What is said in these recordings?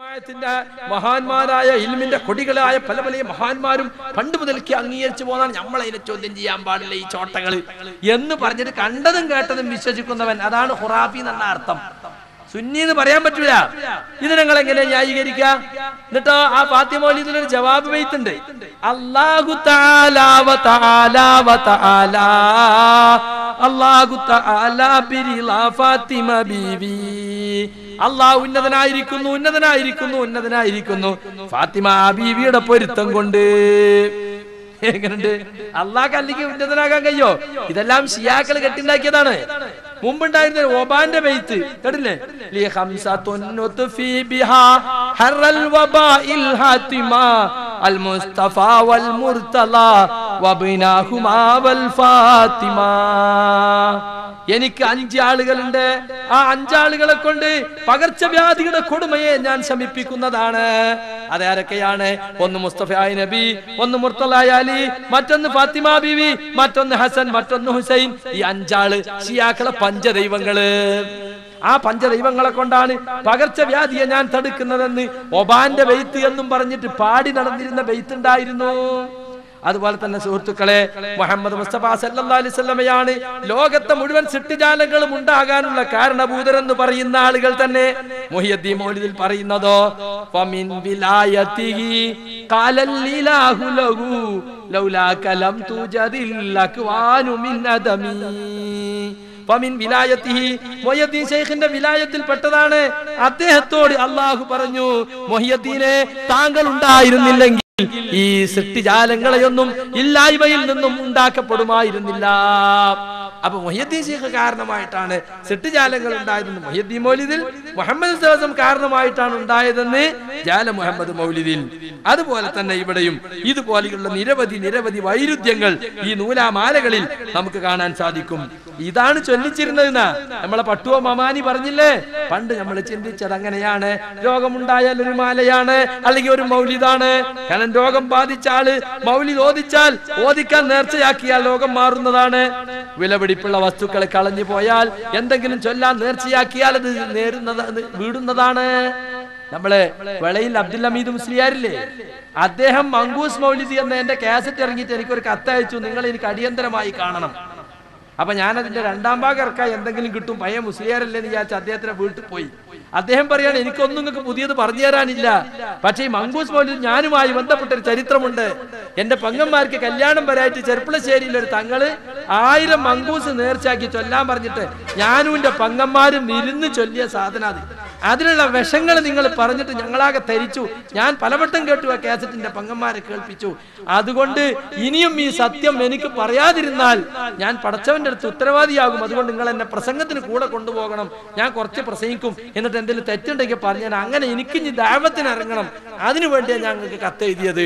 ജമാഅത്തിന്റെ മഹാന്മാരായ ഇൽമിന്റെ കൊടികളായ പല പല മഹാന്മാരും പണ്ട് മുതൽക്ക് അംഗീകരിച്ചു പോന്നാണ് നമ്മളതിനെ ചോദ്യം ചെയ്യാൻ പാടില്ല ഈ ചോട്ടകള് എന്ന് പറഞ്ഞിട്ട് കണ്ടതും കേട്ടതും വിശ്വസിക്കുന്നവൻ അതാണ് ഹുറാഫി എന്ന അർത്ഥം സുന്നി എന്ന് പറയാൻ പറ്റൂല ഇത് നിങ്ങൾ എങ്ങനെ ന്യായീകരിക്കുക എന്നിട്ടോ ആ ഫാത്തിമോലിദിൽ ഒരു ജവാബ് വെയ്ത്തുണ്ട് അല്ലാഹു തആലാ വ തആലാ വ തആലാ അല്ലാഹു തആലാ ബിരിളാ ഫാത്തിമ ബീവി അള്ളാഹ് ഉന്നതനായിരിക്കുന്നു ഉന്നതനായിരിക്കുന്നു ഉന്നതനായിരിക്കുന്നു ഫാത്തിമ ബീവിയുടെ പൊരുത്തം കൊണ്ട് എങ്ങനുണ്ട് അള്ളാഹ് അല്ലെങ്കിൽ ഉന്നതനാകാൻ കഴിയോ ഇതെല്ലാം ഷിയാക്കൾ കെട്ടിണ്ടാക്കിയതാണ് മുമ്പുണ്ടായിരുന്ന ഒബാന്റെ ബെയ്ത്ത് കേട്ടില്ലേ ലി ഖംസത്തുൻ നുത്ഫി ബിഹാ ഹറൽ വബാഇൽ ഹാത്തിമ അൽ മുസ്തഫ വൽ മുർത്തല വബിനാഹുമാ വൽ ഫാത്തിമ എനിക്ക് അഞ്ച് ആളുകളുണ്ട് ആ അഞ്ചാളുകളെ കൊണ്ട് പകർച്ചവ്യാധിയുടെ കൊടുമയെ ഞാൻ ശമിപ്പിക്കുന്നതാണ് അതാരൊക്കെയാണ് ഒന്ന് മുസ്തഫായ നബി ഒന്ന് മുർത്തലായ അലി മറ്റൊന്ന് ഫാത്തിമ ബീവി മറ്റൊന്ന് ഹസൻ മറ്റൊന്ന് ഹുസൈൻ ഈ അഞ്ചാള് ഷിയാക്കളെ പഞ്ചദൈവങ്ങള് ആ പഞ്ചദൈവങ്ങളെ കൊണ്ടാണ് പകർച്ചവ്യാധിയെ ഞാൻ തടുക്കുന്നതെന്ന് ഒബാന്റെ ബെയ്ത്ത് എന്നും പറഞ്ഞിട്ട് പാടി നടന്നിരുന്ന ബെയ്ത്ത് ഉണ്ടായിരുന്നു അതുപോലെ തന്നെ സുഹൃത്തുക്കളെ മുഹമ്മദ് മുസ്തഫ സല്ലല്ലാഹു അലൈഹി വസല്ലമയാണ് ലോകത്തെ മുഴുവൻ സൃഷ്ടിജാലങ്ങളും ഉണ്ടാകാനുള്ള കാരണഭൂതരെന്ന് പറയുന്ന ആളുകൾ തന്നെ മുഹിയദ്ദീൻ മൗലിദിൽ പറയുന്നതോ ഫമിൻ വിലായതിഹി ഖാലൽ ഇലാഹു ലഹു ലൗലാക ലം തുജദിൽ അക്വാനു മിൻ അദമി ഫമിൻ വിലായത്തിഹി മൊയ്യദ്ദീൻ ഷെയ്ഖിന്റെ വിലായത്തിൽ പെട്ടതാണ് അദ്ദേഹത്തോട് അള്ളാഹു പറഞ്ഞു മൊഹിയദ്ദീനെ താങ്കൾ ഉണ്ടായിരുന്നില്ലെങ്കിൽ ഈ സൃഷ്ടിജാലങ്ങളെയൊന്നും ഇല്ലായ്മയിൽ നിന്നും ഉണ്ടാക്കപ്പെടുമായിരുന്നില്ല അപ്പൊ മൊഹിയദ്ദീൻ ഷെയ്ഖ് കാരണമായിട്ടാണ് സൃഷ്ടിജാലങ്ങൾ ഉണ്ടായതെന്ന് മൊഹിയദ്ദീൻ മൗലിദിൽ മുഹമ്മദ് ദിവസം കാരണമായിട്ടാണ് ഉണ്ടായതെന്ന് ജാല മുഹമ്മദ് മൗലിദിൽ അതുപോലെ തന്നെ ഇവിടെയും ഇതുപോലെയുള്ള നിരവധി നിരവധി വൈരുദ്ധ്യങ്ങൾ ഈ നൂലാമാലകളിൽ നമുക്ക് കാണാൻ സാധിക്കും ഇതാണ് ചൊല്ലിച്ചിരുന്നതെന്ന് നമ്മളെ പട്ടുവ മമാനി പറഞ്ഞില്ലേ പണ്ട് നമ്മൾ ചിന്തിച്ചത് അങ്ങനെയാണ് രോഗമുണ്ടായാൽ ഒരു മാലയാണ് അല്ലെങ്കിൽ ഒരു മൗലിദാണ് കാരണം രോഗം ബാധിച്ച ആള് മൗലിദ് ഓദിച്ചാൽ ഓദിക്കാൻ നേർച്ചയാക്കിയാൽ രോഗം മാറുന്നതാണ് വിലപിടിപ്പുള്ള വസ്തുക്കളെ കളഞ്ഞു പോയാൽ എന്തെങ്കിലും ചൊല്ലാൻ നേർച്ചയാക്കിയാൽ അത് നേരുന്നത് വീടുന്നതാണ് നമ്മള് വെളയിൽ അബ്ദുൽ ഹമീദ് മുസ്ലിയാരില്ലേ അദ്ദേഹം മങ്കൂസ് മൗലിദി എന്ന എന്റെ കാസറ്റ് ഇറങ്ങിയിട്ട് എനിക്കൊരു കത്തയച്ചു നിങ്ങൾ എനിക്ക് അടിയന്തരമായി കാണണം അപ്പൊ ഞാൻ അതിന്റെ രണ്ടാം ഭാഗം ഇറക്കാൻ എന്തെങ്കിലും കിട്ടും പയ്യ മുസ്ലിയാരല്ലേ എന്ന് വിചാരിച്ച് അദ്ദേഹത്തിന്റെ വീട്ടിൽ പോയി അദ്ദേഹം പറയാണ് എനിക്കൊന്നും നിങ്ങൾക്ക് പുതിയത് പറഞ്ഞു തരാനില്ല പക്ഷേ ഈ മങ്കൂസ് മൗലിദ് ഞാനുമായി ബന്ധപ്പെട്ട ഒരു ചരിത്രമുണ്ട് എന്റെ പങ്കന്മാർക്ക് കല്യാണം വരായിട്ട് ചെറുപ്പളശ്ശേരിയിൽ ഒരു തങ്ങള് ആയിരം മങ്കൂസ് നേർച്ചാക്കി ചൊല്ലാൻ പറഞ്ഞിട്ട് ഞാനും എന്റെ പങ്കന്മാരും ഇരുന്ന് ചൊല്ലിയ സാധന അത് അതിനുള്ള വിഷങ്ങൾ നിങ്ങൾ പറഞ്ഞിട്ട് ഞങ്ങളാകെ തരിച്ചു ഞാൻ പലവട്ടം കേട്ടു ആ കാസറ്റിന്റെ പങ്കന്മാരെ കേൾപ്പിച്ചു അതുകൊണ്ട് ഇനിയും ഈ സത്യം എനിക്ക് പറയാതിരുന്നാൽ ഞാൻ പടച്ചവന്റെ അടുത്ത് ഉത്തരവാദിയാകും അതുകൊണ്ട് നിങ്ങൾ എന്നെ പ്രസംഗത്തിന് കൂടെ കൊണ്ടുപോകണം ഞാൻ കുറച്ച് പ്രസംഗിക്കും എന്നിട്ട് എന്തെങ്കിലും തെറ്റുണ്ടെങ്കിൽ പറഞ്ഞാൽ അങ്ങനെ എനിക്ക് ഇനി ദൈവത്തിന് ഇറങ്ങണം അതിനു വേണ്ടിയാണ് ഞങ്ങൾക്ക് കത്തെഴുതിയത്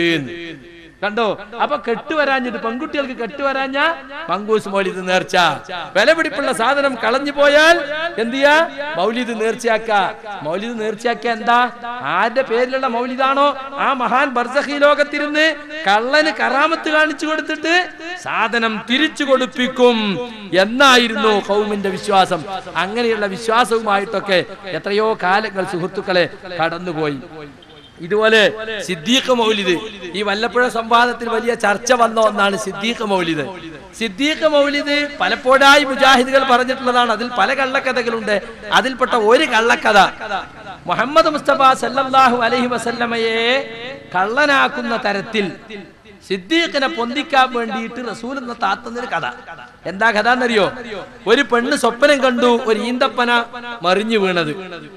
കണ്ടോ അപ്പൊ കെട്ടുവരാഞ്ഞിട്ട് പെൺകുട്ടികൾക്ക് കെട്ടുവരാഞ്ഞ മങ്കൂസ് മൗലിദ് നേർച്ച വിലപിടിപ്പുള്ള സാധനം കളഞ്ഞു പോയാൽ എന്ത് ചെയ്യാ മൗലിദ് നേർച്ചയാക്ക മൗലിദ് നേർച്ചയാക്ക എന്താ ആരുടെ പേരിലുള്ള മൗലിദാണോ ആ മഹാൻ ബർസഹി ലോകത്തിരുന്ന് കള്ളന് കറാമത്ത് കാണിച്ചു കൊടുത്തിട്ട് സാധനം തിരിച്ചു കൊടുപ്പിക്കും എന്നായിരുന്നു കൗമിന്റെ വിശ്വാസം അങ്ങനെയുള്ള വിശ്വാസവുമായിട്ടൊക്കെ എത്രയോ കാലങ്ങൾ സുഹൃത്തുക്കളെ കടന്നുപോയി ഇതുപോലെ സിദ്ദീഖ് മൗലിദ് ഈ വല്ലപ്പുഴ സംവാദത്തിൽ വലിയ ചർച്ച വന്ന ഒന്നാണ് സിദ്ദീഖ് മൗലിദ് സിദ്ദീഖ് മൗലിദ് പലപ്പോഴായി മുജാഹിദുകൾ പറഞ്ഞിട്ടുള്ളതാണ് അതിൽ പല കള്ളക്കഥകളുണ്ട് അതിൽപ്പെട്ട ഒരു കള്ളക്കഥ മുഹമ്മദ് മുസ്തഫ സല്ലല്ലാഹു അലൈഹി വസല്ലമയെ കള്ളനാക്കുന്ന തരത്തിൽ സിദ്ദീഖിനെ പൊന്തിക്കാൻ വേണ്ടിയിട്ട് റസൂൽ എന്ന താത്തുന്നൊരു കഥ എന്താ കഥ എന്നറിയോ ഒരു പെണ്ണ് സ്വപ്നം കണ്ടു ഒരു ഈന്തപ്പന മറിഞ്ഞു വീണത്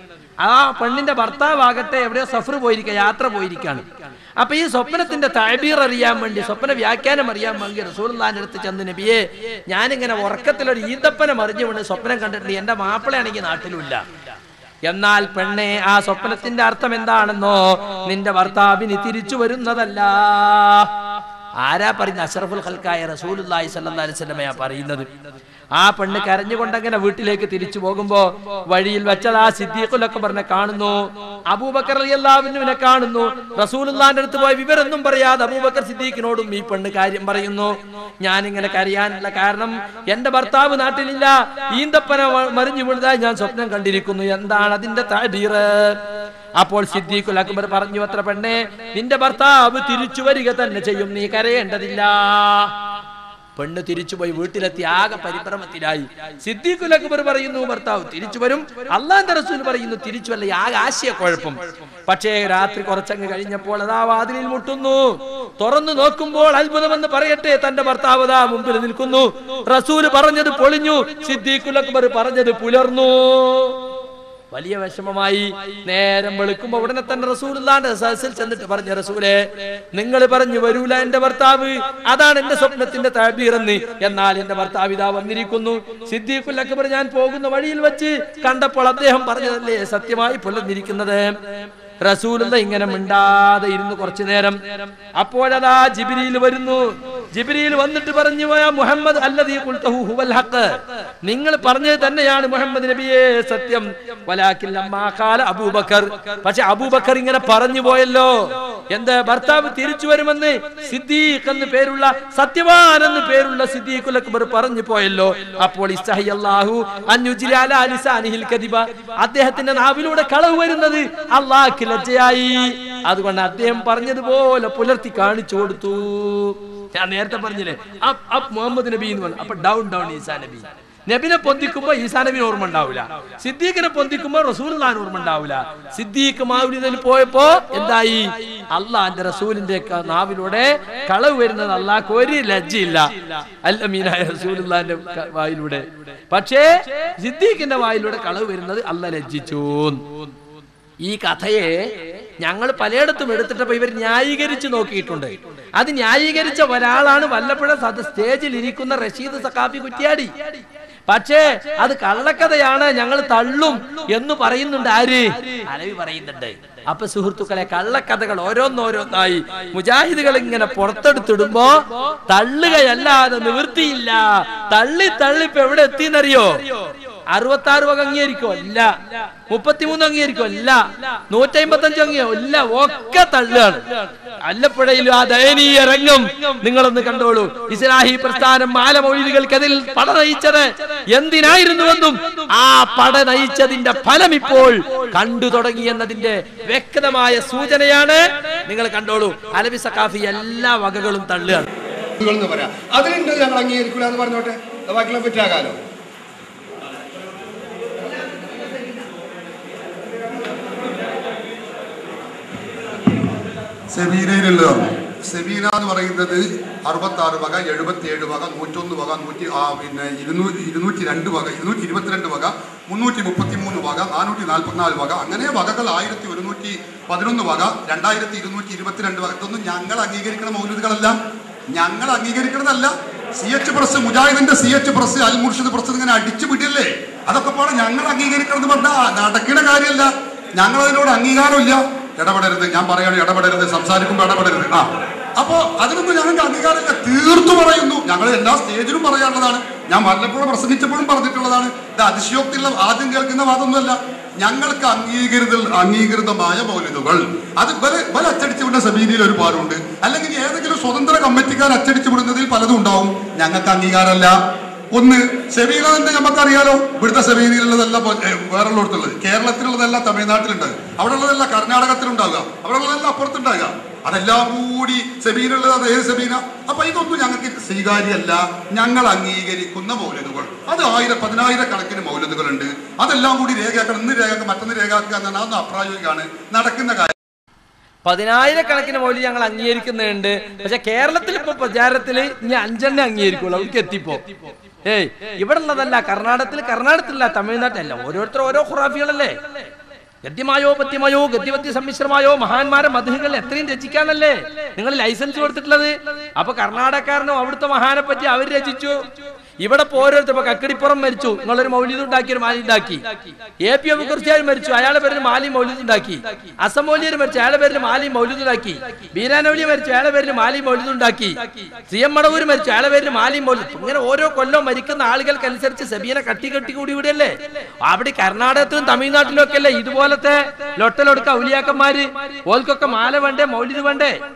ആ പെണ്ണിന്റെ ഭർത്താവാകട്ടെ എവിടെയോ സഫർ പോയിരിക്കുക യാത്ര പോയിരിക്കാണ് അപ്പൊ ഈ സ്വപ്നത്തിന്റെ താഴ്ബീർ അറിയാൻ വേണ്ടി സ്വപ്ന വ്യാഖ്യാനം അറിയാൻ വേണ്ടി റസൂൽന്റെ അടുത്ത് ചെന്ന് നബിയെ ഞാനിങ്ങനെ ഉറക്കത്തിൽ ഒരു ഈന്തപ്പന മറിഞ്ഞു വീണ് സ്വപ്നം കണ്ടിട്ടുണ്ട് എന്റെ മാപ്പിളയാണെങ്കിൽ നാട്ടിലുമില്ല എന്നാൽ പെണ്ണെ ആ സ്വപ്നത്തിന്റെ അർത്ഥം എന്താണെന്നോ നിന്റെ ഭർത്താവിന് തിരിച്ചു വരുന്നതല്ല ആരാ പറയുന്ന അഷറഫുൽ ഖൽക്കായ റസൂലുല്ലാഹി സ്വല്ലല്ലാഹി അലൈഹി വസല്ലമയാ പറയുന്നത് ആ പെണ്ണ് കരഞ്ഞുകൊണ്ടങ്ങനെ വീട്ടിലേക്ക് തിരിച്ചു പോകുമ്പോ വഴിയിൽ വെച്ചത് ആ സിദ്ദീഖുലൊക്കെ പറഞ്ഞ കാണുന്നു അബൂബക്കർ അലിയല്ലാവിനെ കാണുന്നു റസൂലുള്ളാന്റെ അടുത്ത് പോയി വിവരൊന്നും പറയാതെ അബൂബക്കർ സിദ്ദീഖിനോടും ഈ പെണ്ണ് കാര്യം പറയുന്നു ഞാനിങ്ങനെ കരയാനുള്ള കാരണം എന്റെ ഭർത്താവ് നാട്ടിലില്ല ഈന്തപ്പന വ- മറിഞ്ഞു വീണതായി ഞാൻ സ്വപ്നം കണ്ടിരിക്കുന്നു എന്താണ് അതിന്റെ താഴീറ് അപ്പോൾ സിദ്ദീഖുൽ അക്ബർ പറഞ്ഞു അത്ര പെണ്ണെ നിന്റെ ഭർത്താവ് തിരിച്ചു വരിക തന്നെ ചെയ്യും നീ കരയേണ്ടതില്ല പെണ്ണ് തിരിച്ചുപോയി വീട്ടിലെത്തി ആകെ പരിഭ്രമത്തിലായി സിദ്ദീഖുൽ അക്ബർ പറയുന്നു ഭർത്താവ് തിരിച്ചു വരും അള്ളാന്റെ റസൂൽ പറയുന്നു തിരിച്ചു വല്ല ആകെ ആശയക്കുഴപ്പം പക്ഷേ രാത്രി കുറച്ചങ്ങ് കഴിഞ്ഞപ്പോൾ അതാ വാതിലിൽ മുട്ടുന്നു തുറന്നു നോക്കുമ്പോൾ അത്ഭുതമെന്ന് പറയട്ടെ തന്റെ ഭർത്താവ് അതാ മുമ്പിൽ നിൽക്കുന്നു റസൂല് പറഞ്ഞത് പൊളിഞ്ഞു സിദ്ദീഖുൽ അക്ബർ പറഞ്ഞത് പുലർന്നു വലിയ വിഷമമായി നേരം വെളുക്കുമ്പോ ഉടനെ തന്നെ റസൂലുള്ളാന്റെ സദസ്സിൽ ചെന്നിട്ട് പറഞ്ഞ റസൂലെ നിങ്ങൾ പറഞ്ഞു വരൂല എന്റെ ഭർത്താവ് അതാണ് എന്റെ സ്വപ്നത്തിന്റെ താബീറെന്ന് എന്നാൽ എന്റെ ഭർത്താവ് ഇതാ വന്നിരിക്കുന്നു സിദ്ദീഖുൽ അക്ബർ ഞാൻ പോകുന്ന വഴിയിൽ വെച്ച് കണ്ടപ്പോൾ അദ്ദേഹം പറഞ്ഞതല്ലേ സത്യമായി പുലർന്നിരിക്കുന്നത് റസൂലുള്ള ഇങ്ങനെ മിണ്ടാതെ ഇരുന്നു കുറച്ചു നേരം അപ്പോഴതാ ജിബിരിയിൽ വരുന്നു ജിബിരിയിൽ വന്നിട്ട് പറഞ്ഞു പോയ മുഹമ്മദ് അല്ലദീ ഖുൽതഹു ഹുവൽ ഹഖ് നിങ്ങൾ പറഞ്ഞത് തന്നെയാണ് മുഹമ്മദ് നബിയെ സത്യം വലാകിൻ ലമ്മാ ഖാല അബൂബക്കർ പക്ഷെ അബൂബക്കർ ഇങ്ങനെ പറഞ്ഞു പോയല്ലോ എന്ത് ഭർത്താവ് തിരിച്ചു വരുമെന്ന് സിദ്ദീഖ് എന്ന് പേരുള്ള സത്യവാൻ എന്ന് പേരുള്ള സിദ്ദീഖുൽ അക്ബർ പറഞ്ഞു പോയല്ലോ അപ്പോൾ ഇസ്തഹി അല്ലാഹു അൻയുജ്രി അലാ ലിസാനിഹിൽ കദിബ അദ്ദേഹത്തിന്റെ നാവിലൂടെ കളവ് വരുന്നത് അള്ളാഹ്ക്ക് ലജ്ജയായി അതുകൊണ്ട് അദ്ദേഹം പറഞ്ഞതുപോലെ പുലർത്തി കാണിച്ചു കൊടുത്തു ഞാൻ നേരത്തെ പറഞ്ഞില്ലേ അപ്പ് അപ്പ് മുഹമ്മദ് നബി എന്ന് പറഞ്ഞു അപ്പൊ ഡൗൺ ഡൗൺ ഈസാ നബി നബിനെ പൊന്തിക്കുമ്പോ ഈസാ നബിന് ഓർമ്മ ഉണ്ടാവില്ല സിദ്ദീഖിനെ പൊന്തിക്കുമ്പോ റസൂൽ ഓർമ്മ ഉണ്ടാവില്ല സിദ്ദീഖ് മാവുലിദിൽ പോയപ്പോ എന്തായി അള്ളാന്റെ റസൂലിന്റെ ക- നാവിലൂടെ കളവ് വരുന്നത് അള്ളാഹ്ക്ക് ഒരു ലജ്ജയില്ല അല്ലമീനായ റസൂലിന്റെ വായിലൂടെ പക്ഷേ സിദ്ദീഖിന്റെ വായിലൂടെ കളവ് വരുന്നത് അല്ല ലജ്ജിച്ചു ഈ കഥയെ ഞങ്ങൾ പലയിടത്തും എടുത്തിട്ടപ്പോ ഇവർ ന്യായീകരിച്ച് നോക്കിയിട്ടുണ്ട് അത് ന്യായീകരിച്ച ഒരാളാണ് വല്ലപ്പുഴ സദ സ്റ്റേജിൽ ഇരിക്കുന്ന റഷീദ് സക്കാഫി കുറ്റിയാടി പക്ഷേ അത് കള്ളക്കഥയാണ് ഞങ്ങൾ തള്ളും എന്ന് പറയുന്നുണ്ട് ആര് അലവി പറയുന്നുണ്ട് അപ്പൊ സുഹൃത്തുക്കളെ കള്ളക്കഥകൾ ഓരോന്നോരോന്നായി മുജാഹിദുകൾ ഇങ്ങനെ പുറത്തെടുത്തിടുമ്പോ തള്ളുകയല്ലാതെ നിവൃത്തിയില്ല തള്ളി തള്ളിപ്പ് എവിടെ എത്തിയെന്നറിയോ അറുപത്തി ആറ് വക അംഗീകരിക്കോ ഇല്ല മുപ്പത്തിമൂന്ന് അംഗീകരിക്കോ ഇല്ല നൂറ്റി അമ്പത്തഞ്ച് അംഗീകോ ഇല്ല ഒക്കെ തള്ളുകയാണ് അല്ലപ്പുഴയിലും ആ ദയനീയ രംഗം നിങ്ങളൊന്ന് കണ്ടോളൂ ഇസ്ലാഹി പ്രസ്ഥാനം മാലമൊഴികൾക്കതിൽ പട നയിച്ചത് എന്തിനായിരുന്നുവെന്നും ആ പട നയിച്ചതിന്റെ ഫലം ഇപ്പോൾ കണ്ടു തുടങ്ങി എന്നതിന്റെ വ്യക്തമായ സൂചനയാണ് നിങ്ങൾ കണ്ടോളൂ അലബി സക്കാഫി എല്ലാ വകകളും തള്ളുകയാണ് എന്ന് പറയാം അതിലുണ്ട് ഞങ്ങൾ അംഗീകരിക്കില്ല എന്ന് പറഞ്ഞോട്ടെ അത് ബാക്കിയുള്ള പറ്റാകാലോ സെബീനയിലുള്ളതാണ് സെബീന എന്ന് പറയുന്നത് അറുപത്തി ആറ് വക എഴുപത്തി ഏഴ് വക നൂറ്റൊന്ന് വക നൂറ്റി ആ പിന്നെ ഇരുന്നൂറ്റി ഇരുന്നൂറ്റി രണ്ട് വക ഇരുന്നൂറ്റി ഇരുപത്തിരണ്ട് വക മുന്നൂറ്റി മുപ്പത്തി മൂന്ന് വക നാനൂറ്റി നാൽപ്പത്തിനാല് വക അങ്ങനെ വകകൾ ആയിരത്തി ഒരുന്നൂറ്റി പതിനൊന്ന് വക രണ്ടായിരത്തി ഇരുന്നൂറ്റി ഇരുപത്തിരണ്ട് വക ഇതൊന്നും ഞങ്ങൾ അംഗീകരിക്കുന്ന മൗലികകളല്ല ഞങ്ങൾ അംഗീകരിക്കുന്നതല്ല സി എച്ച് പ്രസ് മുജാഹിദിന്റെ C H press Al Murshid press ഇങ്ങനെ അടിച്ചു വിടില്ലേ അതൊക്കെ പാടെ ഞങ്ങൾ അംഗീകരിക്കണമെന്ന് പറഞ്ഞാൽ നടക്കുന്ന കാര്യമല്ല ഞങ്ങൾ അതിനോട് അംഗീകാരമില്ല ഇടപെടരുത് ഞാൻ പറയാണ് ഇടപെടരുത് സംസാരിക്കുമ്പോൾ ഇടപെടരുത് ആ അപ്പോ അതിനൊന്നും ഞങ്ങൾക്ക് അംഗീകാരമില്ല തീർത്തു പറയുന്നു ഞങ്ങൾ എല്ലാ സ്റ്റേജിലും പറയാനുള്ളതാണ് ഞാൻ വല്ലപ്പോഴും പ്രസംഗിച്ചപ്പോഴും പറഞ്ഞിട്ടുള്ളതാണ് ഇത് അതിശയോക്തിയുള്ള ആദ്യം കേൾക്കുന്ന വാദമൊന്നുമല്ല ഞങ്ങൾക്ക് അംഗീകൃത അംഗീകൃതമായ മൗലികകൾ അത് ബല ബല അച്ചടിച്ചു വിടുന്ന സബീലിയിൽ ഒരു പാടുണ്ട് അല്ലെങ്കിൽ ഏതെങ്കിലും സ്വതന്ത്ര കമ്മിറ്റിക്കാർ അച്ചടിച്ചു വിടുന്നതിൽ പലതും ഉണ്ടാവും ഞങ്ങൾക്ക് അംഗീകാരമല്ല ഒന്ന് സെബീന തന്നെ നമുക്കറിയാലോ ഇവിടുത്തെ സെബീനയിലുള്ളതല്ല വേറെ ഉള്ളിടത്തുള്ളത് കേരളത്തിലുള്ളതല്ല തമിഴ്നാട്ടിലുണ്ട് അവിടെ ഉള്ളതല്ല കർണാടകത്തിലുണ്ടാകുക അവിടെ ഉള്ളതല്ല അപ്പുറത്തുണ്ടാകുക അതെല്ലാം കൂടി സെബീനുള്ളത് അത് ഏത് സെബീന അപ്പൊ ഇതൊന്നും ഞങ്ങൾക്ക് സ്വീകാര്യമല്ല ഞങ്ങൾ അംഗീകരിക്കുന്ന മൗലതുകൾ അത് ആയിരം പതിനായിരക്കണക്കിന് മൗലതുകളുണ്ട് അതെല്ലാം കൂടി രേഖയാക്കണം ഇന്ന് രേഖയാക്കുക മറ്റൊന്ന് രേഖയാക്കുക എന്ന് പറഞ്ഞാൽ അതൊന്നും അപ്രായോഗികമാണ് നടക്കുന്ന കാര്യം പതിനായിരക്കണക്കിന് മൗലി ഞങ്ങൾ അംഗീകരിക്കുന്നുണ്ട് പക്ഷെ കേരളത്തിൽ ഇപ്പൊ പ്രചാരത്തില് ഇനി അഞ്ചെണ്ണേ അംഗീകരിക്കുള്ളൂ അവർക്ക് എത്തിപ്പോ ഏയ് ഇവിടെ ഉള്ളതല്ല കർണാടകത്തിൽ കർണാടകത്തിലല്ല തമിഴ്നാട്ടിലല്ല ഓരോരുത്തർ ഓരോ ഖുറാഫികളല്ലേ ഗദ്യമായോ പദ്യമായോ ഗദ്യപദ്യ സമ്മിശ്രമായോ മഹാന്മാരെ മധുഹകൾ എത്രയും രചിക്കാന്നല്ലേ നിങ്ങൾ ലൈസൻസ് കൊടുത്തിട്ടുള്ളത് അപ്പൊ കർണാടകക്കാരനും അവിടുത്തെ മഹാനെ പറ്റി അവർ രചിച്ചു ഇവിടെ ഇപ്പൊ ഓരോരുത്തർ ഇപ്പൊ കക്കടിപ്പുറം മരിച്ചു നിങ്ങളൊരു മൗലിദ് ഉണ്ടാക്കി ഒരു മാലി ഉണ്ടാക്കി എ പി അബുക്കുറിച്ചായി മരിച്ചു അയാളുടെ പേരിൽ മാലി മൗലിദ് ഉണ്ടാക്കി അസമോലിയർ മരിച്ചു അയാളുടെ പേരിൽ മാലി മൗലിദ് ഉണ്ടാക്കി ബീരാനൗലി മരിച്ചു അയാളുടെ പേരിൽ മാലി മൗലിദ് ഉണ്ടാക്കി സി എം മടവൂർ മരിച്ചു അയാളുടെ പേരിൽ മാലി മൗലിദ് ഇങ്ങനെ ഓരോ കൊല്ലം മരിക്കുന്ന ആളുകൾക്കനുസരിച്ച് സബീനെ കട്ടി കട്ടി കൂടി വിടല്ലേ അവിടെ കർണാടകത്തിലും തമിഴ്നാട്ടിലും ഒക്കെ അല്ലേ ഇതുപോലത്തെ ലൊട്ടലൊടുക്ക ഔലിയാക്കന്മാര് ഓൽക്കൊക്കെ മാല വേണ്ടേ മൗലിദ് വേണ്ടേ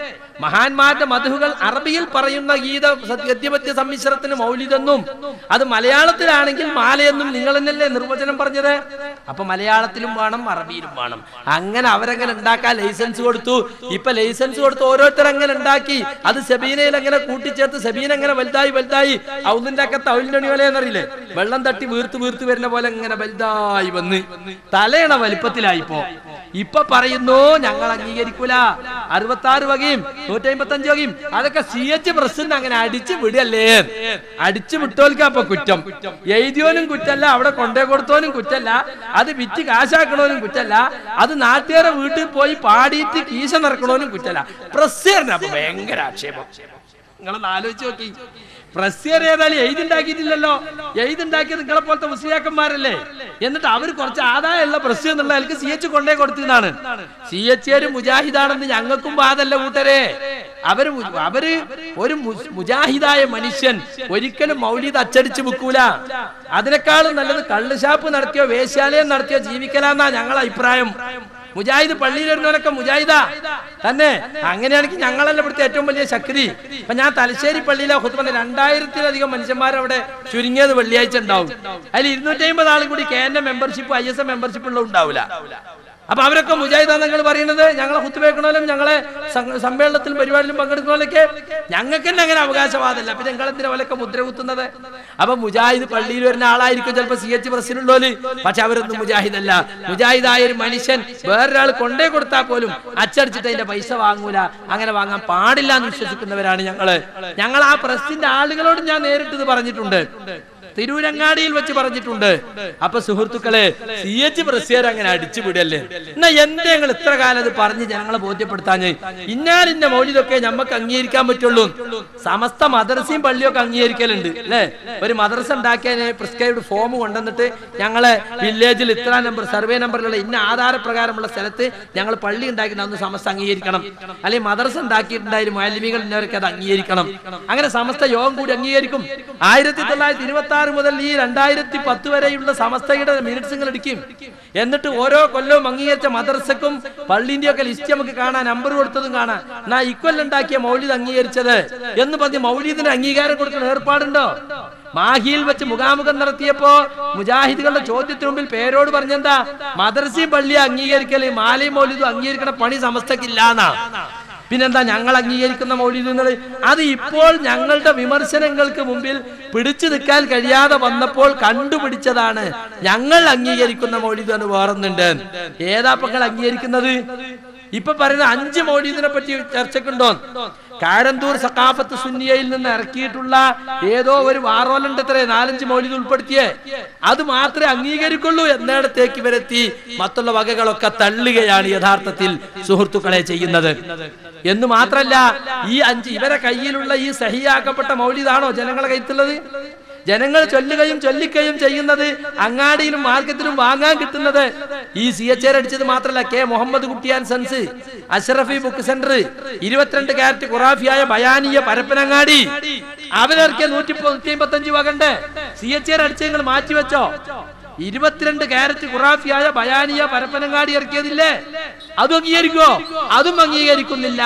മഹാന്മാരുടെ മധുകൾ അറബിയിൽ പറയുന്ന ഗീത ഗദ്യപദ്യ സമ്മിശ്രത്തിന് മൗലിതെന്നും അത് മലയാളത്തിലാണെങ്കിൽ മാലയെന്നും നിങ്ങൾ തന്നെയല്ലേ നിർവചനം പറഞ്ഞത് അപ്പൊ മലയാളത്തിലും വേണം അറബിയിലും വേണം അങ്ങനെ അവരങ്ങനെ ഉണ്ടാക്കാൻ ലൈസൻസ് കൊടുത്തു ഇപ്പൊ ലൈസൻസ് കൊടുത്ത് ഓരോരുത്തർ അങ്ങനെ ഉണ്ടാക്കി അത് സെബീനയിൽ അങ്ങനെ കൂട്ടിച്ചേർത്ത് സെബീന അങ്ങനെ വലുതായി വലുതായി ഔന്നിന്റെ ഒക്കെ തൗലിനണി പോലെ എന്നറിയില്ലേ വെള്ളം തട്ടി വീർത്ത് വീർത്ത് വരുന്ന പോലെ ഇങ്ങനെ വലുതായി വന്ന് തലയണ വലിപ്പത്തിലായിപ്പോ ഇപ്പൊ പറയുന്നു ഞങ്ങൾ അംഗീകരിക്കൂല അറുപത്തി ആറ് വകയും നൂറ്റി അമ്പത്തി അഞ്ച് വകയും അതൊക്കെ സി എച്ച് പ്രസിന് അങ്ങനെ അടിച്ചു വിടല്ലേ അടിച്ചു വിട്ടോൽക്കാ അപ്പൊ കുറ്റം എഴുതിയോനും കുറ്റല്ല അവിടെ കൊണ്ടേ കൊടുത്തോനും കുറ്റല്ല അത് വിറ്റ് കാശാക്കണോനും കുറ്റല്ല അത് നാട്ടുകാരെ വീട്ടിൽ പോയി പാടിയിട്ട് കീശ നിറക്കണോനും കുറ്റല്ല പ്രസിന് അപ്പൊ ഭയങ്കര ആക്ഷേപം നിങ്ങളൊന്ന് ആലോചിച്ച് നോക്കി പ്രസിയർ ഏതായാലും എഴുതുണ്ടാക്കിയിട്ടില്ലല്ലോ എഴുതുണ്ടാക്കിയത് നിങ്ങളെ പോലത്തെ മുസ്ലിയാക്കന്മാരല്ലേ എന്നിട്ട് അവർ കുറച്ച് ആദായമുള്ള പ്രസ് എന്നുള്ള ആൾക്ക് സി എച്ച് കൊണ്ടേ കൊടുത്തതാണ് സി എച്ച് ഒരു മുജാഹിദാണെന്ന് ഞങ്ങൾക്കും വാദല്ല കൂട്ടരെ അവര് മു- അവര് ഒരു മു- മുജാഹിദായ മനുഷ്യൻ ഒരിക്കലും മൗലിദ് അച്ചടിച്ച് വിൽക്കൂല അതിനേക്കാളും നല്ലത് കള്ളുഷാപ്പ് നടത്തിയോ വേശ്യാലയം നടത്തിയോ ജീവിക്കലാന്നാ ഞങ്ങളെ അഭിപ്രായം മുജാഹിദ് പള്ളിയിൽ വരുന്നവനൊക്കെ മുജാഹിദ തന്നെ അങ്ങനെയാണെങ്കിൽ ഞങ്ങളല്ല ഇവിടുത്തെ ഏറ്റവും വലിയ ശക്തി ഇപ്പൊ ഞാൻ തലശ്ശേരി പള്ളിയിലെ ഹുത്തുബ രണ്ടായിരത്തിലധികം മനുഷ്യന്മാർ അവിടെ ചുരുങ്ങിയത് വെള്ളിയാഴ്ച ഉണ്ടാവും അതിൽ ഇരുന്നൂറ്റി അമ്പത് ആളും കൂടി K N M membership I S M membership ഉള്ള ഉണ്ടാവില്ല അപ്പൊ അവരൊക്കെ മുജാഹിദാ നിങ്ങൾ പറയുന്നത് ഞങ്ങളെ കുത്തുവെക്കണോലും ഞങ്ങളെ സം- സമ്മേളനത്തിലും പരിപാടിയിലും പങ്കെടുക്കണോലൊക്കെ ഞങ്ങൾക്ക് തന്നെ അങ്ങനെ അവകാശവാദമല്ല പിന്നെ നിങ്ങളെന്തിനാ പോലൊക്കെ മുദ്ര കുത്തുന്നത് അപ്പൊ മുജാഹിദ് പള്ളിയിൽ വരുന്ന ആളായിരിക്കും ചിലപ്പോ സി എച്ച് പ്രസിലുള്ളോല് പക്ഷെ അവരൊന്നും മുജാഹിദല്ല മുജാഹിദായ ഒരു മനുഷ്യൻ വേറൊരാൾ കൊണ്ടേ കൊടുത്താൽ പോലും അച്ചടിച്ചിട്ട് അതിന്റെ പൈസ വാങ്ങൂല അങ്ങനെ വാങ്ങാൻ പാടില്ല എന്ന് വിശ്വസിക്കുന്നവരാണ് ഞങ്ങള് ഞങ്ങൾ ആ പ്രസിന്റെ ആളുകളോട് ഞാൻ നേരിട്ട് ഇത് പറഞ്ഞിട്ടുണ്ട് തിരൂരങ്ങാടിയിൽ വെച്ച് പറഞ്ഞിട്ടുണ്ട് അപ്പൊ സുഹൃത്തുക്കളെ സി എച്ച് പ്രസിയർ അങ്ങനെ അടിച്ചു വിടല്ലേ എന്നാ എന്തേ ഞങ്ങൾ ഇത്ര കാലം അത് പറഞ്ഞ് ജനങ്ങളെ ബോധ്യപ്പെടുത്താഞ്ഞ് ഇന്നാലിന്റെ മൗലിതൊക്കെ നമുക്ക് അംഗീകരിക്കാൻ പറ്റുള്ളൂ സമസ്ത മദ്രസയും പള്ളിയൊക്കെ അംഗീകരിക്കലുണ്ട് അല്ലേ ഒരു മദ്രസ ഉണ്ടാക്കിയ പ്രിസ്ക്രൈബ്ഡ് ഫോം കൊണ്ടുവന്നിട്ട് ഞങ്ങളെ വില്ലേജിൽ ഇത്ര നമ്പർ സർവേ നമ്പറിലുള്ള ഇന്ന ആധാരപ്രകാരമുള്ള സ്ഥലത്ത് ഞങ്ങൾ പള്ളി ഉണ്ടാക്കിയിട്ട് അന്ന് സമസ്ത അംഗീകരിക്കണം അല്ലെങ്കിൽ മദ്രസ ഉണ്ടാക്കിയിട്ടുണ്ടായാലും മാലിമികൾ ഇന്നവരൊക്കെ അത് അംഗീകരിക്കണം അങ്ങനെ സമസ്ത യോഗം കൂടി അംഗീകരിക്കും ആയിരത്തി തൊള്ളായിരത്തി ഇരുപത്തി ആറ് മുതൽ ഈ രണ്ടായിരത്തി പത്ത് വരെയുള്ള സമസ്തയുടെ മിനിറ്റ്സുകൾ എടുക്കും എന്നിട്ട് ഓരോ കൊല്ലവും അംഗീകരിച്ച മദ്രസക്കും പള്ളിന്റെ ഒക്കെ ലിസ്റ്റ് നമുക്ക് കാണാൻ നമ്പർ കൊടുത്തതും കാണാം എന്നാ ഇക്കൊല്ലം ഉണ്ടാക്കിയ മൗലിദ് അംഗീകരിച്ചത് എന്ന് പറഞ്ഞ് മൗലിദിന് അംഗീകാരം കൊടുക്കുന്ന ഏർപ്പാടുണ്ടോ മാഹിയിൽ വെച്ച് മുഖാമുഖം നടത്തിയപ്പോ മുജാഹിദുകളുടെ ചോദ്യത്തിന് മുമ്പിൽ പേരോട് പറഞ്ഞെന്താ മദർസി പള്ളി അംഗീകരിക്കല് മാലയും മൗലിദും അംഗീകരിക്കണ പണി സമസ്തക്കില്ലാന്നാ പിന്നെന്താ ഞങ്ങൾ അംഗീകരിക്കുന്ന മൗലിദുകൾ അത് ഇപ്പോൾ ഞങ്ങളുടെ വിമർശനങ്ങൾക്ക് മുമ്പിൽ പിടിച്ചു നിൽക്കാൻ കഴിയാതെ വന്നപ്പോൾ കണ്ടുപിടിച്ചതാണ് ഞങ്ങൾ അംഗീകരിക്കുന്ന മൗലിദ് എന്ന് വേറൊന്നുണ്ട് ഏതാപ്പങ്ങൾ അംഗീകരിക്കുന്നത് ഇപ്പൊ പറയുന്ന അഞ്ച് മൗലീദിനെ പറ്റി ചർച്ചക്കുണ്ടോ കാരന്തൂർ സക്കാഫത്ത് സുന്നിയയിൽ നിന്ന് ഇറക്കിയിട്ടുള്ള ഏതോ ഒരു വാറോലുണ്ടത്രേ നാലഞ്ച് മൗലിദ് ഉൾപ്പെടുത്തിയേ അത് മാത്രമേ അംഗീകരിക്കുള്ളൂ എന്നിടത്തേക്ക് ഇവരെത്തി മറ്റുള്ള വകകളൊക്കെ തള്ളുകയാണ് യഥാർത്ഥത്തിൽ സുഹൃത്തുക്കളെ ചെയ്യുന്നത് എന്ന് മാത്രല്ല ഈ അഞ്ച് ഇവരെ കയ്യിലുള്ള ഈ സഹിയാക്കപ്പെട്ട മൗലിദാണോ ജനങ്ങളെ കയ്യിലുള്ളത് ജനങ്ങൾ ചൊല്ലുകയും ചൊല്ലിക്കുകയും ചെയ്യുന്നത് അങ്ങാടിയിലും മാർക്കറ്റിലും വാങ്ങാൻ കിട്ടുന്നത് ഈ സി എച്ച് ആർ അടിച്ചത് മാത്രമല്ല K Muhammad Kuttiyan sons Ashrafi book centre ഇരുപത്തിരണ്ട് ക്യാരറ്റ് ഖുറാഫിയായ ബയാനിയ പരപ്പനങ്ങാടി അവരിറക്കിയ നൂറ്റി നൂറ്റി അമ്പത്തഞ്ച് വകണ്ട് സി എച്ച് ആർ അടിച്ച് നിങ്ങൾ മാറ്റിവെച്ചോ ഇരുപത്തിരണ്ട് ക്യാരറ്റ് ഖുറാഫിയായ ബയാനിയ പരപ്പനങ്ങാടി ഇറക്കിയതില്ലേ അതും അംഗീകരിക്കോ അതും അംഗീകരിക്കുന്നില്ല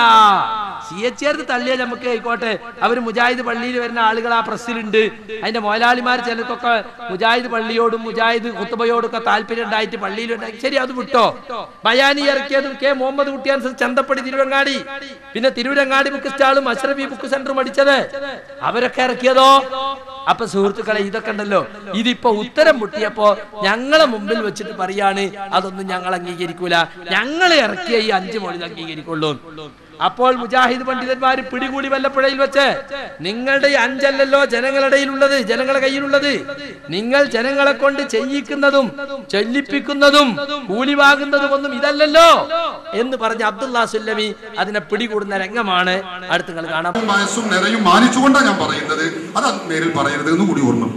സി എച്ച് ആർക്ക് തള്ളിയാൽ നമുക്ക് ആയിക്കോട്ടെ അവർ മുജാഹിദ് പള്ളിയിൽ വരുന്ന ആളുകൾ ആ പ്രസ്സിലുണ്ട് അതിന്റെ മുതലാളിമാർ ചിലർക്കൊക്കെ മുജാഹിദ് പള്ളിയോടും മുജാഹിദ് കുത്തുബയോടും ഒക്കെ താല്പര്യം ഉണ്ടായിട്ട് പള്ളിയിൽ ഉണ്ടാക്കി ശരി അത് വിട്ടോ ബയാനി ഇറക്കിയതും കെ മുഹമ്മദ് കുട്ടിയാൻ ചന്തപ്പടി തിരുവങ്ങാടി പിന്നെ തിരുവരങ്ങാടി ബുക്ക് സ്റ്റാളും അഷ്റഫി ബുക്ക് സെന്ററും അടിച്ചത് അവരൊക്കെ ഇറക്കിയതോ അപ്പൊ സുഹൃത്തുക്കളെ ഇതൊക്കെ ഉണ്ടല്ലോ ഇതിപ്പോ ഉത്തരം മുട്ടിയപ്പോ ഞങ്ങളെ മുമ്പിൽ വെച്ചിട്ട് പറയാണ് അതൊന്നും ഞങ്ങൾ അംഗീകരിക്കൂല ഞങ്ങൾ ഇറക്കിയ ഈ അഞ്ചു മൊഴി അംഗീകരിക്കുള്ളൂ അപ്പോൾ മുജാഹിദ് പണ്ഡിതന്മാർ പിടികൂടി വല്ലപ്പുഴയിൽ വെച്ച് നിങ്ങളുടെ ഈ അഞ്ചല്ലല്ലോ ജനങ്ങളുടെ ഉള്ളത് ജനങ്ങളുടെ കയ്യിലുള്ളത് നിങ്ങൾ ജനങ്ങളെ കൊണ്ട് ചെയ്യിക്കുന്നതും ചൊല്ലിപ്പിക്കുന്നതും കൂലി വാങ്ങുന്നതും ഒന്നും ഇതല്ലല്ലോ എന്ന് പറഞ്ഞ അബ്ദുല്ലാ സുല്ലമി അതിനെ പിടികൂടുന്ന രംഗമാണ് അടുത്ത് നിങ്ങൾ കാണാം വയസ്സും നിറയും മാനിച്ചുകൊണ്ടാണ് ഞാൻ പറയുന്നത് അത് നേരിൽ പറയരുത് എന്ന് കൂടി ഓർമ്മ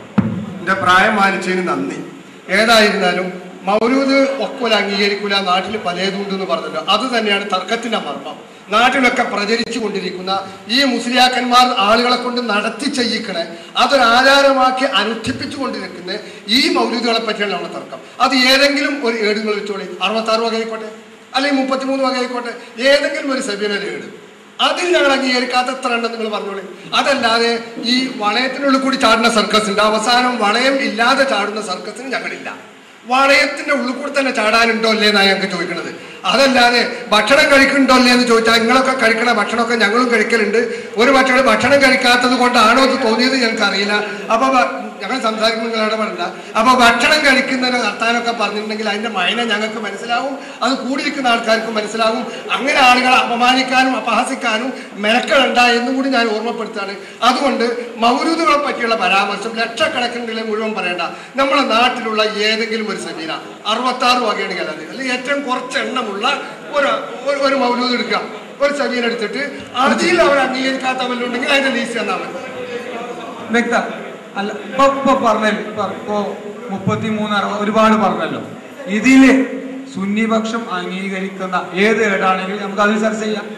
എന്റെ പ്രായം മാനിച്ചതിന് നന്ദി ഏതായിരുന്നാലും മൗലൂദ് ഒക്കോല അംഗീകരിക്കൂല നാട്ടിൽ പലതുണ്ട് എന്ന് പറഞ്ഞല്ലോ അത് തന്നെയാണ് തർക്കത്തിന്റെ മർമ്മം നാട്ടിലൊക്കെ പ്രചരിച്ചു കൊണ്ടിരിക്കുന്ന ഈ മുസ്ലിയാക്കന്മാർ ആളുകളെ കൊണ്ട് നടത്തി ചെയ്യിക്കണേ അതൊരു ആചാരമാക്കി അനുഷ്ഠിപ്പിച്ചു കൊണ്ടിരിക്കുന്ന ഈ മൗലൂദുകളെ പറ്റിയാണ് നമ്മുടെ തർക്കം അത് ഏതെങ്കിലും ഒരു ഏടുകൾ വെച്ചോളി അറുപത്താറ് വക ആയിക്കോട്ടെ അല്ലെങ്കിൽ മുപ്പത്തിമൂന്ന് വക ആയിക്കോട്ടെ ഏതെങ്കിലും ഒരു സെബിനൽ ഏട് അതിൽ ഞങ്ങൾ അംഗീകരിക്കാത്ത എത്ര ഉണ്ടെന്ന് നിങ്ങൾ പറഞ്ഞോളൂ അതല്ലാതെ ഈ വളയത്തിനുള്ളിൽ കൂടി ചാടുന്ന സർക്കസ് ഉണ്ട് അവസാനം വളയം ഇല്ലാതെ ചാടുന്ന സർക്കസിന് ഞങ്ങളില്ല വളയത്തിന്റെ ഉള്ളിൽ കൂടി തന്നെ ചാടാനുണ്ടോ അല്ലേ എന്നാണ് ഞങ്ങൾക്ക് ചോദിക്കുന്നത് അതല്ലാതെ ഭക്ഷണം കഴിക്കുന്നുണ്ടോ അല്ലേ എന്ന് ചോദിച്ചാൽ നിങ്ങളൊക്കെ കഴിക്കണ ഭക്ഷണമൊക്കെ ഞങ്ങളും കഴിക്കലുണ്ട് ഒരു ഭക്ഷണം ഭക്ഷണം കഴിക്കാത്തത് കൊണ്ടാണോ ഇത് തോന്നിയത് ഞങ്ങൾക്കറിയില്ല അപ്പൊ ഭ- ഞങ്ങൾ സംസാരിക്കുമ്പോൾ നിങ്ങൾ ഇടപെടണ്ട അപ്പൊ ഭക്ഷണം കഴിക്കുന്നതിന് നടത്താനൊക്കെ പറഞ്ഞിട്ടുണ്ടെങ്കിൽ അതിന്റെ മൈന ഞങ്ങൾക്ക് മനസ്സിലാവും അത് കൂടിയിരിക്കുന്ന ആൾക്കാർക്ക് മനസ്സിലാവും അങ്ങനെ ആളുകളെ അപമാനിക്കാനും അപഹസിക്കാനും മെനക്കെടണ്ട എന്നും കൂടി ഞാൻ ഓർമ്മപ്പെടുത്താണ് അതുകൊണ്ട് മൗരൂദുകളെ പറ്റിയുള്ള പരാമർശം ലക്ഷക്കണക്കിനുള്ള മുഴുവൻ പറയണ്ട നമ്മുടെ നാട്ടിലുള്ള ഏതെങ്കിലും ഒരു സെമീന അറുപത്താറ് വകയാണെങ്കിൽ അത് അല്ലെങ്കിൽ ഏറ്റവും കുറച്ച് എണ്ണമുള്ള ഒരു ഒരു- ഒരു മൗലൂദ് എടുക്കുക ഒരു സെമീന എടുത്തിട്ട് അതിൽ അവർ അംഗീകരിക്കാത്ത വല്ലുണ്ടെങ്കിൽ അതിന്റെ ലീസ്റ്റ് തന്നാൽ മതി വ്യക്ത അല്ല ഇപ്പൊ ഇപ്പൊ പറഞ്ഞല്ലോ ഇപ്പൊ ഇപ്പൊ മുപ്പത്തി മൂന്ന് അറുപത് ഒരുപാട് പറഞ്ഞല്ലോ ഇതില് സുന്നിപക്ഷം അംഗീകരിക്കുന്ന ഏത് ഏടാണെങ്കിലും നമുക്ക് അതിൽ ചർച്ച ചെയ്യാം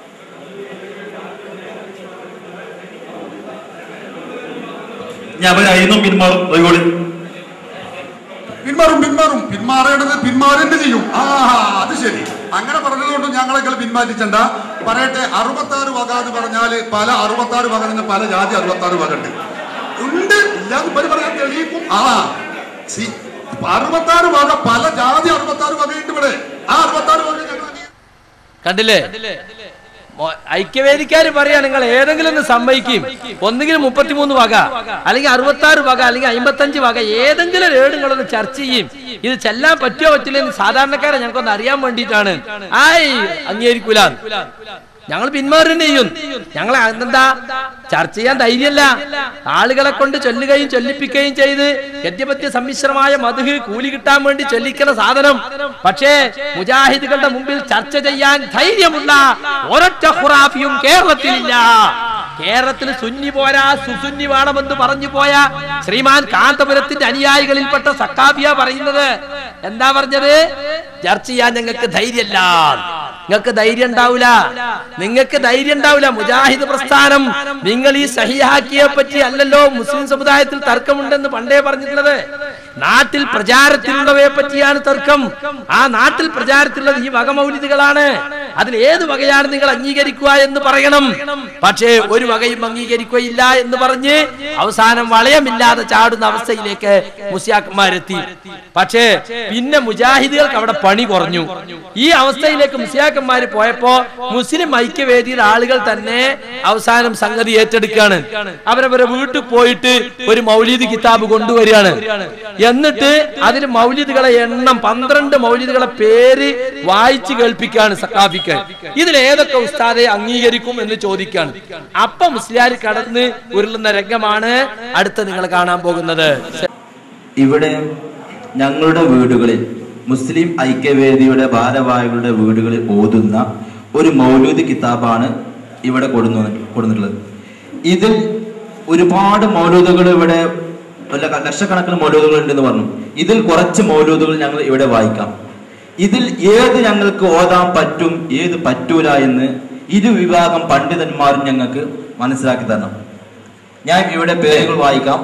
ഞാൻ അവരായിരുന്നു പിന്മാറും റോയിക്കോളി പിന്മാറും പിന്മാറും പിന്മാറേണ്ടത് പിന്മാറേണ്ടി ചെയ്യും ആ അത് ശരി അങ്ങനെ പറഞ്ഞതുകൊണ്ട് ഞങ്ങളെക്കാൾ പിന്മാറ്റിച്ചണ്ട പറയട്ടെ അറുപത്താറ് വക എന്ന് പറഞ്ഞാല് പല അറുപത്താറ് വക നിന്ന് പല ജാതി അറുപത്താറ് വക ഉണ്ട് ഉണ്ട് ഇല്ലാന്ന് ഇവര് പറയാൻ തെളിയിക്കും ആ സി അറുപത്താറ് വക പല ജാതി അറുപത്താറ് വകയുണ്ട് ഇവിടെ ആ അറുപത്താറ് വക ഞങ്ങൾ അംഗീകരിക്കും. കണ്ടില്ലേ മോ- ഐക്യവേദിക്കാര് പറയാ നിങ്ങൾ ഏതെങ്കിലും ഒന്ന് സമ്മതിക്കും ഒന്നുകിൽ മുപ്പത്തിമൂന്ന് വക അല്ലെങ്കിൽ അറുപത്തി ആറ് വക അല്ലെങ്കിൽ അമ്പത്തഞ്ച് വക ഏതെങ്കിലും ഒരു ഏട് നിങ്ങളൊന്ന് ചർച്ച ചെയ്യും ഇത് ചെല്ലാൻ പറ്റുമോ പറ്റില്ലെന്ന് സാധാരണക്കാരെ ഞങ്ങൾക്കൊന്ന് അറിയാൻ വേണ്ടിയിട്ടാണ് ആയി അംഗീകരിക്കൂല ഞങ്ങൾ പിന്മാറുകയും ചെയ്യും ഞങ്ങൾ എന്താ ചർച്ച ചെയ്യാൻ ധൈര്യമല്ല ആളുകളെ കൊണ്ട് ചൊല്ലുകയും ചൊല്ലിപ്പിക്കുകയും ചെയ്ത് ഗദ്യപദ്യ സമ്മിശ്രമായ മധു കൂലി കിട്ടാൻ വേണ്ടി ചൊല്ലിക്കുന്ന സാധനം പക്ഷേ മുജാഹിദുകളുടെ മുമ്പിൽ ചർച്ച ചെയ്യാൻ ധൈര്യമുള്ള ഒരൊറ്റ ഖുറാഫിയും കേരളത്തിലില്ല കേരളത്തിൽ സുന്നി പോരാ സുസുന്നി വേണമെന്ന് പറഞ്ഞു പോയ ശ്രീമാൻ കാന്തപുരത്തിന്റെ അനുയായികളിൽപ്പെട്ട സക്കാബിയ പറയുന്നത് എന്താ പറഞ്ഞത് ചർച്ച ചെയ്യാൻ ഞങ്ങൾക്ക് ധൈര്യമല്ല നിങ്ങൾക്ക് ധൈര്യം ഉണ്ടാവില്ല നിങ്ങൾക്ക് ധൈര്യം ഉണ്ടാവില്ല മുജാഹിദ് പ്രസ്ഥാനം നിങ്ങൾ ഈ സഹിയാക്കിയെ പറ്റി അല്ലല്ലോ മുസ്ലിം സമുദായത്തിൽ തർക്കമുണ്ടെന്ന് പണ്ടേ പറഞ്ഞിട്ടുള്ളത് നാട്ടിൽ പ്രചാരത്തിലുള്ളവയെ പറ്റിയാണ് തർക്കം ആ നാട്ടിൽ പ്രചാരത്തിലുള്ളത് ഈ വകമൗലികളാണ് അതിൽ ഏത് വകയാണ് നിങ്ങൾ അംഗീകരിക്കുക എന്ന് പറയണം പക്ഷേ ഒരു വകയും അംഗീകരിക്കുകയില്ല എന്ന് പറഞ്ഞ് അവസാനം വളയമില്ലാതെ ചാടുന്ന അവസ്ഥയിലേക്ക് മുസ്യാക്കന്മാരെത്തി പക്ഷേ പിന്നെ മുജാഹിദുകൾക്ക് അവിടെ പണി കുറഞ്ഞു ഈ അവസ്ഥയിലേക്ക് മുസ്യാക്കന്മാര് പോയപ്പോ മുസ്ലിം ഐക്യവേദിയുടെ ആളുകൾ തന്നെ അവസാനം സംഗതി ഏറ്റെടുക്കുകയാണ് അവരവരെ വീട്ടിൽ പോയിട്ട് ഒരു മൗലീദ് കിതാബ് കൊണ്ടുവരികയാണ് എന്നിട്ട് അതിൽ മൗലിദുകളെ എണ്ണം പന്ത്രണ്ട് മൗലിദുകളെ പേര് വായിച്ചു കേൾപ്പിക്കുകയാണ് സക്കാഫിക്ക് ഇതിൽ ഏതൊക്കെ ഉസ്താദെ അംഗീകരിക്കും എന്ന് ചോദിക്കുകയാണ് അപ്പൊ മുസ്ലിയാർ കടന്ന് ഉരുളുന്ന രംഗമാണ് അടുത്ത നിങ്ങൾ കാണാൻ പോകുന്നത് ഇവിടെ ഞങ്ങളുടെ വീടുകളിൽ മുസ്ലിം ഐക്യവേദിയുടെ ഭാരവാഹികളുടെ വീടുകളിൽ ഓതുന്ന ഒരു മൗലൂദ് കിതാബാണ് ഇവിടെ കൊടുന്നു കൊടുത്തിട്ടുള്ളത് ഇതിൽ ഒരുപാട് മൗലൂദുകൾ ഇവിടെ വല്ല ലക്ഷക്കണക്കിന് മൗലൂദുകൾ ഉണ്ടെന്ന് പറഞ്ഞു ഇതിൽ കുറച്ച് മൗലൂദുകൾ ഞങ്ങൾ ഇവിടെ വായിക്കാം ഇതിൽ ഏത് ഞങ്ങൾക്ക് ഓതാൻ പറ്റും ഏത് പറ്റൂല എന്ന് ഇരു വിഭാഗം പണ്ഡിതന്മാരും ഞങ്ങൾക്ക് മനസ്സിലാക്കി തരണം ഞാൻ ഇവിടെ പേരുകൾ വായിക്കാം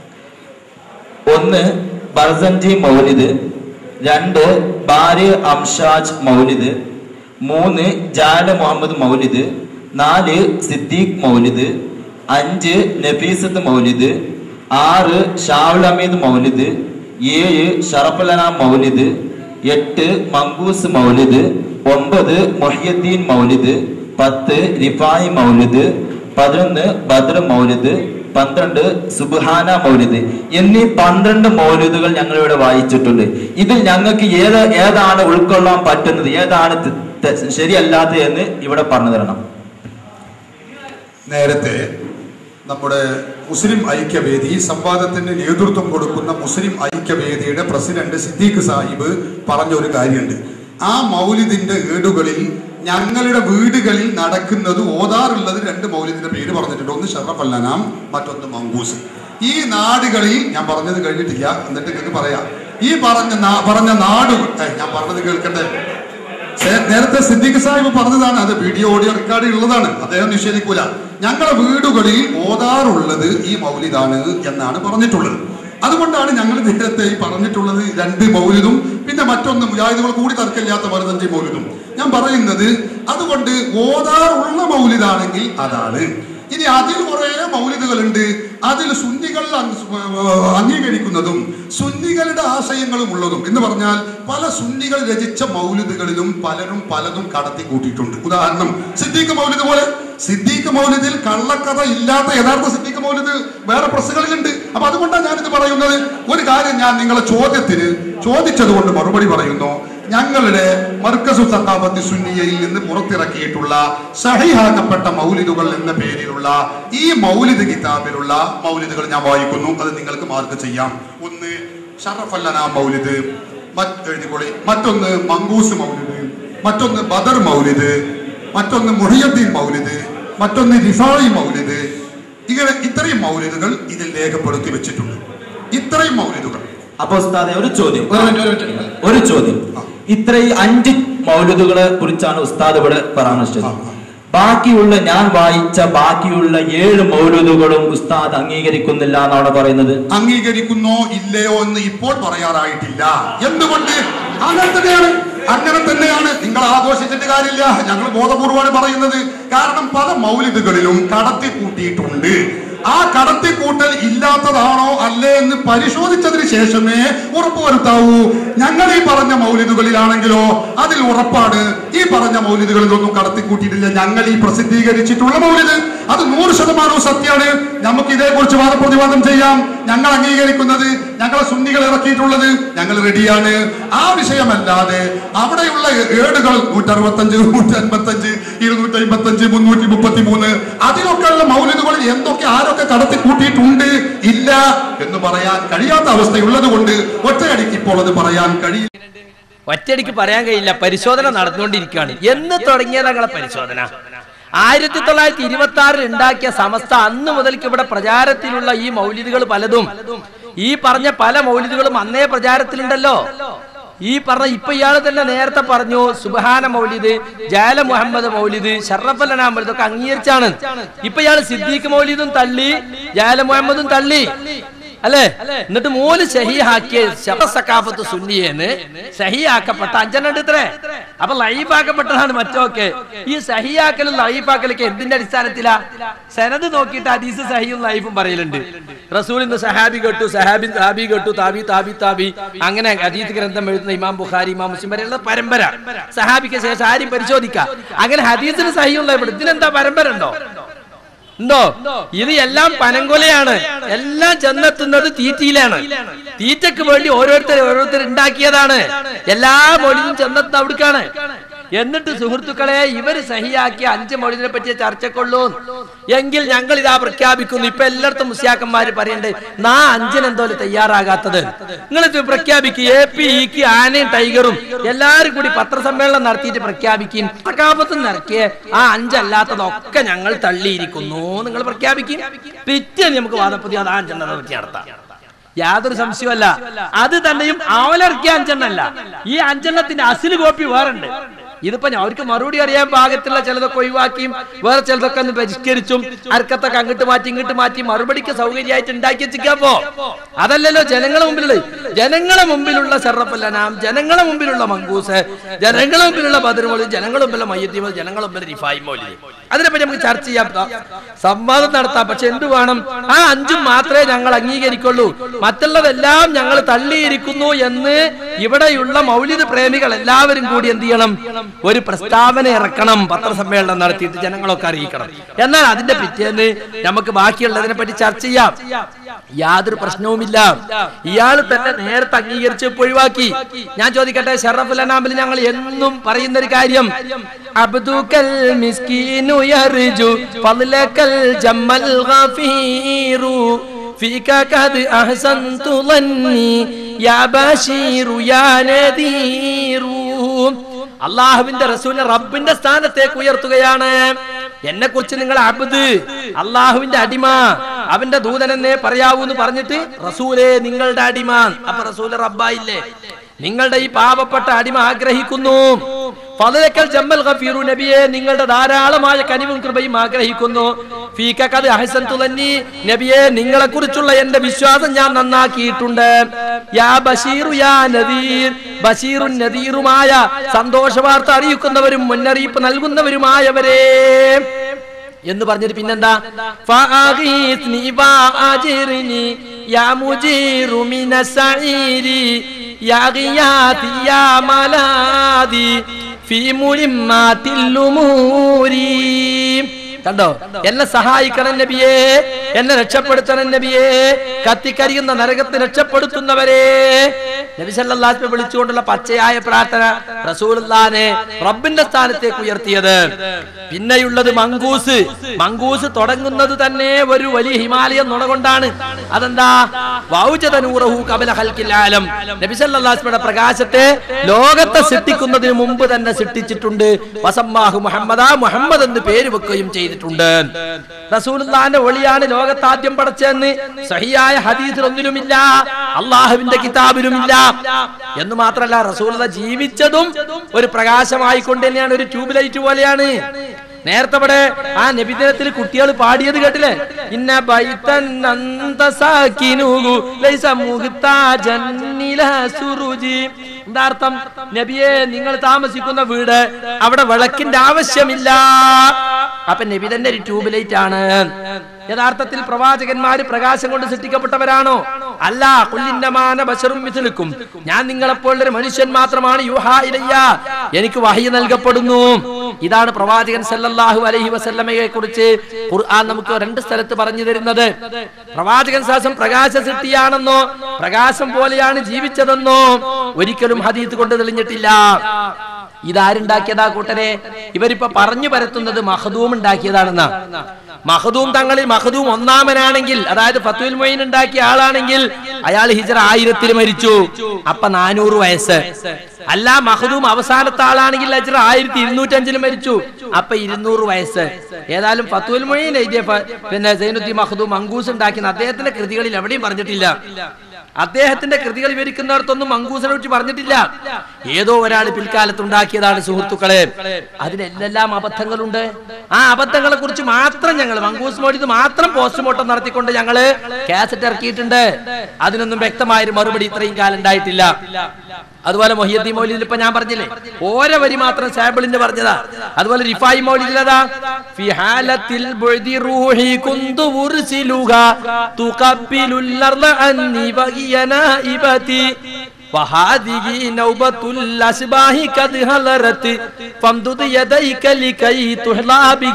ഒന്ന് ബർസൻജി മൗലിദ് രണ്ട് ബാരി അംഷാജ് മൗലിദ് മൂന്ന് ജാല മുഹമ്മദ് മൗലിദ് നാല് സിദ്ദീഖ് മൗലിദ് അഞ്ച് നഫീസത്ത് മൗലിദ് ആറ് ഷാവുൽ അമീദ് മൗലിദ് ഏഴ് ഷറഫലന മൗലിദ് എട്ട് മങ്കൂസ് മൗലിദ് ഒമ്പത് മൊഹിയുദ്ദീൻ മൗലിദ് പത്ത് റിഫായി മൗലിദ് പതിനൊന്ന് ബദ്ർ മൗലിദ് പന്ത്രണ്ട് സുബ്ഹാന മൗലിദ് എന്നീ പന്ത്രണ്ട് മൗലിദുകൾ ഞങ്ങൾ ഇവിടെ വായിച്ചിട്ടുണ്ട് ഇതിൽ ഞങ്ങൾക്ക് ഏത് ഏതാണ് ഉൾക്കൊള്ളാൻ പറ്റുന്നത് ഏതാണ് ത- ത- ശരിയല്ലാത്തത് എന്ന് ഇവിടെ പറഞ്ഞു തരണം നേരത്തെ നമ്മുടെ മുസ്ലിം ഐക്യവേദി ഈ സംവാദത്തിന് നേതൃത്വം കൊടുക്കുന്ന മുസ്ലിം ഐക്യവേദിയുടെ പ്രസിഡന്റ് സിദ്ദീഖ് സാഹിബ് പറഞ്ഞ ഒരു കാര്യമുണ്ട് ആ മൗലിദിന്റെ ഏടുകളിൽ ഞങ്ങളുടെ വീടുകളിൽ നടക്കുന്നത് ഓതാറുള്ളത് രണ്ട് മൗലിദിന്റെ പേര് പറഞ്ഞിട്ടുണ്ട് ഒന്ന് ഷറഫ് അല്ലനാം മറ്റൊന്ന് മങ്കൂസ് ഈ നാടുകളിൽ ഞാൻ പറഞ്ഞത് കഴിഞ്ഞിട്ടില്ല എന്നിട്ട് നിങ്ങൾക്ക് പറയാം ഈ പറഞ്ഞ നാ- പറഞ്ഞ നാടുകൾ ഏയ്, ഞാൻ പറഞ്ഞത് കേൾക്കട്ടെ സേ- നേരത്തെ സിദ്ദീഖ് സാഹിബ് പറഞ്ഞതാണ് അത് വീഡിയോ ഓഡിയോ റെക്കോർഡ് ഉള്ളതാണ് അദ്ദേഹം നിഷേധിക്കൂല ഞങ്ങളുടെ വീടുകളിൽ ഓതാറുള്ളത് ഈ മൗലിദാണ് എന്നാണ് പറഞ്ഞിട്ടുള്ളത് അതുകൊണ്ടാണ് ഞങ്ങൾ നേരത്തെ ഈ പറഞ്ഞിട്ടുള്ളത് രണ്ട് മൗലിദും പിന്നെ മറ്റൊന്ന് മുജാഹിദുകൾ കൂടി തർക്കമില്ലാത്ത പതിനഞ്ച് മൗലിദും ഞാൻ പറയുന്നത് അതുകൊണ്ട് ഓതാറുള്ള മൗലിദാണെങ്കിൽ അതാണ് ഇനി അതിൽ കുറെ മൗലിദുകളുണ്ട് അതിൽ സുന്നികൾ അങ്- അംഗീകരിക്കുന്നതും സുന്നികളുടെ ആശയങ്ങളും ഉള്ളതും എന്ന് പറഞ്ഞാൽ പല സുന്നികൾ രചിച്ച മൗലിദുകളിലും പലരും പലതും കടത്തി കൂട്ടിയിട്ടുണ്ട് ഉദാഹരണം സിദ്ദീഖ് മൗലിദ് പോലെ സിദ്ദീഖ് മൗലിദിൽ കള്ളക്കഥ ഇല്ലാത്ത യഥാർത്ഥ സിദ്ദീഖ് മൗലിദ് വേറെ പ്രസ്സുകളിലുണ്ട് അപ്പൊ അതുകൊണ്ടാണ് ഞാനിത് പറയുന്നത് ഒരു കാര്യം ഞാൻ നിങ്ങളെ ചോദ്യത്തിന് ചോദിച്ചത് കൊണ്ട് മറുപടി പറയുന്നു ഞങ്ങളുടെ മർക്കസു സഖാഫത്ത് സുന്നിയയിൽ നിന്ന് പുറത്തിറക്കിയിട്ടുള്ള സഹിഹാക്കപ്പെട്ട മൗലിദുകൾ എന്ന പേരിലുള്ള ഈ മൗലിദ് കിതാബിലുള്ള മൗലിദുകൾ ഞാൻ വായിക്കുന്നു അത് നിങ്ങൾക്ക് മാർക്ക് ചെയ്യാം ഒന്ന് ഷറഫല്ലന മൗലിദ് മറ്റ് എഴുതിക്കോളി മറ്റൊന്ന് മങ്കൂസ് മൗലിദ് മറ്റൊന്ന് ബദർ മൗലിദ് മറ്റൊന്ന് മുഹിയുദ്ദീൻ മൗലിദ് മറ്റൊന്ന് റിഫായി മൗലിദ് ഇങ്ങനെ ഇത്രയും മൗലിദുകൾ ഇതിൽ രേഖപ്പെടുത്തി വെച്ചിട്ടുണ്ട് ഇത്രയും മൗലിദുകൾ അപ്പൊ ഉസ്താദെ ഒരു ചോദ്യം ഒരു മിനിറ്റ് ഒരു മിനിറ്റ് ഒരു ചോദ്യം ഇത്രയും അഞ്ച് മൗലിദുകളെ കുറിച്ചാണ് ഉസ്താദ് ഇവിടെ പരാമർശിച്ചത് ആ, ആ. ബാക്കിയുള്ള ഞാൻ വായിച്ച ബാക്കിയുള്ള ഏഴ് മൗലിദുകളും ഉസ്താദ് അംഗീകരിക്കുന്നില്ല എന്നാണ് പറയുന്നത് അംഗീകരിക്കുന്നോ ഇല്ലയോ എന്ന് ഇപ്പോൾ പറയാറായിട്ടില്ല എന്തുകൊണ്ട് അങ്ങനെ തന്നെയാണ് അങ്ങനെ തന്നെയാണ് നിങ്ങൾ ആഘോഷിച്ചിട്ട് കാര്യമില്ല ഞങ്ങൾ ബോധപൂർവമാണ് പറയുന്നത് കാരണം പല മൗലിദുകളിലും കടത്തി കൂട്ടിയിട്ടുണ്ട് ആ കടത്തിക്കൂട്ടൽ ഇല്ലാത്തതാണോ അല്ലേ എന്ന് പരിശോധിച്ചതിന് ശേഷമേ ഉറപ്പുവരുത്താവൂ ഞങ്ങൾ ഈ പറഞ്ഞ മൗലിദുകളിലാണെങ്കിലോ അതിൽ ഉറപ്പാണ് ഈ പറഞ്ഞ മൗലിദുകളിലൊന്നും കടത്തിക്കൂട്ടിയിട്ടില്ല ഞങ്ങൾ ഈ പ്രസിദ്ധീകരിച്ചിട്ടുള്ള മൗലിദ് അത് നൂറ് ശതമാനവും സത്യമാണ് നമുക്ക് ഇതേക്കുറിച്ച് വാദപ്രതിവാദം ചെയ്യാം ഞങ്ങൾ അംഗീകരിക്കുന്നത് ഞങ്ങളെ സുന്നികൾ ഇറക്കിയിട്ടുള്ളത് ഞങ്ങൾ റെഡിയാണ് ആ വിഷയമല്ലാതെ അവിടെയുള്ള ഏടുകൾ നൂറ്ററുപത്തഞ്ച് നൂറ്റി അൻപത്തഞ്ച് ഇരുന്നൂറ്റി അമ്പത്തഞ്ച് മുന്നൂറ്റി മുപ്പത്തി മൂന്ന് അതിലൊക്കെയുള്ള മൗലിദുകളിൽ എന്തൊക്കെ ആരൊക്കെ കടത്തി കൂട്ടിയിട്ടുണ്ട് ഇല്ല എന്ന് പറയാൻ കഴിയാത്ത അവസ്ഥയുള്ളത് കൊണ്ട് ഒറ്റയടിക്ക് ഇപ്പോൾ അത് പറയാൻ കഴിയില്ല ഒറ്റയടിക്ക് പറയാൻ കഴിയില്ല പരിശോധന നടന്നുകൊണ്ടിരിക്കുകയാണ് എന്ന് തുടങ്ങിയ ഞങ്ങളെ പരിശോധന ആയിരത്തി തൊള്ളായിരത്തി ഇരുപത്തി ആറിൽ ഉണ്ടാക്കിയ സമസ്ത അന്ന് മുതൽക്ക് ഇവിടെ പ്രചാരത്തിലുള്ള ഈ മൗലിദുകൾ പലതും ഈ പറഞ്ഞ പല മൗലിദുകളും അന്നേ പ്രചാരത്തിലുണ്ടല്ലോ ഈ പറഞ്ഞ ഇപ്പൊ ഇയാൾ തന്നെ നേരത്തെ പറഞ്ഞു സുബഹാന മൗലിദ് ജാല മുഹമ്മദ് മൗലിദ് ഷറഫലന മൗലിദ് ഒക്കെ അംഗീകരിച്ചാണ് ഇപ്പൊ ഇയാൾ സിദ്ദീഖ് മൗലിദും തള്ളി ജാല മുഹമ്മദും തള്ളി അല്ലേ എന്നിട്ട് മൂന്ന് ഷഹീഹാക്കിയ സക്കാഫത്ത് സുന്നിയെന്ന് ഷഹീഹാക്കപ്പെട്ട അഞ്ചെണ്ണം ഇത്രേ അപ്പൊ ലൈഫാക്കപ്പെട്ടതാണ് മറ്റൊക്കെ ഈ സഹിയാക്കലും ലൈഫാക്കലൊക്കെ എന്തിന്റെ അടിസ്ഥാനത്തിലാ സനത് നോക്കിയിട്ട് ഹദീസ് സഹിയും ലൈഫും പറയലുണ്ട് റസൂൽ ഇന്ന് സഹാബി കേട്ടു സഹാബി താബി കേട്ടു താബി താബി താബി അങ്ങനെ ഹദീസ് ഗ്രന്ഥം എഴുതുന്ന ഇമാം ബുഖാരി ഇമാം മുസ്ലിം വരെയുള്ള പരമ്പര സഹാബിക്ക് ശേഷം ആരും പരിശോധിക്കാം അങ്ങനെ ഹദീസിന് സഹിയും ലൈഫ് ഇതിനെന്താ പരമ്പര ഉണ്ടോ ഉണ്ടോ ഇത് എല്ലാം പനങ്കൊലയാണ് എല്ലാം ചെന്നെത്തുന്നത് തീറ്റയിലാണ് തീറ്റക്ക് വേണ്ടി ഓരോരുത്തർ ഓരോരുത്തർ ഉണ്ടാക്കിയതാണ് എല്ലാ മൊഴിയും ചെന്നെത്തുന്ന അവിടുക്കാണ് എന്നിട്ട് സുഹൃത്തുക്കളെ ഇവര് സഹിയാക്കിയ അഞ്ച് മൊഴിനെ പറ്റിയ ചർച്ചക്കൊള്ളൂ എങ്കിൽ ഞങ്ങൾ ഇതാ പ്രഖ്യാപിക്കുന്നു ഇപ്പൊ എല്ലായിടത്തും മുസ്യാക്കന്മാര് പറയണ്ടേ നാ അഞ്ചിന് എന്തോലും തയ്യാറാകാത്തത് നിങ്ങൾ ഇത് പ്രഖ്യാപിക്കുക എ പി ഇക്ക് ആനയും ടൈഗറും എല്ലാരും കൂടി പത്രസമ്മേളനം നടത്തിയിട്ട് പ്രഖ്യാപിക്കും പ്രഖ്യാപനത്തിൽ നിറക്കിയ ആ അഞ്ചല്ലാത്തതൊക്കെ ഞങ്ങൾ തള്ളിയിരിക്കുന്നു നിങ്ങൾ പ്രഖ്യാപിക്കും പിറ്റേന്ന് നമുക്ക് വാദപ്പതി അത് ആ അഞ്ചെണ്ണത്തെ പറ്റി നടത്താം യാതൊരു സംശയമല്ല അത് തന്നെയും അവലർക്കിയ അഞ്ചെണ്ണല്ല ഈ അഞ്ചെണ്ണത്തിന്റെ അസിൽ കോപ്പി വേറുണ്ട് ഇതിപ്പോ ഞാൻ അവർക്ക് മറുപടി അറിയാൻ പാകത്തുള്ള ചിലതൊക്കെ ഒഴിവാക്കിയും വേറെ ചിലതൊക്കെ ഒന്ന് പരിഷ്കരിച്ചും അർക്കത്തൊക്കെ അങ്ങോട്ട് മാറ്റി ഇങ്ങോട്ട് മാറ്റി മറുപടിക്ക് സൗകര്യമായിട്ട് ഉണ്ടാക്കി വെച്ചിക്കാപ്പോ അതല്ലല്ലോ ജനങ്ങളെ മുമ്പിലുള്ളത് ജനങ്ങളെ മുമ്പിലുള്ള സെറപ്പല്ലനാം ജനങ്ങളെ മുമ്പിലുള്ള മങ്കൂസ് ജനങ്ങളെ മുമ്പിലുള്ള ബദർമോളി ജനങ്ങളെ മുമ്പിലുള്ള മയ്യത്തിമോൾ ജനങ്ങളെ മുമ്പിൽ റിഫായി മോലി അതിനെപ്പറ്റി നമുക്ക് ചർച്ച ചെയ്യാം സംവാദം നടത്താം പക്ഷെ എന്ത് വേണം ആ അഞ്ചും മാത്രമേ ഞങ്ങൾ അംഗീകരിക്കുള്ളൂ മറ്റുള്ളതെല്ലാം ഞങ്ങൾ തള്ളിയിരിക്കുന്നു എന്ന് ഇവിടെയുള്ള മൗലിക പ്രേമികൾ എല്ലാവരും കൂടി എന്ത് ചെയ്യണം ഒരു പ്രസ്താവന ഇറക്കണം പത്രസമ്മേളനം നടത്തിയിട്ട് ജനങ്ങളൊക്കെ അറിയിക്കണം എന്നാൽ അതിന്റെ പിറ്റേന്ന് നമുക്ക് ബാക്കിയുള്ളതിനെ പറ്റി ചർച്ച ചെയ്യാം യാതൊരു പ്രശ്നവുമില്ല ഇയാൾ തന്നെ നേരത്തെ അംഗീകരിച്ച് ഒഴിവാക്കി ഞാൻ ചോദിക്കട്ടെ ഷറഫുൽ അനാമിൽ ഞങ്ങൾ എന്നും പറയുന്ന ഒരു കാര്യം അബ്ദുക്കൽ മിസ്കീനു യർജു ഫളലക്കൽ ജമ്മൽ ഗഫീറു فيك قد أحسنت ظني يا بشير يا نذير അള്ളാഹുവിന്റെ റസൂലിനെ റബ്ബിന്റെ സ്ഥാനത്തേക്ക് ഉയർത്തുകയാണ് എന്നെ കുറിച്ച് നിങ്ങൾ അബ്ദ് അള്ളാഹുവിന്റെ അടിമ അവന്റെ ദൂതനെന്നേ പറയാവൂ എന്ന് പറഞ്ഞിട്ട് റസൂലെ നിങ്ങളുടെ അടിമ അപ്പൊ റസൂല് റബ്ബായില്ലേ നിങ്ങളുടെ ഈ പാവപ്പെട്ട അടിമ ആഗ്രഹിക്കുന്നു ഫതലക്കൽ ജമ്മൽ ഗഫീറു നബിയെ നിങ്ങളുടെ ധാരാളമായ കനിവും കൃപയും ആഗ്രഹിക്കുന്നു ഫീക്കത് അഹസൻതു തന്നി നബിയെ നിങ്ങളെ കുറിച്ചുള്ള എന്റെ വിശ്വാസം ഞാൻ നന്നാക്കിയിട്ടുണ്ട് യാ ബഷീറു യാ നദീർ ബഷീറും നദീറുമായ സന്തോഷ വാർത്ത അറിയിക്കുന്നവരും മുന്നറിയിപ്പ് നൽകുന്നവരുമായവരെ എന്ന് പറഞ്ഞിട്ട് പിന്നെന്താ ഫഅഗീത്നി വഅജിർനി യാ മുജീറു മിനസ്സഈരി യാ ഗിയാതി യാ മലാദി ഫീ മുലിമ്മാത്തിൽ ഉമൂരി കണ്ടോ എന്നെ സഹായിക്കണം നബിയേ എന്നെ രക്ഷപ്പെടുത്തണം നബിയേ കത്തിക്കരിയുന്ന നരകത്തെ രക്ഷപ്പെടുത്തുന്നവരെ നബി സല്ലല്ലാഹു അലൈഹി വിളിച്ചുകൊണ്ടുള്ള പച്ചയായ പ്രാർത്ഥന റസൂലുള്ളാനെ റബ്ബിന്റെ സ്ഥാനത്തേക്ക് ഉയർത്തിയത് പിന്നെയുള്ളത് മങ്കൂസ് മങ്കൂസ് തുടങ്ങുന്നത് തന്നെ ഒരു വലിയ ഹിമാലയൻ നുണ കൊണ്ടാണ് അതെന്താ വൗജതനൂറഹു കബല ഹൽക്കിൽ ആലം നബി സല്ലല്ലാഹു അലൈഹി വസല്ലമയുടെ പ്രകാശത്തെ ലോകത്തെ സൃഷ്ടിക്കുന്നതിന് മുമ്പ് തന്നെ സൃഷ്ടിച്ചിട്ടുണ്ട് വസമ്മാഹു മുഹമ്മദ മുഹമ്മദ് എന്ന് പേര് വെക്കുകയും ചെയ്തിട്ടുണ്ട് റസൂലുള്ളാന്റെ ഒളിയാണ് ലോകത്ത് ആദ്യം പടച്ചെന്ന് സഹിയായ ഹദീസിൽ ഒന്നിലുമില്ല അള്ളാഹുവിന്റെ കിതാബിലുമില്ല എന്ന് മാത്രമല്ല റസൂലുള്ള ജീവിച്ചതും ഒരു പ്രകാശമായിക്കൊണ്ട് തന്നെയാണ് ഒരു ട്യൂബ് ലൈറ്റ് പോലെയാണ് നേരത്തെ ഇവിടെ ആ നബിദിനത്തിൽ കുട്ടികൾ പാടിയത് കേട്ടില്ലേ ഇന്ന ബൈതൻ അന്ത സാക്കിനുഹു ലൈസ മുഹ്താജൻ ഇലാ സുറുജി എന്താ അർത്ഥം നബിയെ നിങ്ങൾ താമസിക്കുന്ന വീട് അവിടെ വിളക്കിന്റെ ആവശ്യമില്ല അപ്പൊ നബി തന്നെ ഒരു ട്യൂബ് ലൈറ്റ് ആണ് യഥാർത്ഥത്തിൽ പ്രവാചകന്മാര് പ്രകാശം കൊണ്ട് സൃഷ്ടിക്കപ്പെട്ടവരാണോ അല്ല കുല്ലിന്നമാന ബശറും മിഥിലിക്കും ഞാൻ നിങ്ങളെപ്പോലൊരു മനുഷ്യൻ മാത്രമാണ് യുഹാ ഇലയ്യ എനിക്ക് വഹി നൽകപ്പെടുന്നു ഇതാണ് പ്രവാചകൻ സല്ലല്ലാഹു അലൈഹി വസല്ലമയെ കുറിച്ച് ഖുർആൻ നമുക്ക് രണ്ട് സ്ഥലത്ത് പറഞ്ഞു തരുന്നത് പ്രവാചകൻ സാസം പ്രകാശ സൃഷ്ടിയാണെന്നോ പ്രകാശം പോലെയാണ് ജീവിച്ചതെന്നോ ഒരിക്കലും ഹദീത്ത് കൊണ്ട് തെളിഞ്ഞിട്ടില്ല ഇതാരുണ്ടാക്കിയതാ കൂട്ടരെ ഇവരിപ്പോ പറഞ്ഞു പരത്തുന്നത് മഹദൂം ഉണ്ടാക്കിയതാണെന്നാ മഹദൂം തങ്ങളിൽ മഹദൂം ഒന്നാമനാണെങ്കിൽ അതായത് ഫത്തുൽ മൊയിൻ ഉണ്ടാക്കിയ ആളാണെങ്കിൽ അയാൾ ഹിജറ ആയിരത്തിൽ മരിച്ചു അപ്പൊ നാനൂറ് വയസ്സ് അല്ല മഹദൂം അവസാനത്തെ ആളാണെങ്കിൽ ഹിജറ ആയിരത്തി ഇരുന്നൂറ്റഞ്ചിൽ മരിച്ചു അപ്പൊ ഇരുന്നൂറ് വയസ്സ് ഏതായാലും ഫത്തുൽ മൊയിൻ എഴുതിയ ഫ- പിന്നെ സൈനുദ്ദീൻ മഹദൂം മങ്കൂസ് ഉണ്ടാക്കുന്ന അദ്ദേഹത്തിന്റെ കൃതികളിൽ എവിടെയും പറഞ്ഞിട്ടില്ല അദ്ദേഹത്തിന്റെ കൃതികൾ വിവരിക്കുന്നിടത്തൊന്നും മങ്കൂസിനെ കുറിച്ച് പറഞ്ഞിട്ടില്ല ഏതോ ഒരാൾ പിൽക്കാലത്ത് ഉണ്ടാക്കിയതാണ് സുഹൃത്തുക്കളെ അതിലെല്ലാം അബദ്ധങ്ങളുണ്ട് ആ അബദ്ധങ്ങളെ കുറിച്ച് മാത്രം ഞങ്ങൾ മങ്കൂസ് മോഡിത് മാത്രം പോസ്റ്റ്മോർട്ടം നടത്തിക്കൊണ്ട് ഞങ്ങള് കാസറ്റ് ഇറക്കിയിട്ടുണ്ട് അതിനൊന്നും വ്യക്തമായൊരു മറുപടി ഇത്രയും കാലം ഉണ്ടായിട്ടില്ല അതുപോലെ മൊഹിയദ്ദീൻ മൗലിദിൽ ഇപ്പൊ ഞാൻ പറഞ്ഞില്ലേ ഓരോ വരി മാത്രം സാമ്പിളിന്റെ പറഞ്ഞതാ അതുപോലെ റിഫായി മൗലിദിലതാ ഫി ഹാലത്തിൽ ബുഅദി റൂഹി കുന്തു ഉർസിലുഹ തുഖബ്ബിലുൽ അർള അന്നി വഹിയ നായിബതി وهذه نوبة الأشباح قد هلرت فامدد يديك لكي تحلى به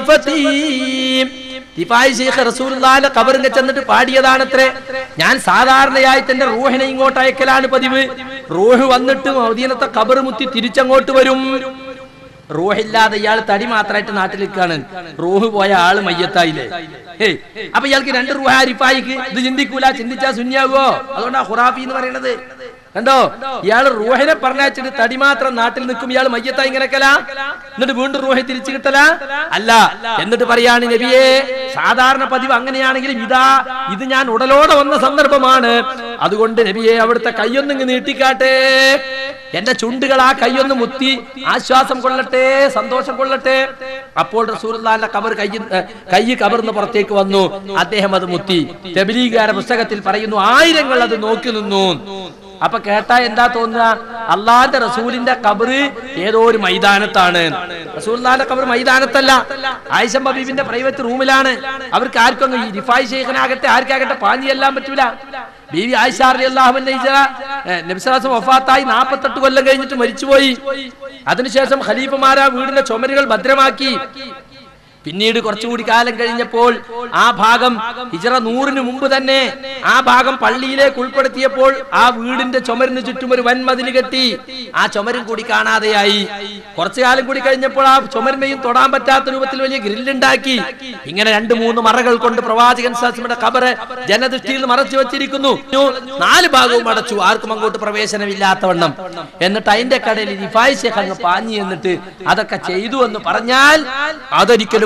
شفتي തിഫായി ശേഖ് റസൂലുള്ളാഹിന്റെ ഖബറിൽ ചെന്നിട്ട് പാടിയതാണത്രേ ഞാൻ സാധാരണയായി തന്റെ റൂഹിനെ ഇങ്ങോട്ട് അയക്കലാണ് പതിവ് റൂഹ് വന്നിട്ട് മദീനത്തെ ഖബർ മുത്തി തിരിച്ചങ്ങോട്ട് വരും റൂഹില്ലാതെ ഇയാൾ തടി മാത്രമായിട്ട് നാട്ടിൽ നിൽക്കാണ് റൂഹ് പോയ ആള് മയ്യത്തായില്ലേ ഏയ് അപ്പൊ ഇയാൾക്ക് രണ്ട് റൂഹ റിഫായിക്ക് ഇത് ചിന്തിക്കൂല ചിന്തിച്ചാ ശൂന്യാവോ അതുകൊണ്ടാ ഹുറാഫി എന്ന് പറയണത് കണ്ടോ ഇയാൾ റൂഹിനെ പറഞ്ഞിട്ട് തടി മാത്രം നാട്ടിൽ നിൽക്കും ഇയാൾ മയ്യത്തായി ഇങ്ങനെ കല എന്നിട്ട് വീണ്ടും റൂഹെ തിരിച്ചു കിട്ടല അല്ല എന്നിട്ട് പറയാണ് നബിയെ സാധാരണ പതിവ് അങ്ങനെയാണെങ്കിലും ഇതാ ഇത് ഞാൻ ഉടലോടെ വന്ന സന്ദർഭമാണ് അതുകൊണ്ട് നബിയെ അവിടുത്തെ കയ്യൊന്നിങ്ങ് നീട്ടിക്കാട്ടെ എന്റെ ചുണ്ടുകൾ ആ കൈയൊന്ന് മുത്തി ആശ്വാസം കൊള്ളട്ടെ സന്തോഷം കൊള്ളട്ടെ അപ്പോൾ റസൂലുള്ളാഹിന്റെ കബർ കൈ കൈ കബർന്ന് പുറത്തേക്ക് വന്നു അദ്ദേഹം അത് മുത്തി തെബിലീകാര പുസ്തകത്തിൽ പറയുന്നു ആയിരങ്ങൾ അത് നോക്കി നിന്നു അപ്പൊ കേട്ടാ എന്താ തോന്നുക അള്ളാന്റെ റസൂലിന്റെ കബറ് ഏതോ ഒരു മൈതാനത്താണ് റസൂലിന്റെ കബർ മൈതാനത്തല്ല ആയിഷ ബീബിന്റെ പ്രൈവറ്റ് റൂമിലാണ് അവർക്ക് ആർക്കും അങ്ങ് ഈ റിഫായ് ഷെയ്ഖനാകട്ടെ ആർക്കാകട്ടെ പാഞ്ഞു ചെല്ലാൻ പറ്റൂല ബീവി ആയിഷ അള്ളാഹുവിന്റെ നബിസ്വലാസം വഫാത്തായി നാൽപ്പത്തെട്ട് കൊല്ലം കഴിഞ്ഞിട്ട് മരിച്ചുപോയി അതിനുശേഷം ഖലീഫമാരാ വീടിന്റെ ചുമരുകൾ ഭദ്രമാക്കി പിന്നീട് കുറച്ചുകൂടി കാലം കഴിഞ്ഞപ്പോൾ ആ ഭാഗം ഹിജറ നൂറിന് മുമ്പ് തന്നെ ആ ഭാഗം പള്ളിയിലേക്ക് ഉൾപ്പെടുത്തിയപ്പോൾ ആ വീടിന്റെ ചുമരിന് ചുറ്റും ഒരു വൻമതിൽ കെട്ടി ആ ചുമരും കൂടി കാണാതെയായി കുറച്ചു കാലം കൂടി കഴിഞ്ഞപ്പോൾ ആ ചുമരിനെയും തൊടാൻ പറ്റാത്ത രൂപത്തിൽ വലിയ ഗ്രില്ലുണ്ടാക്കി ഇങ്ങനെ രണ്ട് മൂന്ന് മറകൾ കൊണ്ട് പ്രവാചകൻ സാസിയുടെ കബറ് ജനദൃഷ്ടിയിൽ മറച്ചു വെച്ചിരിക്കുന്നു നാല് ഭാഗവും അടച്ചു ആർക്കും അങ്ങോട്ട് പ്രവേശനമില്ലാത്തവണ്ണം എന്നിട്ട് അതിന്റെ കടയിൽ റിഫായ് ശേഖ് അങ്ങ് പാഞ്ഞു എന്നിട്ട് അതൊക്കെ ചെയ്തു എന്ന് പറഞ്ഞാൽ അതൊരിക്കലും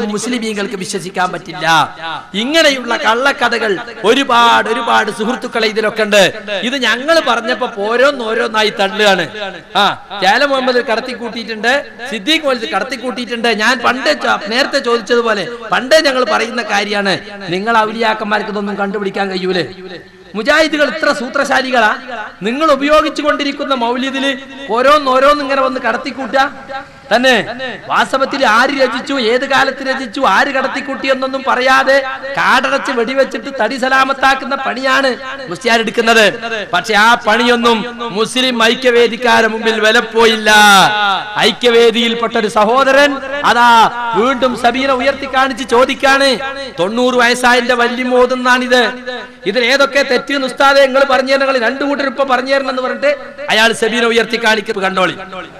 മുസ്ലിമീങ്ങൾക്ക് വിശ്വസിക്കാൻ പറ്റില്ല ഇങ്ങനെയുള്ള കള്ളക്കഥകൾ ഒരുപാട് ഒരുപാട് സുഹൃത്തുക്കളെ ഇതിലൊക്കെ ഉണ്ട് ഇത് ഞങ്ങൾ പറഞ്ഞപ്പോ ഓരോന്നോരോന്നായി തള്ളുകയാണ് ആ ജാല മുഹമ്മദ് കടത്തി കൂട്ടിയിട്ടുണ്ട് സിദ്ദീഖ് മോലിത് കടത്തി കൂട്ടിയിട്ടുണ്ട് ഞാൻ പണ്ട് ചോ- നേരത്തെ ചോദിച്ചതുപോലെ പണ്ടേ ഞങ്ങൾ പറയുന്ന കാര്യമാണ് നിങ്ങൾ ഔലിയാക്കന്മാർക്ക് ഇതൊന്നും കണ്ടുപിടിക്കാൻ കഴിയൂലേ മുജാഹിദുകൾ ഇത്ര സൂത്രശാലികളാ നിങ്ങൾ ഉപയോഗിച്ചു കൊണ്ടിരിക്കുന്ന മൗല്യത്തില് ഓരോന്നോരോന്ന് ഇങ്ങനെ വന്ന് കടത്തിക്കൂട്ടുക തന്നെ വാസ്തവത്തിൽ ആര് രചിച്ചു ഏത് കാലത്ത് രചിച്ചു ആര് കടത്തിക്കൂട്ടി എന്നൊന്നും പറയാതെ കാടടച്ച് വെടിവെച്ചിട്ട് തടി സലാമത്താക്കുന്ന പണിയാണ് മുസ്ലിയാർ എടുക്കുന്നത് പക്ഷെ ആ പണിയൊന്നും മുസ്ലിം ഐക്യവേദിക്കാരെ മുമ്പിൽ വിലപ്പോയില്ല ഐക്യവേദിയിൽപ്പെട്ട ഒരു സഹോദരൻ അതാ വീണ്ടും സബീന ഉയർത്തി കാണിച്ച് ചോദിക്കാണ് തൊണ്ണൂറ് വയസ്സായന്റെ വല്യമോതെന്നാണിത് ഇതിൽ ഏതൊക്കെ തെറ്റ് ഉസ്താദെ നിങ്ങൾ പറഞ്ഞു തരണം നിങ്ങൾ രണ്ടു കൂട്ടർ ഇപ്പൊ പറഞ്ഞു തരണം എന്ന് പറഞ്ഞിട്ട് അയാൾ സബീന ഉയർത്തി കാണിക്ക് കണ്ടോളി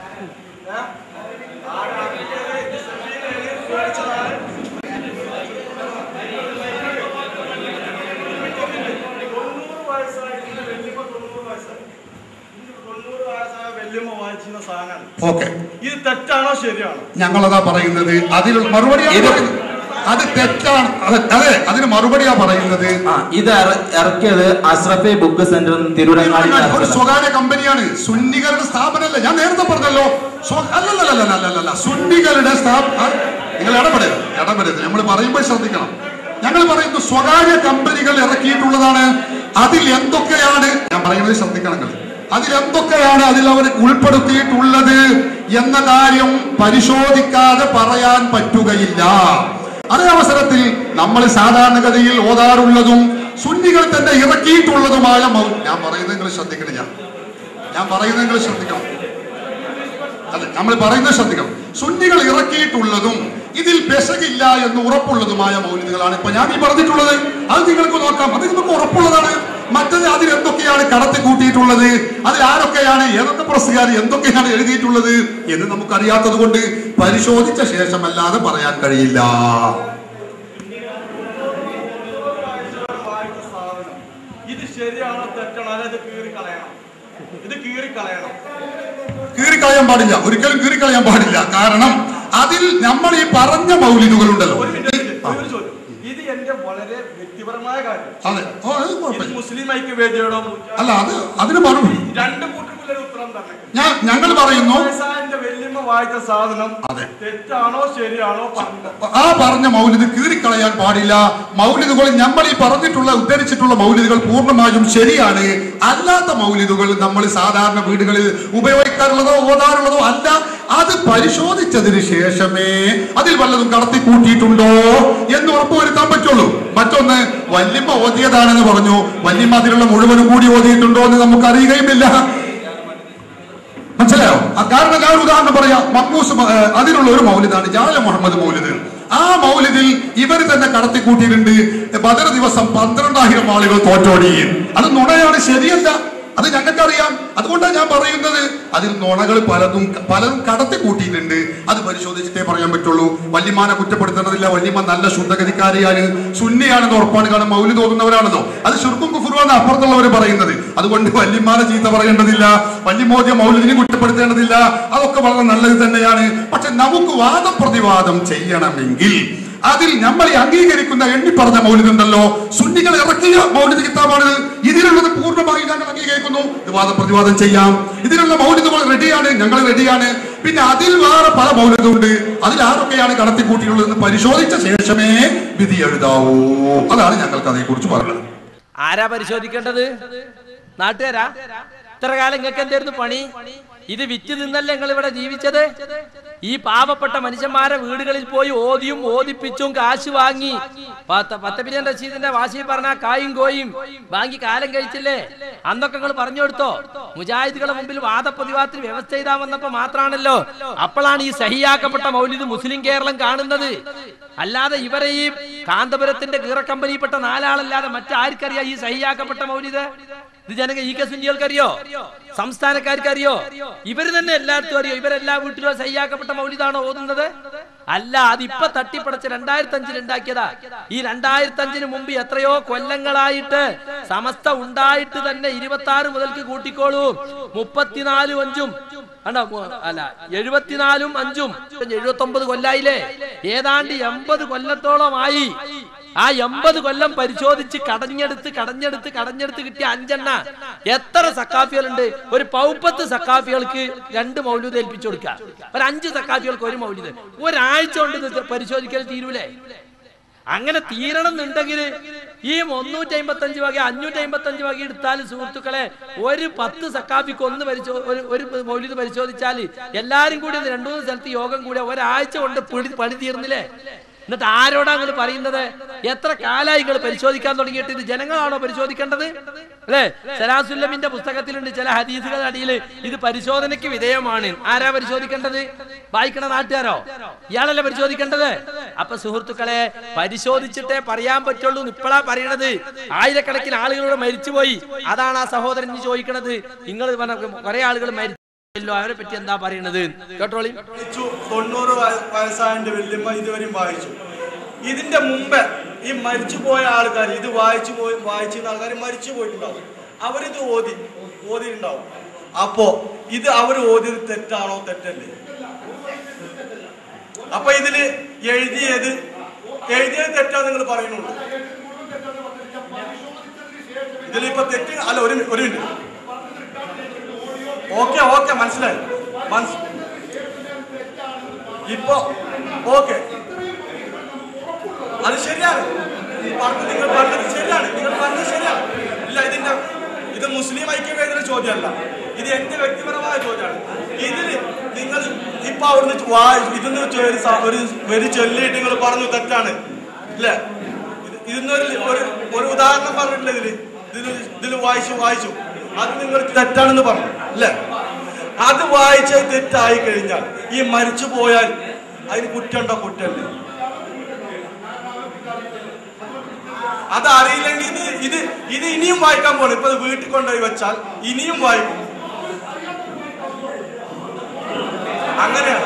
ഓക്കെ ഇത് തെറ്റാണോ ശരിയാണോ ഞങ്ങളതാ പറയുന്നത് അതിൽ മറുപടിയാണ് ഇത് പറയുന്നത്. അത് തെറ്റാണ് അത്- അതെ അതിന് മറുപടിയാ പറയുന്നത് ആ ഇത് ഇറ- ഇറക്കിയത് അഷ്റഫെ ബുക്ക് സെന്റർ തിരുവനങ്ങാടി ഒരു സ്വകാര്യ കമ്പനിയാണ് സുന്നികളുടെ സ്ഥാപനമല്ല ഞാൻ നേരത്തെ പറഞ്ഞല്ലോ സ്വ- അല്ലല്ലല്ലല്ലല്ലല്ല സുന്നികളുടെ സ്ഥാപനം നിങ്ങൾ ഇടപെടരുത് ഇടപെടരുത് നമ്മൾ പറയുമ്പോൾ ശ്രദ്ധിക്കണം ഞങ്ങൾ പറയുന്നു സ്വകാര്യ കമ്പനികൾ ഇറക്കിയിട്ടുള്ളതാണ് അതിൽ എന്തൊക്കെയാണ് ഞാൻ പറയുന്നത് ശ്രദ്ധിക്കണം നിങ്ങൾ അതിൽ എന്തൊക്കെയാണ് അതിൽ അവർ ഉൾപ്പെടുത്തിയിട്ടുള്ളത് എന്ന കാര്യം പരിശോധിക്കാതെ പറയാൻ പറ്റുകയില്ല അതേ അവസരത്തിൽ നമ്മൾ സാധാരണഗതിയിൽ ഓതാറുള്ളതും സുന്നികൾ തന്നെ ഇറക്കിയിട്ടുള്ളതുമായ മൗ- ഞാൻ പറയുന്നത് നിങ്ങൾ ശ്രദ്ധിക്കണില്ല ഞാൻ പറയുന്നത് നിങ്ങൾ ശ്രദ്ധിക്കണം അതെ നമ്മൾ പറയുന്നത് ശ്രദ്ധിക്കണം സുന്നികൾ ഇറക്കിയിട്ടുള്ളതും ഇതിൽ പെശകില്ല എന്ന് ഉറപ്പുള്ളതുമായ മൗലികകളാണ് ഇപ്പൊ ഞാൻ ഈ പറഞ്ഞിട്ടുള്ളത് അത് നിങ്ങൾക്ക് നോക്കാം അത് നമുക്ക് ഉറപ്പുള്ളതാണ് മറ്റത് അതിൽ എന്തൊക്കെയാണ് കടത്തി കൂട്ടിയിട്ടുള്ളത് അതിൽ ആരൊക്കെയാണ് ഏതൊക്കെ പ്രസ്സുകാർ എന്തൊക്കെയാണ് എഴുതിയിട്ടുള്ളത് എന്ന് നമുക്കറിയാത്തത് കൊണ്ട് പരിശോധിച്ച ശേഷമല്ലാതെ പറയാൻ കഴിയില്ല വായിച്ച സാധനം ഇത് ശരിയാണോ തെറ്റാണോ അതായത് കീറി കളയണം ഇത് കീറി കളയണം കീറിക്കളയാൻ പാടില്ല ഒരിക്കലും കീറിക്കളയാൻ പാടില്ല കാരണം അതിൽ നമ്മൾ ഈ പറഞ്ഞ മൗലികകളുണ്ടല്ലോ ഒരു മിനിറ്റ് ഒരു മിനിറ്റ്, ഒരു ചോദ്യം ഇത് എന്റെ വളരെ വ്യക്തിപരമായ കാര്യം അതെ ഓ, അത് ഇത് കുഴപ്പമില്ല മുസ്ലിം ഐക്യവേദിയോടോ അല്ല അത് അതിന് മറുപടി രണ്ട് കൂട്ടർക്കുള്ള ഒരു ഉത്തരം തന്നെ ഞാൻ ഞങ്ങൾ പറയുന്നു വയസ്സായന്റെ വല്യമ്മ വായിച്ച സാധനം അതെ. തെറ്റാണോ ശരിയാണോ പറഞ്ഞത് ആ പറഞ്ഞ മൗലിദ് കീറിക്കളയാൻ പാടില്ല മൗലിദുകൾ നമ്മൾ ഈ പറഞ്ഞിട്ടുള്ള ഉദ്ധരിച്ചിട്ടുള്ള മൗലിദുകൾ പൂർണ്ണമായും ശരിയാണ് അല്ലാത്ത മൗലിദുകൾ നമ്മൾ സാധാരണ വീടുകളിൽ ഉപയോഗിക്കാറുള്ളതോ ഓതാറുള്ളതോ അല്ല അത് പരിശോധിച്ചതിന് ശേഷമേ അതിൽ വല്ലതും കടത്തി കൂട്ടിയിട്ടുണ്ടോ എന്ന് ഉറപ്പുവരുത്താൻ പറ്റുള്ളൂ മറ്റൊന്ന് വല്യമ്മ ഓതിയതാണെന്ന് പറഞ്ഞു വല്യമ്മ അതിലുള്ള മുഴുവനും കൂടി ഓതിയിട്ടുണ്ടോ എന്ന് നമുക്ക് അറിയുകയുമില്ല മനസ്സിലായോ ആ കാരണം ഞാൻ ഒരു ഉദാഹരണം പറയാം മക്കൂസ് മ- ഏഹ് അതിനുള്ള ഒരു മൗലിദാണ് ജാല മുഹമ്മദ് മൗലിദ് ആ മൗലിദിൽ ഇവർ തന്നെ കടത്തിക്കൂട്ടിയിട്ടുണ്ട് ബദർ ദിവസം പന്ത്രണ്ടായിരം ആളുകൾ തോറ്റോടി അത് നുണയാണ് ശരിയല്ല അത് ഞങ്ങൾക്കറിയാം അതുകൊണ്ടാണ് ഞാൻ പറയുന്നത് അതിൽ നുണകൾ പലതും പലതും കടത്തി കൂട്ടിയിട്ടുണ്ട് അത് പരിശോധിച്ചിട്ടേ പറയാൻ പറ്റുള്ളൂ വല്യമാനെ കുറ്റപ്പെടുത്തേണ്ടതില്ല വല്യമ്മ നല്ല ശുദ്ധഗതിക്കാരിയാണ് സുന്നിയാണെന്ന് ഉറപ്പാണ് കാരണം മൗലി തോന്നുന്നവരാണെന്നോ അത് ശുർക്കും കുഫുറുമാണ് അപ്പുറത്തുള്ളവർ പറയുന്നത് അതുകൊണ്ട് വല്യമാനെ ചീത്ത പറയേണ്ടതില്ല വല്യമോദ്യ മൗലിദിനെ കുറ്റപ്പെടുത്തേണ്ടതില്ല അതൊക്കെ വളരെ നല്ലത് തന്നെയാണ് പക്ഷെ നമുക്ക് വാദപ്രതിവാദം ചെയ്യണമെങ്കിൽ അതിൽ നമ്മൾ ഈ അംഗീകരിക്കുന്ന എണ്ണി പറഞ്ഞ മൗലിദുണ്ടല്ലോ സുന്നികൾ ഇറക്കിയ മൗലിദ് കിതാബാണ് ഇതിലുള്ളത് പൂർണ്ണമായി ഞങ്ങൾ അംഗീകരിക്കുന്നു ഇത് വാദപ്രതിവാദം ചെയ്യാം ഇതിലുള്ള മൗലിദുകൾ റെഡിയാണ് ഞങ്ങൾ റെഡിയാണ് പിന്നെ അതിൽ വേറെ പല മൗലിദുണ്ട് അതിൽ ആരൊക്കെയാണ് കടത്തിക്കൂട്ടിയുള്ളതെന്ന് പരിശോധിച്ച ശേഷമേ വിധി എഴുതാവൂ അതാണ് ഞങ്ങൾക്ക് അതേക്കുറിച്ച് പറയുന്നത് ആരാ പരിശോധിക്കേണ്ടത് നാട്ടുകാരാ ഇത്ര കാലം നിങ്ങൾക്ക് എന്തായിരുന്നു പണി ഇത് വിറ്റ് നിന്നല്ലേ നിങ്ങൾ ഇവിടെ ജീവിച്ചത് ഈ പാവപ്പെട്ട മനുഷ്യന്മാരെ വീടുകളിൽ പോയി ഓതിയും ഓദിപ്പിച്ചും കാശ് വാങ്ങി പത്ത് പത്തപ്പിരിയൻ റഷീദിന്റെ വാശി പറഞ്ഞ കായും കോയും വാങ്ങി കാലം കഴിച്ചില്ലേ അന്നൊക്കെ നിങ്ങൾ പറഞ്ഞു കൊടുത്തോ മുജാഹിദുകളെ മുമ്പിൽ വാദപ്രതിവാദത്തിന് വ്യവസ്ഥ ചെയ്താൽ വന്നപ്പോ മാത്രാണല്ലോ അപ്പോഴാണ് ഈ സഹിയാക്കപ്പെട്ട മൗലിദ് മുസ്ലിം കേരളം കാണുന്നത് അല്ലാതെ ഇവരെ ഈ കാന്തപുരത്തിന്റെ കീറ കമ്പനിയിൽപ്പെട്ട നാലാളല്ലാതെ മറ്റാർക്കറിയാം ഈ സഹിയാക്കപ്പെട്ട മൗലിദ് ഇത് ജനക ഈ കെ സുന്നികൾക്കറിയോ സംസ്ഥാനക്കാർക്ക് അറിയോ ഇവര് തന്നെ എല്ലായിടത്തും അറിയോ ഇവരെല്ലാ വീട്ടിലും സഹിയാക്കപ്പെട്ട മൗലിദാണോ ഓതുന്നത് അല്ല അത് ഇപ്പൊ തട്ടിപ്പടച്ച് രണ്ടായിരത്തി അഞ്ചിൽ ഉണ്ടാക്കിയതാ ഈ രണ്ടായിരത്തി അഞ്ചിന് മുമ്പ് എത്രയോ കൊല്ലങ്ങളായിട്ട് സമസ്ത ഉണ്ടായിട്ട് തന്നെ ഇരുപത്തി ആറ് മുതൽക്ക് കൂട്ടിക്കോളൂ മുപ്പത്തിനാലും അഞ്ചും കണ്ടോ മൂ- അല്ല എഴുപത്തിനാലും അഞ്ചും എഴുപത്തി ഒമ്പത് കൊല്ലായില്ലേ ഏതാണ്ട് എൺപത് കൊല്ലത്തോളമായി ആ എൺപത് കൊല്ലം പരിശോധിച്ച് കടഞ്ഞെടുത്ത് കടഞ്ഞെടുത്ത് കടഞ്ഞെടുത്ത് കിട്ടിയ അഞ്ചെണ്ണ എത്ര സക്കാഫികളുണ്ട് ഒരു പൗപ്പത്ത് സക്കാഫികൾക്ക് രണ്ട് മൗല്യൂദ് ഏൽപ്പിച്ചു കൊടുക്കുക ഒരു അഞ്ച് സക്കാഫികൾക്ക് ഒരു മൗല്യൂദ് ഒരാഴ്ച കൊണ്ട് ഇത് പരിശോധിക്കൽ തീരൂലേ അങ്ങനെ തീരണം എന്നുണ്ടെങ്കിൽ ഈ മുന്നൂറ്റി അമ്പത്തി അഞ്ച് വക അഞ്ഞൂറ്റി അമ്പത്തി അഞ്ച് വക എടുത്താൽ സുഹൃത്തുക്കളെ ഒരു പത്ത് സക്കാഫിക്ക് ഒന്ന് പരിശോ ഒരു ഒരു മൗലിത് പരിശോധിച്ചാൽ എല്ലാരും കൂടി ഒന്ന് രണ്ടു മൂന്ന് സ്ഥലത്ത് യോഗം കൂടി ഒരാഴ്ച കൊണ്ട് പിടി പണി തീർന്നില്ലേ എന്നിട്ട് ആരോടാ നിങ്ങൾ പറയുന്നത് എത്ര കാലായി നിങ്ങൾ പരിശോധിക്കാൻ തുടങ്ങിയിട്ട് ഇത് ജനങ്ങളാണോ പരിശോധിക്കേണ്ടത് അല്ലേ സലാസുല്ലമിന്റെ പുസ്തകത്തിലുണ്ട് ചില ഹദീസുകളുടെ അടിയിൽ ഇത് പരിശോധനയ്ക്ക് വിധേയമാണ് ആരാ പരിശോധിക്കേണ്ടത് വായിക്കണ നാട്ടുകാരോ ഇയാളല്ലേ പരിശോധിക്കേണ്ടത് അപ്പൊ സുഹൃത്തുക്കളെ പരിശോധിച്ചിട്ടേ പറയാൻ പറ്റുള്ളൂ എന്ന് ഇപ്പോഴാ പറയണത് ആയിരക്കണക്കിന് ആളുകളോട് മരിച്ചുപോയി അതാണ് ആ സഹോദരൻ ഇനി ചോദിക്കണത് നിങ്ങൾ കുറെ ആളുകൾ മരിച്ചല്ലോ അവരെ പറ്റി എന്താ പറയണത് കേട്ടോളി വായിച്ചു തൊണ്ണൂറ് വയ- വയസ്സായതിന്റെ വല്യമ്മ ഇതുവരെയും വായിച്ചു ഇതിന്റെ മുമ്പ് ഈ മരിച്ചു പോയ ആൾക്കാർ ഇത് വായിച്ചു പോയി വായിച്ചിരുന്ന ആൾക്കാർ മരിച്ചു പോയിട്ടുണ്ടാവും അവരിത് ഓതി ഓതിയിട്ടുണ്ടാവും അപ്പോ ഇത് അവർ ഓതിയത് തെറ്റാണോ തെറ്റല്ലേ അപ്പൊ ഇതില് എഴുതിയത് എഴുതിയത് തെറ്റാ നിങ്ങൾ പറയുന്നുള്ളൂ ഇതിലിപ്പോ തെറ്റ് അല്ല ഒരു മി- ഒരു മിനിറ്റ് ഓക്കെ ഓക്കെ മനസ്സിലായി മനസ് ഇപ്പൊ ഓക്കെ അത് ശരിയാണ് ഈ പറഞ്ഞത് നിങ്ങൾ പറഞ്ഞത് ശരിയാണ് നിങ്ങൾ പറഞ്ഞത് ശരിയാണ് ഇല്ല ഇതിന്റെ ഇത് മുസ്ലിം ഐക്യവേദിയുടെ ചോദ്യമല്ല ഇത് എന്റെ വ്യക്തിപരമായ ചോദ്യമാണ് ഇതില് നിങ്ങൾ ഇപ്പൊ അവിടുന്ന് വായി ഇതിന്ന് ഒരു സ- ഒരു വരി ചൊല്ലിയിട്ട് നിങ്ങൾ പറഞ്ഞു തെറ്റാണ് ഇല്ലേ ഇത് ഇതിന്നൊരു ഒരു ഒരു ഉദാഹരണം പറഞ്ഞിട്ടില്ല ഇതില് ഇതില് ഇതില് വായിച്ചു വായിച്ചു അത് നിങ്ങൾ തെറ്റാണെന്ന് പറഞ്ഞു അല്ലേ അത് വായിച്ചത് തെറ്റായി കഴിഞ്ഞാൽ ഈ മരിച്ചു പോയാൽ അതിന് കുറ്റമുണ്ടോ കുറ്റമല്ലേ അത് അറിയില്ലെങ്കിൽ ഇത് ഇത് ഇത് ഇനിയും വായിക്കാൻ പോണം ഇപ്പൊ ഇത് വീട്ടിൽ കൊണ്ടുപോയി വെച്ചാൽ ഇനിയും വായിക്കും അങ്ങനെയാണ്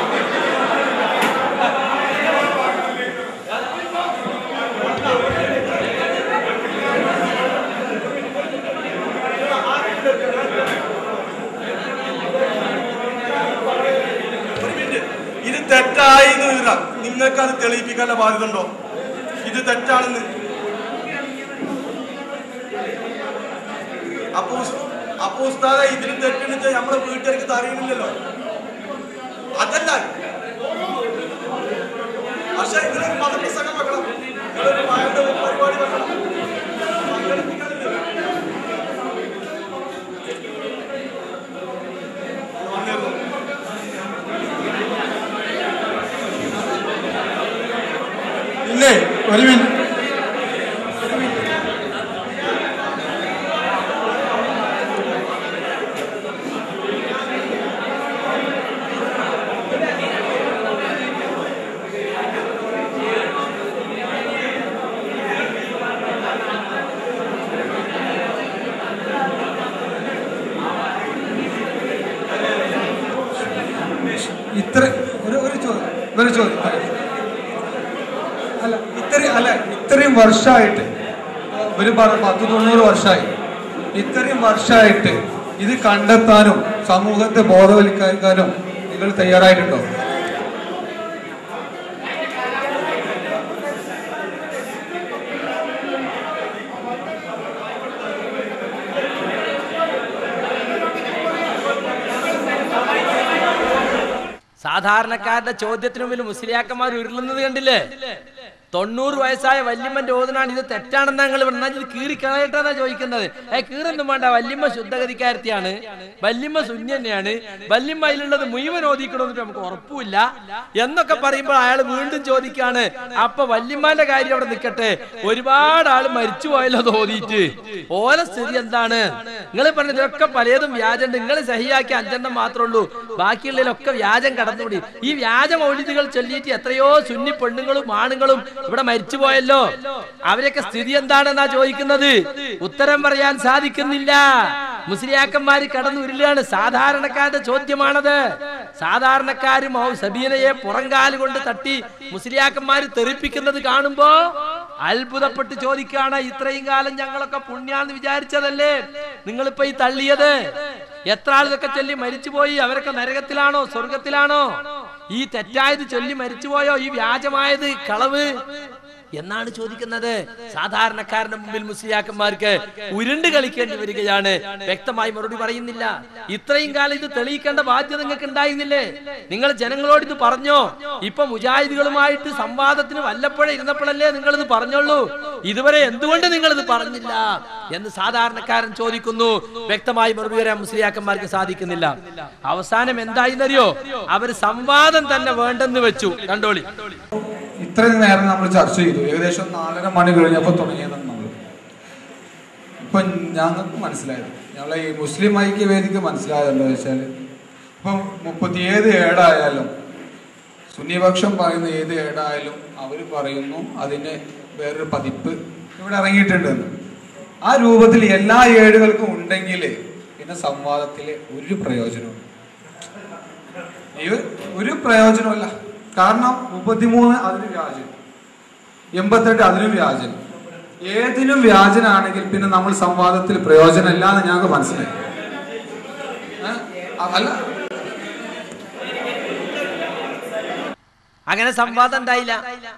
ഒരു മിനിറ്റ് ഇത് തെറ്റായി എന്ന് എഴുതാം നിങ്ങൾക്ക് അത് തെളിയിപ്പിക്കാനുള്ള ബാധ്യത ഉണ്ടോ ഇത് തെറ്റാണെന്ന് അപ്പൊ ഉസ്- അപ്പൊ ഉസ്താദെ ഇതിന് തെറ്റെന്ന് നമ്മളെ വീട്ടുകാർക്ക് ഇത് അറിയണില്ലല്ലോ അതല്ല പക്ഷെ ഇതിനൊരു മതപ്രസംഗം വെക്കണം ഇതിനൊരു വായുടെ ഒരു പരിപാടി വെക്കണം പങ്കെടുപ്പിക്കാനില്ല. വന്നിരുന്നു. ഇല്ലേ ഒരു മിനിറ്റ് ഇത്ര ഒരു ഒരു ചോദ്യം ഒരു ചോദ്യം അല്ല ഇത്രയും അല്ല ഇത്രയും വർഷമായിട്ട് ഒരു പ- പത്ത് തൊണ്ണൂറ് വർഷമായി ഇത്രയും വർഷമായിട്ട് ഇത് കണ്ടെത്താനും സമൂഹത്തെ ബോധവൽക്കരിക്കാനും നിങ്ങൾ തയ്യാറായിട്ടുണ്ടോ സാധാരണക്കാരുടെ ചോദ്യത്തിന് മുമ്പിൽ മുസ്ലിയാക്കന്മാർ ഉരുളുന്നത് കണ്ടില്ലേ തൊണ്ണൂറ് വയസ്സായ വല്യമ്മന്റെ ഓതനാണ് ഇത് തെറ്റാണെന്ന് ഞങ്ങൾ പറഞ്ഞാൽ ഇത് കീറി കളയട്ടെന്നാ ചോദിക്കുന്നത് ഏ കീറൊന്നും വേണ്ട വല്യമ്മ ശുദ്ധഗതിക്കാരത്തിയാണ് വല്യമ്മ ശൂന്യ തന്നെയാണ് വല്യമ്മ അതിലുള്ളത് മുഴുവൻ ഓദിക്കണമെന്നിട്ട് നമുക്ക് ഉറപ്പില്ല എന്നൊക്കെ പറയുമ്പോൾ അയാൾ വീണ്ടും ചോദിക്കാണ് അപ്പൊ വല്യമ്മാന്റെ കാര്യം അവിടെ നിൽക്കട്ടെ ഒരുപാട് ആള് മരിച്ചു പോയല്ലോ അത് ഓതിയിട്ട് ഓല സ്ഥിതി എന്താണ് നിങ്ങൾ പറഞ്ഞ ഇതിലൊക്കെ പലതും വ്യാജമുണ്ട് നിങ്ങൾ സഹിയാക്കി അഞ്ചെണ്ണം മാത്രമേ ഉള്ളൂ ബാക്കിയുള്ളതിലൊക്കെ വ്യാജം കടന്നുകൂടി ഈ വ്യാജ മൗലികകൾ ചൊല്ലിയിട്ട് എത്രയോ സുന്നി പെണ്ണുങ്ങളും ആണുങ്ങളും ഇവിടെ മരിച്ചുപോയല്ലോ അവരൊക്കെ സ്ഥിതി എന്താണെന്നാ ചോദിക്കുന്നത് ഉത്തരം പറയാൻ സാധിക്കുന്നില്ല മുസ്ലിയാക്കന്മാര് കടന്നു ഉരുളാണ് സാധാരണക്കാരുടെ ചോദ്യമാണത് സാധാരണക്കാര് മൗ സബീനയെ പുറങ്കാല് കൊണ്ട് തട്ടി മുസ്ലിയാക്കന്മാര് തെറിപ്പിക്കുന്നത് കാണുമ്പോ അത്ഭുതപ്പെട്ട് ചോദിക്കാണ് ഇത്രയും കാലം ഞങ്ങളൊക്കെ പുണ്യാന്ന് വിചാരിച്ചതല്ലേ നിങ്ങളിപ്പോ ഈ തള്ളിയത് എത്ര ആളുകളൊക്കെ ചൊല്ലി മരിച്ചുപോയി അവരൊക്കെ നരകത്തിലാണോ സ്വർഗത്തിലാണോ ഈ തെറ്റായത് ചൊല്ലി മരിച്ചുപോയോ ഈ വ്യാജമായത് കളവ് എന്നാണ് ചോദിക്കുന്നത് സാധാരണക്കാരന്റെ മുമ്പിൽ മുസ്ലിയാക്കന്മാർക്ക് ഉരുണ്ട് കളിക്കേണ്ടി വരികയാണ് വ്യക്തമായി മറുപടി പറയുന്നില്ല ഇത്രയും കാലം ഇത് തെളിയിക്കേണ്ട ബാധ്യത നിങ്ങൾക്ക് ഉണ്ടായിരുന്നില്ലേ നിങ്ങൾ ജനങ്ങളോട് ഇത് പറഞ്ഞോ ഇപ്പൊ മുജാഹിദുകളുമായിട്ട് സംവാദത്തിന് വല്ലപ്പോഴേ ഇരുന്നപ്പോഴല്ലേ നിങ്ങൾ ഇത് പറഞ്ഞോളൂ ഇതുവരെ എന്തുകൊണ്ട് നിങ്ങൾ ഇത് പറഞ്ഞില്ല എന്ന് സാധാരണക്കാരൻ ചോദിക്കുന്നു വ്യക്തമായി മറുപടി വരാൻ മുസ്ലിയാക്കന്മാർക്ക് സാധിക്കുന്നില്ല അവസാനം എന്തായിന്നറിയോ അവർ സംവാദം തന്നെ വേണ്ടെന്ന് വെച്ചു കണ്ടോളി ഇത്രയും നേരം നമ്മൾ ചർച്ച ചെയ്തു ഏകദേശം നാലര മണി കഴിഞ്ഞപ്പോൾ തുടങ്ങിയതാണ് നമ്മൾ ഇപ്പൊ ഞങ്ങൾക്ക് മനസ്സിലായത് ഞങ്ങളെ ഈ മുസ്ലിം ഐക്യവേദിക്ക് മനസ്സിലായതെന്താ വെച്ചാൽ ഇപ്പം മുപ്പത്തി ഏത് ഏടായാലും സുന്നിപക്ഷം പറയുന്ന ഏത് ഏടായാലും അവർ പറയുന്നു അതിന് വേറൊരു പതിപ്പ് ഇവിടെ ഇറങ്ങിയിട്ടുണ്ടെന്ന് ആ രൂപത്തിൽ എല്ലാ ഏടുകൾക്കും ഉണ്ടെങ്കിൽ പിന്നെ സംവാദത്തിലെ ഒരു പ്രയോജനവും ഈ ഒരു പ്രയോജനമല്ല കാരണം മുപ്പത്തിമൂന്ന് അതിന് വ്യാജൻ എൺപത്തെട്ട് അതിനും വ്യാജൻ ഏതിനും വ്യാജനാണെങ്കിൽ പിന്നെ നമ്മൾ സംവാദത്തിൽ പ്രയോജനമില്ല എന്ന് ഞങ്ങൾക്ക് മനസ്സിലായി ഏ? അല്ല അങ്ങനെ സംവാദം ഉണ്ടായില്ല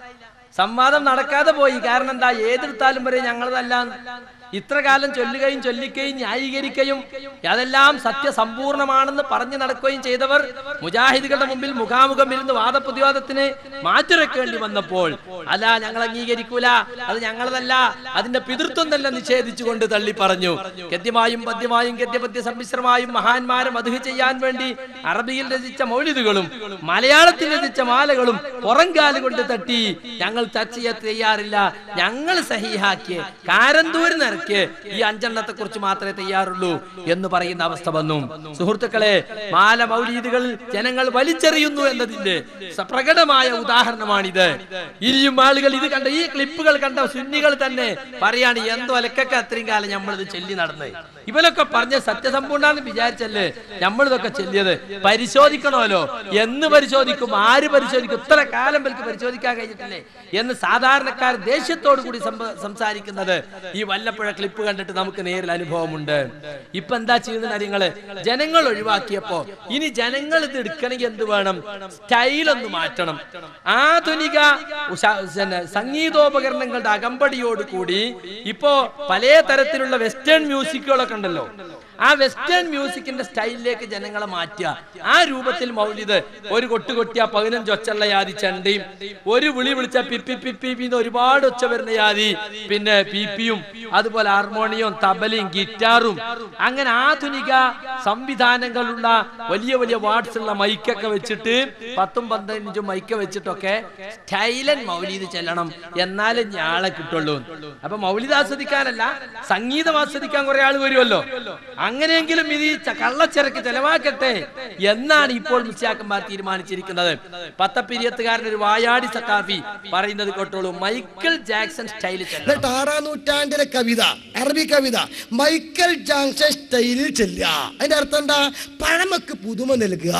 സംവാദം നടക്കാതെ പോയി കാരണം എന്താ ഏതെടുത്താലും പറയും ഞങ്ങളതല്ല ഇത്ര കാലം ചൊല്ലുകയും ചൊല്ലിക്കുകയും ന്യായീകരിക്കുകയും അതെല്ലാം സത്യസമ്പൂർണമാണെന്ന് പറഞ്ഞു നടക്കുകയും ചെയ്തവർ മുജാഹിദുകളുടെ മുമ്പിൽ മുഖാമുഖം ഇരുന്ന് വാദപ്രതിവാദത്തിന് മാറ്റുരക്കേണ്ടി വന്നപ്പോൾ അല്ല ഞങ്ങൾ അംഗീകരിക്കൂല അത് ഞങ്ങളതല്ല അതിന്റെ പിതൃത്വം തന്നെ നിഷേധിച്ചുകൊണ്ട് തള്ളി പറഞ്ഞു ഗദ്യമായും പദ്യമായും ഗദ്യപദ്യ സമ്മിശ്രമായും മഹാന്മാരെ മധു ചെയ്യാൻ വേണ്ടി അറബിയിൽ രചിച്ച മൗലിദുകളും മലയാളത്തിൽ രചിച്ച മാലകളും പുറംകാല് കൊണ്ട് തട്ടി ഞങ്ങൾ ടച്ച് ചെയ്യാൻ തയ്യാറില്ല ഞങ്ങൾ സഹിഹാക്കിയ കാരന്തൂര് നിറക്കിയ ഈ അഞ്ചെണ്ണത്തെ കുറിച്ച് മാത്രമേ തയ്യാറുള്ളൂ എന്ന് പറയുന്ന അവസ്ഥ വന്നു സുഹൃത്തുക്കളെ മാല മൗലീദുകൾ ജനങ്ങൾ വലിച്ചെറിയുന്നു എന്നതിന്റെ സ- പ്രകടമായ ഉദാഹരണമാണിത് ഇനിയും ആളുകൾ ഇത് കണ്ട ഈ ക്ലിപ്പുകൾ കണ്ട സുന്നികൾ തന്നെ പറയാണ് എന്തോ അലക്കൊക്കെ അത്രയും കാലം നമ്മളിത് ചൊല്ലി നടന്ന് ഇവരൊക്കെ പറഞ്ഞ സത്യസമ്പൂർണ്ണാന്ന് വിചാരിച്ചല്ലേ നമ്മളിതൊക്കെ ചെല്ലിയത് പരിശോധിക്കണമല്ലോ എന്ന് പരിശോധിക്കും ആര് പരിശോധിക്കും ഇത്ര കാലം വൽക്ക് പരിശോധിക്കാൻ കഴിഞ്ഞിട്ടില്ലേ എന്ന് സാധാരണക്കാർ ദേഷ്യത്തോടു കൂടി സംഭ- സംസാരിക്കുന്നത് ഈ വല്ലപ്പുഴ ക്ലിപ്പ് കണ്ടിട്ട് നമുക്ക് നേരിൽ അനുഭവമുണ്ട് ഇപ്പൊ എന്താ ചെയ്യുന്ന കാര്യങ്ങള് ജനങ്ങൾ ഒഴിവാക്കിയപ്പോ ഇനി ജനങ്ങൾ ഇത് എടുക്കണമെങ്കിൽ എന്ത് വേണം സ്റ്റൈൽ ഒന്ന് മാറ്റണം ആധുനിക ഉഷ- പിന്നെ സംഗീതോപകരണങ്ങളുടെ അകമ്പടിയോട് കൂടി ഇപ്പോ പല തരത്തിലുള്ള വെസ്റ്റേൺ മ്യൂസിക്കുകളൊക്കെ ഉണ്ടല്ലോ ആ വെസ്റ്റേൺ മ്യൂസിക്കിന്റെ സ്റ്റൈലിലേക്ക് ജനങ്ങളെ മാറ്റുക ആ രൂപത്തിൽ മൗലിത് ഒരു കൊട്ട് കൊട്ടിയ പതിനഞ്ച് ഒച്ചുള്ള യാതി ചണ്ടയും ഒരു വിളി വിളിച്ച പിപ്പി പിപ്പി എന്ന് ഒരുപാട് ഒച്ച വരുന്ന യാതി പിന്നെ പിപ്പിയും അതുപോലെ ഹാർമോണിയവും തബലയും ഗിറ്റാറും അങ്ങനെ ആധുനിക സംവിധാനങ്ങളുള്ള വലിയ വലിയ വാട്സ് ഉള്ള മൈക്കൊക്കെ വെച്ചിട്ട് പത്തും പതിനഞ്ചും മൈക്ക് വെച്ചിട്ടൊക്കെ സ്റ്റൈലൻ മൗലീദ് ചെല്ലണം എന്നാലേ ഞാളെ കിട്ടുള്ളൂ അപ്പൊ മൗലിദ് ആസ്വദിക്കാനല്ല സംഗീതം ആസ്വദിക്കാൻ കുറെ ആൾ വരുമല്ലോ അങ്ങനെയെങ്കിലും ഇത് ഈ ച- കള്ളച്ചരക്ക് ചെലവാക്കട്ടെ എന്നാണ് ഇപ്പോൾ മുസ്യാക്കന്മാർ തീരുമാനിച്ചിരിക്കുന്നത് പത്തപ്പിരിയത്തുകാരൻ ഒരു വായാടി സക്കാഫി പറയുന്നത് കേട്ടോളൂ മൈക്കിൾ ജാക്സൺ സ്റ്റൈൽ ചെല്ലണം എന്നിട്ട് ആറാം നൂറ്റാണ്ടിലെ കവിത അറബി കവിത മൈക്കൽ ജാങ്സൺ സ്റ്റൈലിൽ ചെല്ലുക അതിന്റെ അർത്ഥം എന്താ പഴമക്ക് പുതുമ നൽകുക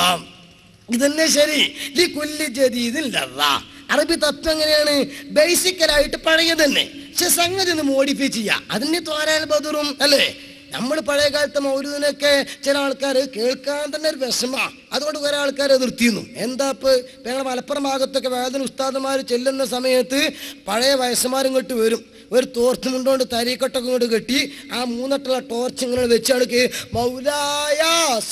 ഇതന്നെ ശരി ഈ കുല്ലി ജദീദില്ല അറബി തത്വം എങ്ങനെയാണ് ബേസിക്കലായിട്ട് പഴയത് തന്നെ പക്ഷെ സംഗതി ഒന്ന് മോഡിഫൈ ചെയ്യുക അതിന് തോരാൻ ബദറും അല്ലേ നമ്മൾ പഴയ കാലത്തെ മൗലൂദിനൊക്കെ ചില ആൾക്കാർ കേൾക്കാൻ തന്നെ ഒരു വിഷമ അതുകൊണ്ട് കുറെ ആൾക്കാർ എതിർത്തിരുന്നു എന്താ ഇപ്പൊ ഇപ്പൊ ഞങ്ങളുടെ മലപ്പുറം ഭാഗത്തൊക്കെ വേദന ഉസ്താദുമാർ ചെല്ലുന്ന സമയത്ത് പഴയ വയസ്സന്മാർ ഇങ്ങോട്ട് വരും ഒരു തോർത്ത് മുണ്ടോണ്ട് തരീക്കൊട്ടൊക്കെ ഇങ്ങോട്ട് കെട്ടി ആ മൂന്നട്ടുള്ള ടോർച്ച് ഇങ്ങനെ വെച്ചാണ് മൗലായ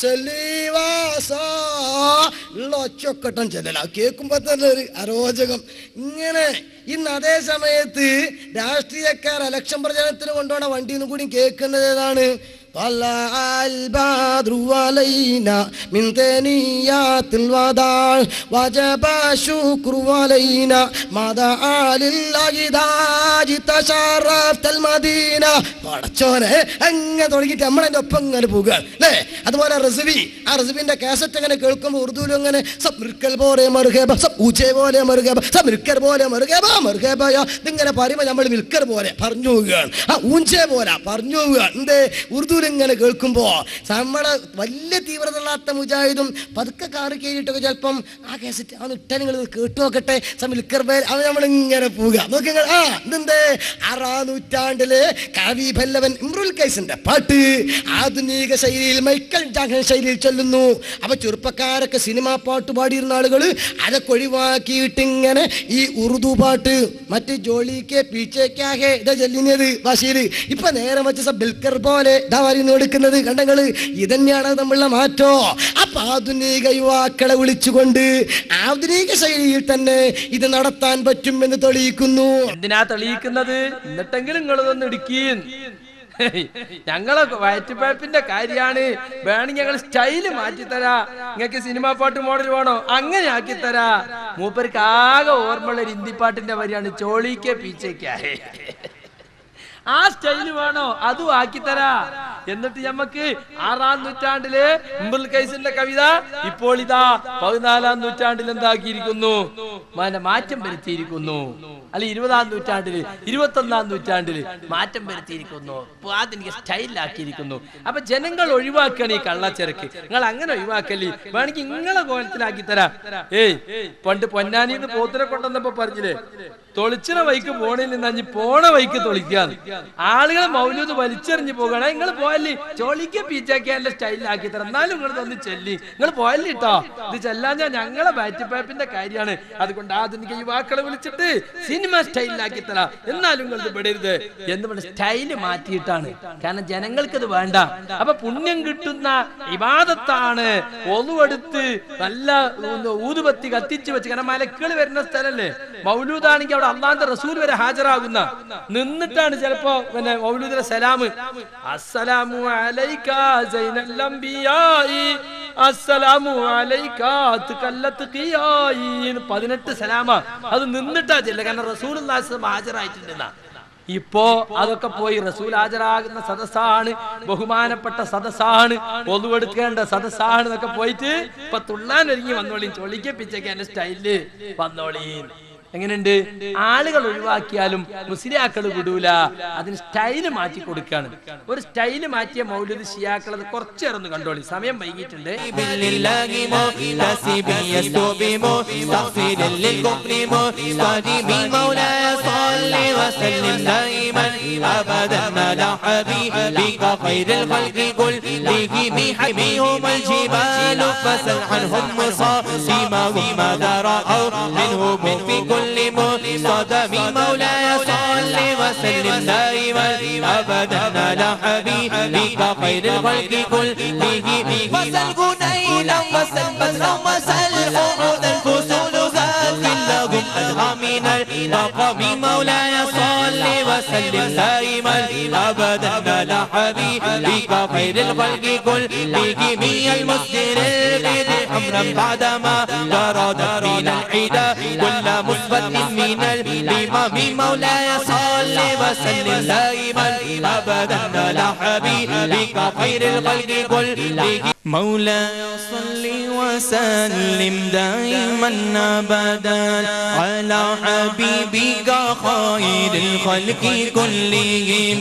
സലീവാസ ഉള്ള ഒച്ചൊക്കട്ടം ചെല്ലല കേൾക്കുമ്പോ തന്നെ ഒരു അരോചകം ഇങ്ങനെ ഇന്ന് അതേ സമയത്ത് രാഷ്ട്രീയക്കാർ ഇലക്ഷൻ പ്രചരണത്തിന് കൊണ്ടുപോണ വണ്ടിയിൽ നിന്നും കൂടി കേൾക്കുന്നത് ഏതാണ് طلع البدر علينا من ثنيات الوداع وجب الشكر علينا ما دعا لله داج تشرفت المدينة പടച്ചോനെ അങ്ങനെ തുടങ്ങിയിട്ട് നമ്മളതിന്റെ ഒപ്പം ഇങ്ങനെ പോകുക അല്ലേ അതുപോലെ റസിബി ആ റസിബിന്റെ കാസറ്റ് അങ്ങനെ കേൾക്കുമ്പോൾ ഉറുദുവിലും അങ്ങനെ സബ്രിക്കൽ പോലെ മറുകേബ സബ് ഊച്ചെ പോലെ മറുകേബ സബ്രിക്കർ പോലെ മറുകേബ മറുകേബയ ഇതിങ്ങനെ പറയുമ്പോൾ നമ്മൾ മിൽക്കർ പോലെ പറഞ്ഞു പോവുകയാണ് ആ ഊഞ്ചെ പോലെ പറഞ്ഞു പോവുകയാണ് എന്തേ ഉറുദുവിൽ ഇതിങ്ങനെ കേൾക്കുമ്പോ നമ്മളെ വലിയ തീവ്രതയില്ലാത്ത മുജാഹിദും പതുക്കെ കാറ് കയറിയിട്ടൊക്കെ ചിലപ്പം ആ കേസറ്റ് ആ ഇട്ടാ നിങ്ങൾ കേട്ടു നോക്കട്ടെ സമിൽക്കർ ബേൽ അത് നമ്മളിങ്ങനെ പോവുക നോക്കി നിങ്ങൾ ആ ഇതെന്ത് ആറാം നൂറ്റാണ്ടില് കവി ഭല്ലവൻ ഇമ്രുൽ കൈസിന്റെ പാട്ട് ആധുനിക ശൈലിയിൽ മൈക്കൽ ജാക്സൺ ശൈലിയിൽ ചൊല്ലുന്നു അപ്പൊ ചെറുപ്പക്കാരൊക്കെ സിനിമാ പാട്ട് പാടിയിരുന്ന ആളുകൾ അതൊക്കെ ഒഴിവാക്കിയിട്ട് ഇങ്ങനെ ഈ ഉറുദു പാട്ട് മറ്റ് ജോളിക്ക് പീച്ചേക്കാകെ ഇതാ ചൊല്ലിനത് ഭാഷയിൽ ഇപ്പൊ നേരെ വെച്ച ബിൽക്കർ പോലെ ഇതാ പറയുന്നു എടുക്കുന്നത് കണ്ടങ്ങള് ഇതന്നെയാണ് നമ്മളുടെ മാറ്റോ അപ്പൊ ആധുനിക യുവാക്കളെ വിളിച്ചുകൊണ്ട് ആധുനിക ശൈലിയിൽ തന്നെ ഇത് നടത്താൻ പറ്റും എന്ന് തെളിയിക്കുന്നു എന്തിനാ തെളിയിക്കുന്നത് എന്നിട്ടെങ്കിലും നിങ്ങളിതൊന്ന് ഇടുക്കീൻ ഞങ്ങളെ വയറ്റുപഴപ്പിന്റെ കാര്യാണ് വേണമെങ്കിൽ ഞങ്ങൾ സ്റ്റൈല് മാറ്റിത്തരാ നിങ്ങൾക്ക് സിനിമാ പാട്ട് മോഡൽ വേണോ അങ്ങനെ ആക്കിത്തരാ മൂപ്പർക്ക് ആകെ ഓർമ്മയുള്ള ഒരു ഹിന്ദി പാട്ടിന്റെ വരിയാണ് ചോളിക്കെ പീച്ചേക്കായേ ആ സ്റ്റൈല് വേണോ അതും ആക്കിത്തരാ എന്നിട്ട് ഞമ്മക്ക് ആറാം നൂറ്റാണ്ടില് ഇമ്രുൽ കൈസിന്റെ കവിത ഇപ്പോൾ ഇതാ പതിനാലാം നൂറ്റാണ്ടിൽ എന്താക്കിയിരിക്കുന്നു മന- മാറ്റം വരുത്തിയിരിക്കുന്നു അല്ലെ ഇരുപതാം നൂറ്റാണ്ടില് ഇരുപത്തൊന്നാം നൂറ്റാണ്ടില് മാറ്റം വരുത്തിയിരിക്കുന്നു ഇപ്പൊ അതെനിക്ക് സ്റ്റൈലിലാക്കിയിരിക്കുന്നു അപ്പൊ ജനങ്ങൾ ഒഴിവാക്കണം ഈ കള്ളച്ചരക്ക് നിങ്ങൾ അങ്ങനെ ഒഴിവാക്കല്ലേ വേണമെങ്കിൽ നിങ്ങളെ കോലത്തിലാക്കി തരാം ഏയ് പണ്ട് പൊന്നാനിന്ന് പോത്തിനെ കൊണ്ടുവന്നപ്പോ പറഞ്ഞില്ലേ തൊളിച്ചിന വൈക്ക് പോണിൽ നിന്ന് അഞ്ഞ് പോണ വൈക്ക് തൊളിക്കാന്ന് ആളുകൾ മൗലൂദ് വലിച്ചെറിഞ്ഞു പോകണേ നിങ്ങൾ പോയല്ലേ ചോളിക്ക പീച്ചാക്കിയാന്റെ സ്റ്റൈലിലാക്കി തരാം എന്നാലും നിങ്ങൾ തന്ന് ചെല്ലി നിങ്ങൾ പോയല്ലേ കേട്ടോ ഇത് ചെല്ലാഞ്ഞാ ഞങ്ങളെ ബാറ്റിപ്പാപ്പിന്റെ കാര്യമാണ് അതുകൊണ്ട് ആധുനിക യുവാക്കളെ വിളിച്ചിട്ട് സിനിമ സ്റ്റൈലിലാക്കി തരാം എന്നാലും നിങ്ങൾ ഇത് വിടരുത് എന്ന് പറഞ്ഞ സ്റ്റൈല് മാറ്റിയിട്ടാണ് കാരണം ജനങ്ങൾക്ക് ഇത് വേണ്ട അപ്പൊ പുണ്യം കിട്ടുന്ന ഇബാദത്താണ് ഒന്നുവെടുത്ത് നല്ല ഊ- ഊതുബത്തി കത്തിച്ചു വെച്ച് കാരണം മലക്കൾ വരുന്ന സ്ഥലല്ലേ മൗലൂദാണെങ്കിൽ അവിടെ അള്ളാന്റെ റസൂൽ വരെ ഹാജരാകുന്ന നിന്നിട്ടാണ് ചിലപ്പോ പിന്നെ മൗലൂദിലെ സലാം അസ്സലാമു അലൈക സൈനൽ അംബിയായി അസ്സലാമു അലൈക തുകല്ലത്ത് ഖിയായി എന്ന് പതിനെട്ട് സലാമ അത് നിന്നിട്ടാ ചെല്ല കാരണം റസൂൽ ഹാജരായിട്ടുണ്ടെന്നാ ഇപ്പോ അതൊക്കെ പോയി റസൂൽ ഹാജരാകുന്ന സദസ്സാണ് ബഹുമാനപ്പെട്ട സദസ്സാണ് ഒന്നുവെടുക്കേണ്ട സദസ്സാണ് എന്നൊക്കെ പോയിട്ട് ഇപ്പൊ തുള്ളാൻ ഒരുങ്ങി വന്നോളീൻ ചൊളിക്കപ്പിച്ചൊക്കെ എന്റെ സ്റ്റൈലില് വന്നോളീൻ എങ്ങനെയുണ്ട് ആളുകൾ ഒഴിവാക്കിയാലും മുസ്ലിയാക്കൾ വിടൂല അതിന് സ്റ്റൈല് മാറ്റി കൊടുക്കാണ് ഒരു സ്റ്റൈല് മാറ്റിയ മൗലൂദ് ഷിയാക്കൾ അത് കുറച്ചേറൊന്ന് കണ്ടോളി സമയം വൈകിട്ടുണ്ട് لله محتسب يستوبم مستغفر للكفر مستجيب مولاي صل وسلم دائما ابدا على حبيبك خير الخلق كلهم حميهم الجبال فسل عنهم مصاصمهم ماذا راوا منهم في كل مصدم مولاي صل وسلم دائما ابدا على حبيبك خير الخلق كلهم وسل غنيلا وسل بدرا وسل قعودا فصول ذات لهم أدهى من المقام مولاي صل وسلم دائما أبدا على حبيبك خير الخلق كلهم المسجد البدع أمرا بعدما جرد من الحدى كل مثبت من الإمام مولاي صل وسلم دائما أبدا على حبيبك خير الخلق كلهم مولاي صل وسلم دائما ابدا على حبيبك خير الخلق كلهم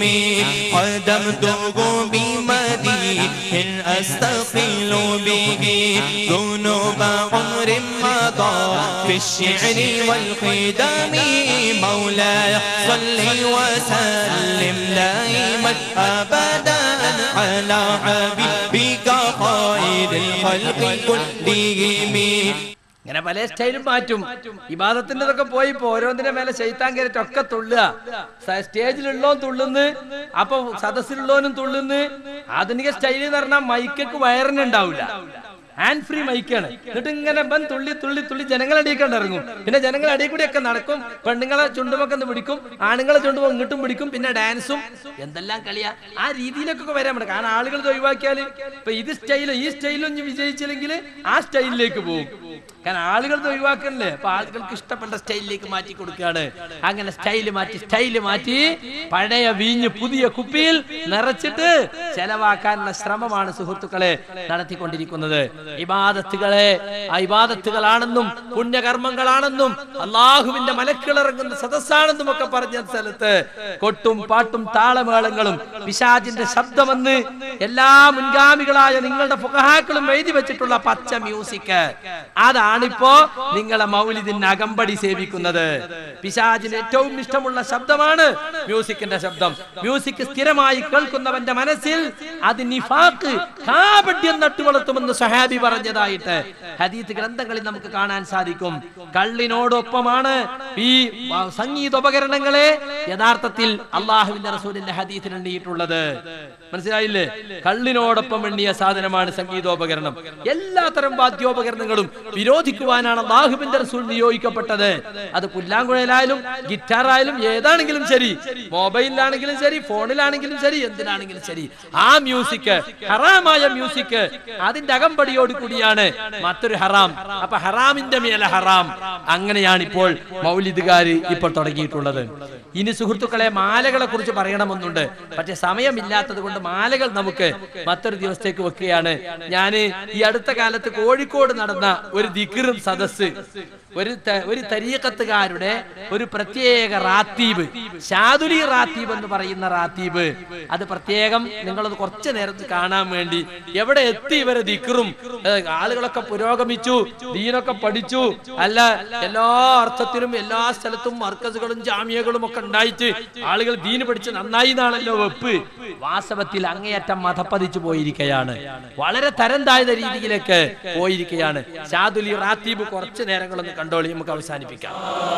قدمته بمديح استقل به ذنوب عمر مضى في الشعر والخدم مولاي صل وسلم دائما ابدا على حبيبك خير الخلق كلهم ഇങ്ങനെ പല സ്റ്റൈലും മാറ്റും ഇബാദത്തിൻ്റെതൊക്കെ പോയി ഇപ്പൊ ഓരോന്നിന്റെ മേലെ ശൈത്താൻ കയറിട്ട് ഒക്കെ തുള്ളുക സ- സ്റ്റേജിലുള്ളവൻ തുള്ളുന്ന് അപ്പൊ സദസ്സിലുള്ളവനും തുള്ളുന്ന് ആധുനിക സ്റ്റൈൽ എന്ന് പറഞ്ഞാൽ മൈക്കൊക്കെ വയറിനുണ്ടാവില്ല ഹാൻഡ് ഫ്രീ മൈക്കാണ് എന്നിട്ട് ഇങ്ങനെ ബൻ തുള്ളി തുള്ളി തുള്ളി ജനങ്ങളെ അടിയിക്കൊണ്ട് ഇറങ്ങും പിന്നെ ജനങ്ങളെ അടിയിൽ കൂടി ഒക്കെ നടക്കും പെണ്ണുങ്ങളെ ചുണ്ടുമൊക്കെ ഒന്ന് പിടിക്കും ആണുങ്ങളെ ചുണ്ടുമോ ഇങ്ങോട്ടും പിടിക്കും പിന്നെ ഡാൻസും എന്തെല്ലാം കളിയാ ആ രീതിയിലൊക്കെ വരാൻ പറ്റും കാരണം ആളുകൾ ഇത് ഒഴിവാക്കിയാൽ ഇപ്പൊ ഇത് സ്റ്റൈലും ഈ സ്റ്റൈലും ഇനി വിജയിച്ചില്ലെങ്കിൽ ആ സ്റ്റൈലിലേക്ക് പോകും കാരണം ആളുകൾ ഇത് ഒഴിവാക്കണല്ലേ അപ്പൊ ആളുകൾക്ക് ഇഷ്ടപ്പെട്ട സ്റ്റൈലിലേക്ക് മാറ്റി കൊടുക്കുകയാണ് അങ്ങനെ സ്റ്റൈല് മാറ്റി സ്റ്റൈല് മാറ്റി പഴയ വീഞ്ഞ് പുതിയ കുപ്പിയിൽ നിറച്ചിട്ട് ചെലവാക്കാനുള്ള ശ്രമമാണ് സുഹൃത്തുക്കളെ നടത്തിക്കൊണ്ടിരിക്കുന്നത് ഇബാദത്തുകളെ ആ ഇബാദത്തുകളാണെന്നും പുണ്യകർമ്മങ്ങളാണെന്നും അള്ളാഹുവിന്റെ മലക്കിളിറങ്ങുന്ന സദസ്സാണെന്നും ഒക്കെ പറഞ്ഞ സ്ഥലത്ത് കൊട്ടും പാട്ടും താളമേളങ്ങളും പിശാചിന്റെ ശബ്ദമെന്ന് എല്ലാ മുൻഗാമികളായ നിങ്ങളുടെ ഫുഖഹാക്കളും എഴുതി വെച്ചിട്ടുള്ള പച്ച മ്യൂസിക് അതാണിപ്പോ നിങ്ങളെ മൗലിദിന് അകമ്പടി സേവിക്കുന്നത് പിശാചിന് ഏറ്റവും ഇഷ്ടമുള്ള ശബ്ദമാണ് മ്യൂസിക്കിന്റെ ശബ്ദം മ്യൂസിക് സ്ഥിരമായി കേൾക്കുന്നവന്റെ മനസ്സിൽ അത് നിഫാക്ക് കാപട്യം നട്ടുവളർത്തുമെന്ന് സഹാബി പറഞ്ഞതായിട്ട് ഹദീത്ത് ഗ്രന്ഥങ്ങളിൽ നമുക്ക് കാണാൻ സാധിക്കും കള്ളിനോടൊപ്പമാണ് ഈ ആ, സംഗീതോപകരണങ്ങളെ യഥാർത്ഥത്തിൽ അള്ളാഹുവിന്റെ റസൂലിന്റെ ഹദീത്തിൽ എണ്ണിയിട്ടുള്ളത് മനസ്സിലായില്ലേ കള്ളിനോടൊപ്പം എണ്ണിയ സാധനമാണ് സംഗീതോപകരണം എല്ലാത്തരം വാദ്യോപകരണങ്ങളും വിരോധിക്കുവാനാണ് അള്ളാഹുവിന്റെ റസൂൽ നിയോഗിക്കപ്പെട്ടത് അത് പുല്ലാങ്കുഴലായാലും ഗിറ്റാറായാലും ഏതാണെങ്കിലും ശരി മൊബൈലിലാണെങ്കിലും ശരി ഫോണിലാണെങ്കിലും ശരി എന്തിനാണെങ്കിലും ശരി ആ മ്യൂസിക് ഹറാമായ മ്യൂസിക് അതിന്റെ അകമ്പടിയോട് കൂടിയാണ് മറ്റൊരു ഹറാം അപ്പൊ ഹറാമിന്റെ മേലെ ഹറാം അങ്ങനെയാണ് ഇപ്പോൾ മൗലിദുകാര് ഇപ്പോൾ തുടങ്ങിയിട്ടുള്ളത് ഇനി സുഹൃത്തുക്കളെ മാലകളെ കുറിച്ച് പറയണമെന്നുണ്ട് പക്ഷെ സമയമില്ലാത്തത് കൊണ്ട് മാലകൾ നമുക്ക് മറ്റൊരു ദിവസത്തേക്ക് വെക്കുകയാണ് ഞാന് ഈ അടുത്ത കാലത്ത് കോഴിക്കോട് നടന്ന ഒരു ദിക്റും സദസ് ഒരു ത- ഒരു തരീക്കത്തുകാരുടെ ഒരു പ്രത്യേക റാത്തീബ് ഷാദുലി റാത്തീബ് എന്ന് പറയുന്ന റാത്തീബ് അത് പ്രത്യേകം നിങ്ങളത് കുറച്ചു നേരത്ത് കാണാൻ വേണ്ടി എവിടെ എത്തി ഇവരെ ദിക്റും ഏ, ആളുകളൊക്കെ പുരോഗമിച്ചു ദീനൊക്കെ പഠിച്ചു അല്ല എല്ലാ അർത്ഥത്തിലും എല്ലാ സ്ഥലത്തും മർക്കസുകളും ജാമ്യകളും ഒക്കെ ഉണ്ടായിട്ട് ആളുകൾ ദീന് പഠിച്ച് നന്നായി എന്നാണല്ലോ വെപ്പ് വാസ്തവത്തിൽ അങ്ങേയറ്റം മതപ്പതിച്ചു പോയിരിക്കുകയാണ് വളരെ തരം താഴ്ന്ന രീതിയിലേക്ക് പോയിരിക്കുകയാണ് ഷാദുലി റാത്തീബ് കുറച്ചു നേരങ്ങളൊന്ന് കണ്ടോളി നമുക്ക് അവസാനിപ്പിക്കാം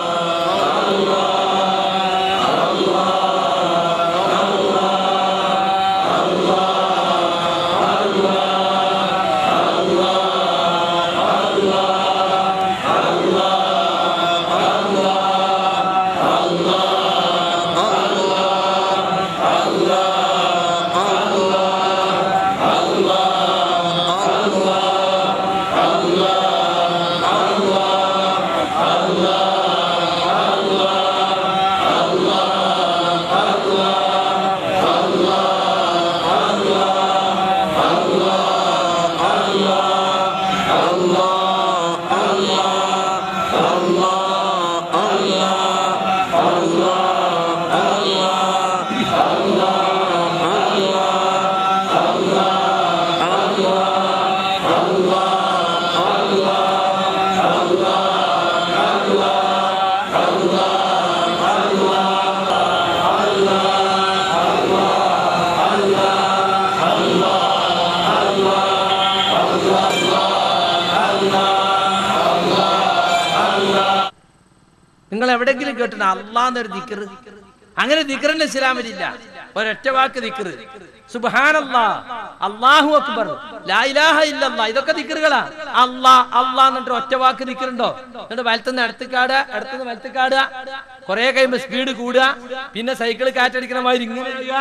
നിങ്ങൾ എവിടെങ്കിലും കേട്ടിട്ട് അള്ളാന്നൊരു ദിക്കറ് അങ്ങനെ ദിക്കറിന്റെ ഇസ്ലാമിലില്ല ഒരൊറ്റ വാക്ക് ദിക്കറ് സുബ്ഹാനല്ലാ അല്ലാഹു അക്ബർ ലാ ഇലാഹ ഇല്ലല്ലാ ഇതൊക്കെ ദിക്കറുകളാ അല്ലാ അല്ലാ എന്നിട്ട് ഒറ്റ വാക്ക് ദിക്കറുണ്ടോ എന്നിട്ട് വലത്തുനിന്ന് അടുത്തേക്കാട് അടുത്തുനിന്ന് വലത്തേക്കാട് കുറെ കഴിയുമ്പോ സ്പീഡ് കൂടുക പിന്നെ സൈക്കിൾ കാറ്റടിക്കണ മാതിരി ഇങ്ങനെ ഇടുക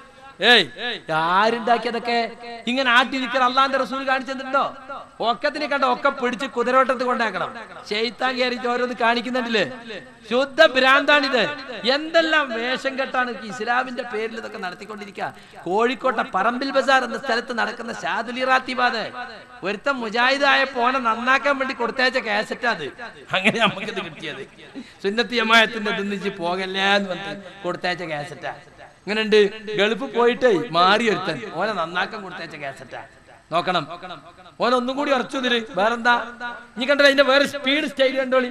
ഏയ് ആരുണ്ടാക്കിയതൊക്കെ ഇങ്ങനെ ആട്ടി നിൽക്കുന്ന അള്ളാന്റെ റസൂൽ കാണിച്ചിട്ടുണ്ടോ ഒക്കത്തിന് കണ്ട ഒക്കെ പിടിച്ച് കുതിരോട്ടത്ത് കൊണ്ടാക്കണം ഷെയ്ത്താൻ കയറിയിട്ട് ഓരോന്ന് കാണിക്കുന്നുണ്ടല്ലേ ശുദ്ധ ഭ്രാന്താണിത് എന്തെല്ലാം വേഷം കെട്ടാണ് ഈ ഇസ്ലാമിന്റെ പേരിൽ ഇതൊക്കെ നടത്തിക്കൊണ്ടിരിക്കുക കോഴിക്കോട്ടെ പറമ്പിൽ ബസാർ എന്ന സ്ഥലത്ത് നടക്കുന്ന ഷാദുലി റാത്തിബാദ് ഒരുത്തം മുജാഹിദ് ആയ പോനെ നന്നാക്കാൻ വേണ്ടി കൊടുത്തയച്ച കാസറ്റ് അത് അങ്ങനെ നമുക്കിത് കിട്ടിയത് സുന്നത്തി ജമായത്തിന്റെ തിന്നിച്ച് പോകല്ലേ എന്ന് പറഞ്ഞിട്ട് കൊടുത്തയച്ച കാസറ്റാ ഇങ്ങനെയുണ്ട് ഗൾഫ് പോയിട്ട് മാറി ഒരുത്തൻ ഓനെ നന്നാക്കാൻ കൊടുത്തയച്ച കാസറ്റാ നോക്കണം ഓൻ ഒന്നും കൂടി ഉറച്ചു ഇതില് വേറെന്താ നീ കണ്ടോ അതിന്റെ വേറെ സ്പീഡ് സ്റ്റൈൽ കണ്ടോളി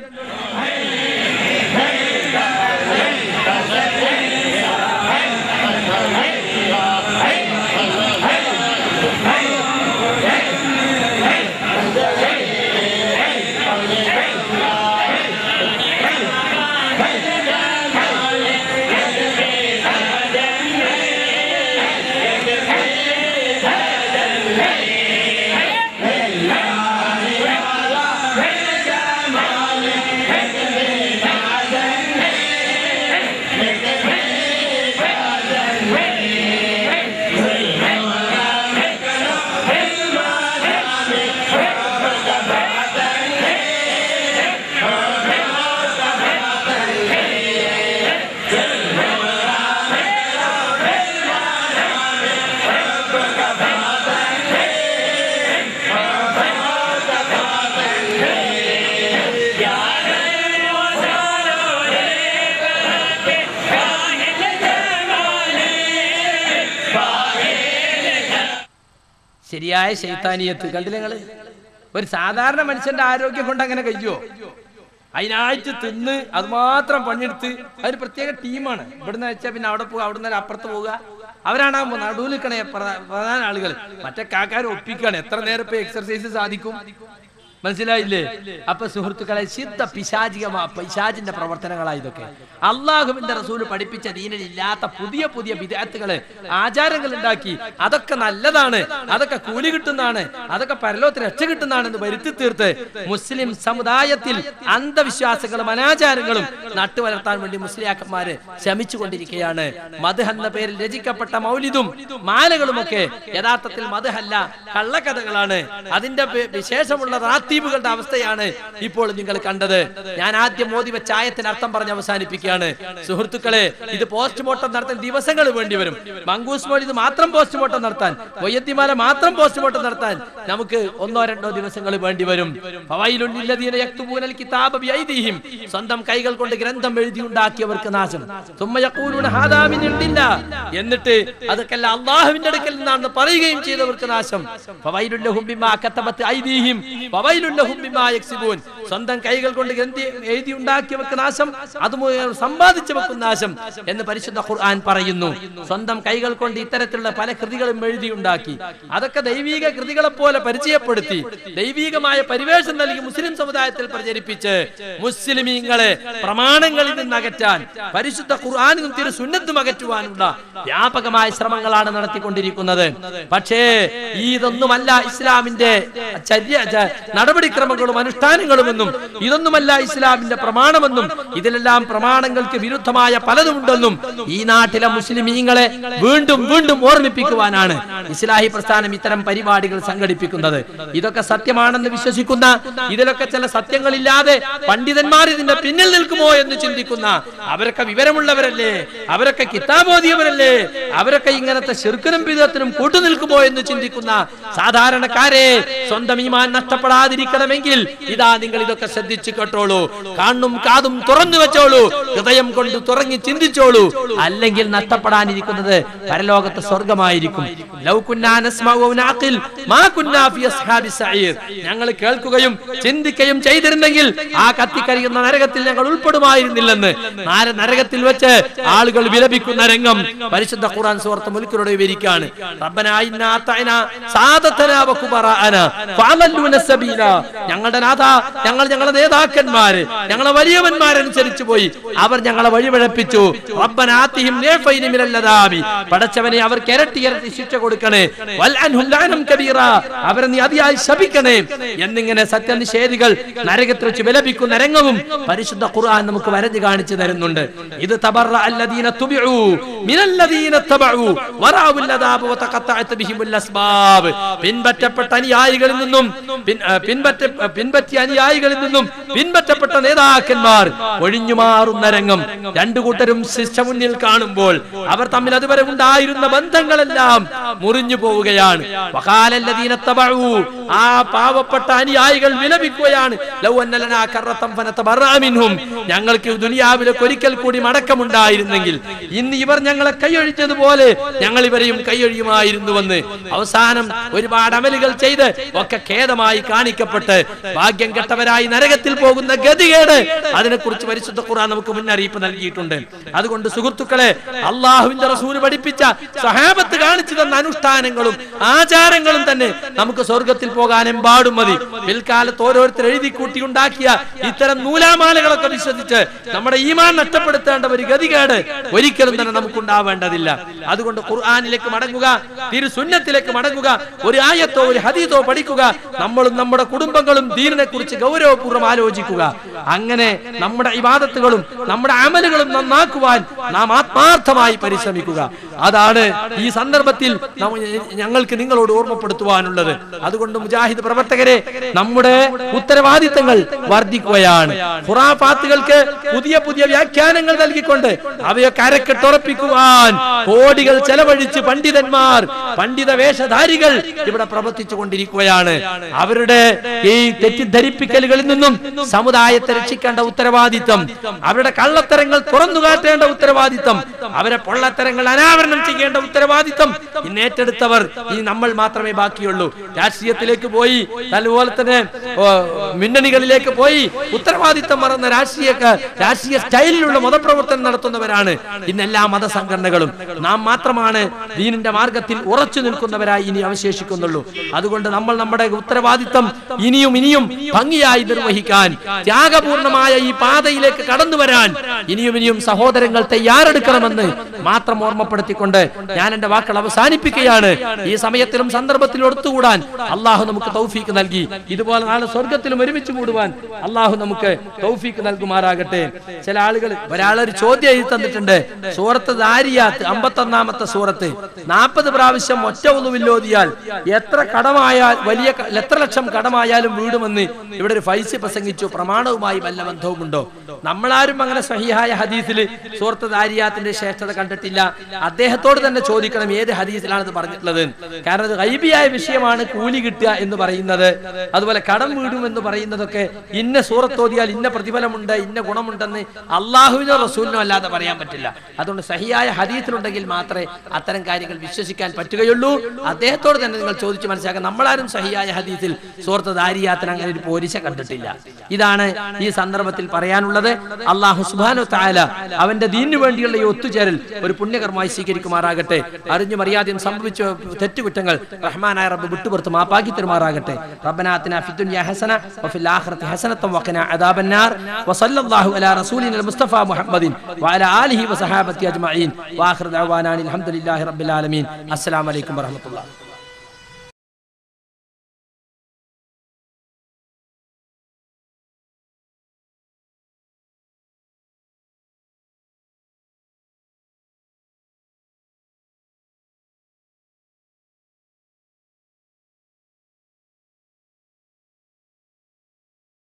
ശരിയായ ശൈത്താനിയത്ത് കണ്ടില്ല നിങ്ങള് ഒരു സാധാരണ മനുഷ്യന്റെ ആരോഗ്യം കൊണ്ട് അങ്ങനെ കഴിയുമോ അതിനായിട്ട് തിന്ന് അത് മാത്രം പണിയെടുത്ത് അതൊരു പ്രത്യേക ടീമാണ് ഇവിടുന്ന് വെച്ചാൽ പിന്നെ അവിടെ പോകുക അവിടെ നിന്ന് അപ്പുറത്ത് പോവുക അവരാണ് ആ നടുവിൽ നിൽക്കണേ പ്രധാ- പ്രധാന ആളുകൾ മറ്റേ കാക്കാർ ഒപ്പിക്കാണ് എത്ര നേരം ഇപ്പൊ എക്സർസൈസ് സാധിക്കും മനസ്സിലായില്ലേ അപ്പൊ സുഹൃത്തുക്കളെ സിദ്ധ പിശാചികമാ പിശാചിന്റെ പ്രവർത്തനങ്ങളാണ് ഇതൊക്കെ അള്ളാഹുവിന്റെ റസൂല് പഠിപ്പിച്ച ദീനിൽ ഇല്ലാത്ത പുതിയ പുതിയ വിദ്യാർത്ഥികള് ആചാരങ്ങൾ ഉണ്ടാക്കി അതൊക്കെ നല്ലതാണ് അതൊക്കെ കൂലി കിട്ടുന്നതാണ് അതൊക്കെ പരലോകത്തിന് രക്ഷ കിട്ടുന്നതാണെന്ന് വരുത്തി തീർത്ത് മുസ്ലിം സമുദായത്തിൽ അന്ധവിശ്വാസങ്ങളും അനാചാരങ്ങളും നട്ടുവളർത്താൻ വേണ്ടി മുസ്ലിയാക്കന്മാര് ശ്രമിച്ചുകൊണ്ടിരിക്കുകയാണ് മധു എന്ന പേരിൽ രചിക്കപ്പെട്ട മൗലിദും മാലകളുമൊക്കെ യഥാർത്ഥത്തിൽ മധുഹല്ല കള്ളക്കഥകളാണ് അതിന്റെ വി- വിശേഷമുള്ള റാത്തീബുകളുടെ അവസ്ഥയാണ് ഇപ്പോൾ നിങ്ങൾ കണ്ടത് ഞാൻ ആദ്യം മോദി വെച്ച ആയത്തിന് അർത്ഥം പറഞ്ഞ് അവസാനിപ്പിക്കുകയാണ് സുഹൃത്തുക്കളെ ഇത് പോസ്റ്റ്മോർട്ടം നടത്താൻ ദിവസങ്ങൾ വേണ്ടി വരും മങ്കൂസ് മോൾ ഇത് മാത്രം പോസ്റ്റ്മോർട്ടം നടത്താൻ വയ്യത്തിമാല മാത്രം പോസ്റ്റ്മോർട്ടം നടത്താൻ നമുക്ക് ഒന്നോ രണ്ടോ ദിവസങ്ങൾ വേണ്ടി വരും ഫവൈലുല്ലില്ലദീന യക്തുബൂനൽ കിതാബ ബിഐദിഹിം സ്വന്തം കൈകൾ കൊണ്ട് ഗ്രന്ഥം എഴുതി ഉണ്ടാക്കിയവർക്ക് നാശം സുമ്മ യഖൂലൂന ഹാദാ മിൻ ഇൻദില്ലാ. എന്നിട്ട് അതൊക്കെ അള്ളാഹുവിന്റെ അടുക്കൽ നിന്നാണെന്ന് പറയുകയും ചെയ്തവർക്ക് നാശം ഫവൈലുൽ ലഹും ബിമാ കതബത്ത് ഐദീഹിം ഫവൈലുൽ ലഹും ബിമാ യക്സിബൂൻ സ്വന്തം കൈകൾ കൊണ്ട് ഗ്രന്ഥി എഴുതി ഉണ്ടാക്കിയവർക്ക് നാശം അത് മുഴുവൻ സമ്പാദിച്ചവർക്ക് നാശം എന്ന് പരിശുദ്ധ ഖുർആൻ പറയുന്നു സ്വന്തം കൈകൾ കൊണ്ട് ഇത്തരത്തിലുള്ള പല കൃതികളും എഴുതി ഉണ്ടാക്കി അതൊക്കെ ദൈവിക കൃതികളെ പോലെ പരിചയപ്പെടുത്തി ദൈവികമായ പരിവേഷം നൽകി മുസ്ലിം സമുദായത്തിൽ പ്രചരിപ്പിച്ച് മുസ്ലിമീങ്ങളെ പ്രമാണങ്ങളിൽ നിന്ന് അകറ്റാൻ പരിശുദ്ധ ഖുർആാനും തിരു സുന്നത്തും അകറ്റുവാനുള്ള വ്യാപകമായ ശ്രമങ്ങളാണ് നടത്തിക്കൊണ്ടിരിക്കുന്നത് പക്ഷേ ഇതൊന്നുമല്ല ഇസ്ലാമിന്റെ ചര്യ ച- നടപടിക്രമങ്ങളും അനുഷ്ഠാനങ്ങളുമെന്നും ഇതൊന്നുമല്ല ഇസ്ലാമിന്റെ പ്രമാണമെന്നും ഇതിലെല്ലാം പ്രമാണങ്ങൾക്ക് വിരുദ്ധമായ പലതുമുണ്ടെന്നും ഈ നാട്ടിലെ മുസ്ലിമീങ്ങളെ വീണ്ടും വീണ്ടും ഓർമ്മിപ്പിക്കുവാനാണ് ഇസ്ലാഹി പ്രസ്ഥാനം ഇത്തരം പരിപാടികൾ സംഘടിപ്പിക്കുന്നത് ഇതൊക്കെ സത്യമാണെന്ന് വിശ്വസിക്കുന്ന ഇതിലൊക്കെ ചില സത്യങ്ങളില്ലാതെ പണ്ഡിതന്മാർ ഇതിന്റെ പിന്നിൽ നിൽക്കുമോ എന്ന് ചിന്തിക്കുന്ന അവരൊക്കെ വിവരമുള്ളവരല്ലേ അവരൊക്കെ കിതാബോധിയവരല്ലേ അവരൊക്കെ ഇങ്ങനത്തെ ശിർക്കനും വിധത്തിനും കൂട്ടുനിൽക്കുമോ എന്ന് ചിന്തിക്കുന്ന സാധാരണക്കാരെ സ്വന്തം ഈമാൻ നഷ്ടപ്പെടാതിരിക്കണമെങ്കിൽ ഇതാ നിങ്ങൾ ഇതൊക്കെ ശ്രദ്ധിച്ചു കേട്ടോളൂ കാണും കാതും തുറന്നു വെച്ചോളൂ ഹൃദയം കൊണ്ട് തുറങ്ങി ചിന്തിച്ചോളൂ അല്ലെങ്കിൽ നഷ്ടപ്പെടാനിരിക്കുന്നത് പരലോകത്ത് സ്വർഗമായിരിക്കും ലൗ കുന്നാ നസ്മഉ വ നഅഖിൽ മാ കുന്നാ ഫി അസ്ഹാബി സഈർ ഞങ്ങൾ കേൾക്കുകയും ചിന്തിക്കുകയും ചെയ്തിരുന്നെങ്കിൽ ആ കത്തിക്കരിയുന്ന നരകത്തിൽ ഞങ്ങൾ ഉൾപ്പെടുമായിരുന്നില്ലെന്ന് നാര നരകത്തിൽ വെച്ച് ആളുകൾ വിലപിക്കുന്ന രംഗം പരിശുദ്ധ ഖുർആൻ സൂറത്ത് മുൽക്കിലൂടെ വിവരിക്കാണ് റബ്ബനാ ഇന്നാ അത്തഅനാ സാദത്തനാ വ കുബറാഅനാ ഫഅലല്ലൂന സബീല ഞങ്ങളുടെ നാഥ ഞങ്ങൾ ഞങ്ങളുടെ നേതാക്കന്മാര് ഞങ്ങളെ വലിയവന്മാരനുസരിച്ച് പോയി അവർ ഞങ്ങളെ വഴിപിഴപ്പിച്ചു റബ്ബനാത്തിഹിം നേഫൈനി മിനല്ലദാബി പടച്ചവനെ അവർക്ക് ഇരട്ടി ഇരട്ടി ശിക്ഷ കൊടുക്കണേ വൽ അൻഹും ലഅനം കബീറ അവരെ നീ അതിയായി ശപിക്കണേ എന്നിങ്ങനെ സത്യനിഷേധികൾ നരകത്തിൽ വെച്ച് വിലപിക്കുന്ന രംഗവും പരിശുദ്ധ ഖുർആൻ നമുക്ക് വരഞ്ഞു കാണിച്ചു തരുന്നുണ്ട് ഇത് തബറ അല്ലദീന തുബിഉ മിനല്ലദീന തബഉ വറഅവുൽ ലദാബ വതഖത്തഅത് ബിഹിമുൽ അസ്ബാബ് പിൻപറ്റപ്പെട്ട അനുയായികളിൽ നിന്നും പിൻ- ആ, പിൻപറ്റ പിൻപറ്റിയ അനുയായികളിൽ നിന്നും പിൻപറ്റപ്പെട്ട നേതാക്കന്മാർ ഒഴിഞ്ഞു മാറുന്ന രംഗം രണ്ടു കൂട്ടരും ശിക്ഷ മുന്നിൽ കാണുമ്പോൾ അവർ തമ്മിൽ അതുവരെ ഉണ്ടായിരുന്ന ബന്ധങ്ങളെല്ലാം മുറിഞ്ഞു പോവുകയാണ് വഖാലല്ലദീന തബഉ ആ പാവപ്പെട്ട അനുയായികൾ വിലപിക്കുകയാണ് ലൗ അന്ന ലനാ കറത്തം ഫനതബറഅ മിൻഹും ഞങ്ങൾക്ക് ദുനിയാവിലേക്ക് ഒരിക്കൽ കൂടി മടക്കമുണ്ടായിരുന്നെങ്കിൽ ഇന്ന് ഇവർ ഞങ്ങളെ കൈയൊഴിച്ചതുപോലെ ഞങ്ങൾ ഇവരെയും കൈയൊഴിയുമായിരുന്നുവെന്ന് അവസാനം ഒരുപാട് അമലുകൾ ചെയ്ത് ഒക്കെ ഖേദമായി കാണിക്കപ്പെട്ട് ഭാഗ്യം കെട്ടവരായി നരകത്തിൽ പോകുന്ന ഗതികേട് അതിനെക്കുറിച്ച് പരിശുദ്ധ ഖുർആൻ നമുക്ക് മുന്നറിയിപ്പ് നൽകിയിട്ടുണ്ട് അതുകൊണ്ട് സുഹൃത്തുക്കളെ അള്ളാഹുവിന്റെ റസൂല് പഠിപ്പിച്ച സഹാബത്ത് കാണിച്ചു തന്ന അനുഷ്ഠാനങ്ങളും ആചാരങ്ങളും തന്നെ നമുക്ക് സ്വർഗത്തിൽ പോകാൻ എമ്പാടും മതി പിൽക്കാലത്ത് ഓരോരുത്തർ എഴുതി കൂട്ടി ഉണ്ടാക്കിയ ഇത്തരം നൂലാമാലകളൊക്കെ വിശ്വസിച്ച് നമ്മുടെ ഈമാൻ നഷ്ടപ്പെടുത്തേണ്ട ഒരു ഗതികേട് ഒരിക്കലും തന്നെ നമുക്കുണ്ടാവേണ്ടതില്ല അതുകൊണ്ട് ഖുർആാനിലേക്ക് മടങ്ങുക തിരുസുന്നത്തിലേക്ക് മടങ്ങുക ഒരു ആയത്തോ ഒരു ഹദീതോ പഠിക്കുക നമ്മളും നമ്മുടെ കുടുംബങ്ങളും ദീനിനെ കുറിച്ച് ഗൗരവപൂർവ്വം ആലോചിക്കുക അങ്ങനെ നമ്മുടെ ഇബാദത്തുകളും നമ്മുടെ അമലുകളും നന്നാക്കുവാൻ നാം ആത്മാർത്ഥമായി പരിശ്രമിക്കുക അതാണ് ഈ സന്ദർഭത്തിൽ നമ്മ- ഞങ്ങൾക്ക് നിങ്ങളോട് ഓർമ്മപ്പെടുത്തുവാനുള്ളത് അതുകൊണ്ട് മുജാഹിദ് പ്രവർത്തകരെ നമ്മുടെ ഉത്തരവാദിത്തങ്ങൾ വർദ്ധിക്കുകയാണ് ഖുറാഫാത്തുകൾക്ക് പുതിയ പുതിയ വ്യാഖ്യാനങ്ങൾ നൽകിക്കൊണ്ട് അവയൊക്കെ അരക്കെട്ടുറപ്പിക്കുവാൻ കോടികൾ ചെലവഴിച്ച് പണ്ഡിതന്മാർ പണ്ഡിത വേഷധാരികൾ ഇവിടെ പ്രവർത്തിച്ചു കൊണ്ടിരിക്കുകയാണ് അവരുടെ ഈ തെറ്റിദ്ധരിപ്പിക്കലുകളിൽ നിന്നും സമുദായത്തെ സമുദായത്തെ രക്ഷിക്കേണ്ട ഉത്തരവാദിത്തം അവരുടെ കള്ളത്തരങ്ങൾ തുറന്നു കാട്ടേണ്ട ഉത്തരവാദിത്തം അവരെ പൊള്ളത്തരങ്ങൾ അനാവരണം ചെയ്യേണ്ട ഉത്തരവാദിത്തം ഇന്ന് ഏറ്റെടുത്തവർ ഇനി നമ്മൾ മാത്രമേ ബാക്കിയുള്ളൂ രാഷ്ട്രീയത്തിലേക്ക് പോയി അതുപോലെ തന്നെ ഓ, മുന്നണികളിലേക്ക് പോയി ഉത്തരവാദിത്തം മറന്ന രാഷ്ട്രീയ രാഷ്ട്രീയ സ്റ്റൈലിലുള്ള മതപ്രവർത്തനം നടത്തുന്നവരാണ് ഇന്ന് എല്ലാ മതസംഘടനകളും നാം മാത്രമാണ് ദീനിന്റെ മാർഗത്തിൽ ഉറച്ചു നിൽക്കുന്നവരായി ഇനി അവശേഷിക്കുന്നുള്ളൂ അതുകൊണ്ട് നമ്മൾ നമ്മുടെ ഉത്തരവാദിത്തം ഇനിയും ഇനിയും ഭംഗിയായി നിർവഹിക്കാൻ ത്യാഗപൂർണമായ ഈ പാതയിലേക്ക് കടന്നു വരാൻ ഇനിയും ഇനിയും സഹോദരങ്ങൾ തയ്യാറെടുക്കണമെന്ന് മാത്രം ഓർമ്മപ്പെടുത്തിക്കൊണ്ട് ഞാൻ എന്റെ വാക്കുകൾ അവസാനിപ്പിക്കുകയാണ് ഈ സമയത്തിലും സന്ദർഭത്തിലും ഒത്തുകൂടാൻ അള്ളാഹു നമുക്ക് തൗഫീക്ക് നൽകി ഇതുപോലെ നാളെ സ്വർഗത്തിലും ഒരുമിച്ച് കൂടുവാൻ അള്ളാഹു നമുക്ക് തൗഫീക്ക് നൽകുമാറാകട്ടെ ചില ആളുകൾ ഒരാളൊരു ചോദ്യം എഴുതി തന്നിട്ടുണ്ട് സൂറത്ത് ദാരിയാത്ത് അമ്പത്തൊന്നാമത്തെ സൂറത്ത് നാൽപ്പത് പ്രാവശ്യം ഒറ്റ ഒന്നുമില്ലോതിയാൽ എത്ര കടമായാൽ വലിയ ക- എത്ര ലക്ഷം കടമായാലും വീടുമെന്ന് ഇവിടെ ഒരു ഫൈസി പ്രസംഗിച്ചു പ്രമാണവുമായി വല്ല ബന്ധവുമുണ്ടോ നമ്മളാരും അങ്ങനെ സഹിഹായ ഹദീസിൽ സൂറത്ത് ദാരിയാത്തിന്റെ ശ്രേഷ്ഠത കണ്ടിട്ടില്ല അദ്ദേഹത്തോട് തന്നെ ചോദിക്കണം ഏത് ഹദീസിലാണ് ഇത് പറഞ്ഞിട്ടുള്ളത് കാരണം ഇത് ഗൈബിയായ വിഷയമാണ് കൂലി കിട്ടുക എന്ന് പറയുന്നത് അതുപോലെ കടം വീടും എന്ന് പറയുന്നതൊക്കെ ഇന്ന സൂറത്തോതിയാൽ ഇന്ന പ്രതിഫലമുണ്ട് ഇന്ന ഗുണമുണ്ടെന്ന് അള്ളാഹുവിനോ റസൂലിനോ അല്ലാതെ പറയാൻ പറ്റില്ല അതുകൊണ്ട് സഹിയായ ഹദീസിലുണ്ടെങ്കിൽ മാത്രമേ അത്തരം കാര്യങ്ങൾ വിശ്വസിക്കാൻ പറ്റുകയുള്ളൂ അദ്ദേഹത്തോട് തന്നെ നിങ്ങൾ ചോദിച്ചു മനസ്സിലാക്കാൻ നമ്മളാരും സഹിയായ ഹദീസിൽ സൂറത്ത് ദാരിയാത്തിന് അങ്ങനെ ഒരു പോരിശ കണ്ടിട്ടില്ല ഇതാണ് ഈ സന്ദർഭത്തിൽ പറയാനുള്ളത് അള്ളാഹു സുബാനു താല അവന്റെ ദീനു വേണ്ടിയുള്ള ഈ ഒത്തുചേരൽ ഒരു പുണ്യകർമ്മമായി സ്വീകരിക്കുമാറാകട്ടെ അറിഞ്ഞും അറിയാതെയും സംഭവിച്ച തെറ്റുകുറ്റങ്ങൾ റഹ്മാനായ റബ്ബ് വിട്ടുപുറത്ത് മാപ്പാക്കി തരുമാറാകട്ടെ റബ്ബനാത്തിന ഫിദ്ദുനിയ ഹസന വഫിൽ ആഖിറതി ഹസനത്തം വഖിന അദാബന്നാർ വസല്ലല്ലാഹു അലാ റസൂലിന മുസ്തഫ മുഹമ്മദിൻ വഅലാ ആലിഹി വസഹാബത്തി അജ്മഈൻ വാഖിർ ദഅവാനാ അൽഹംദുലില്ലാഹി റബ്ബിൽ ആലമീൻ അസ്സലാമു അലൈക്കും വറഹ്മത്തുള്ളാഹി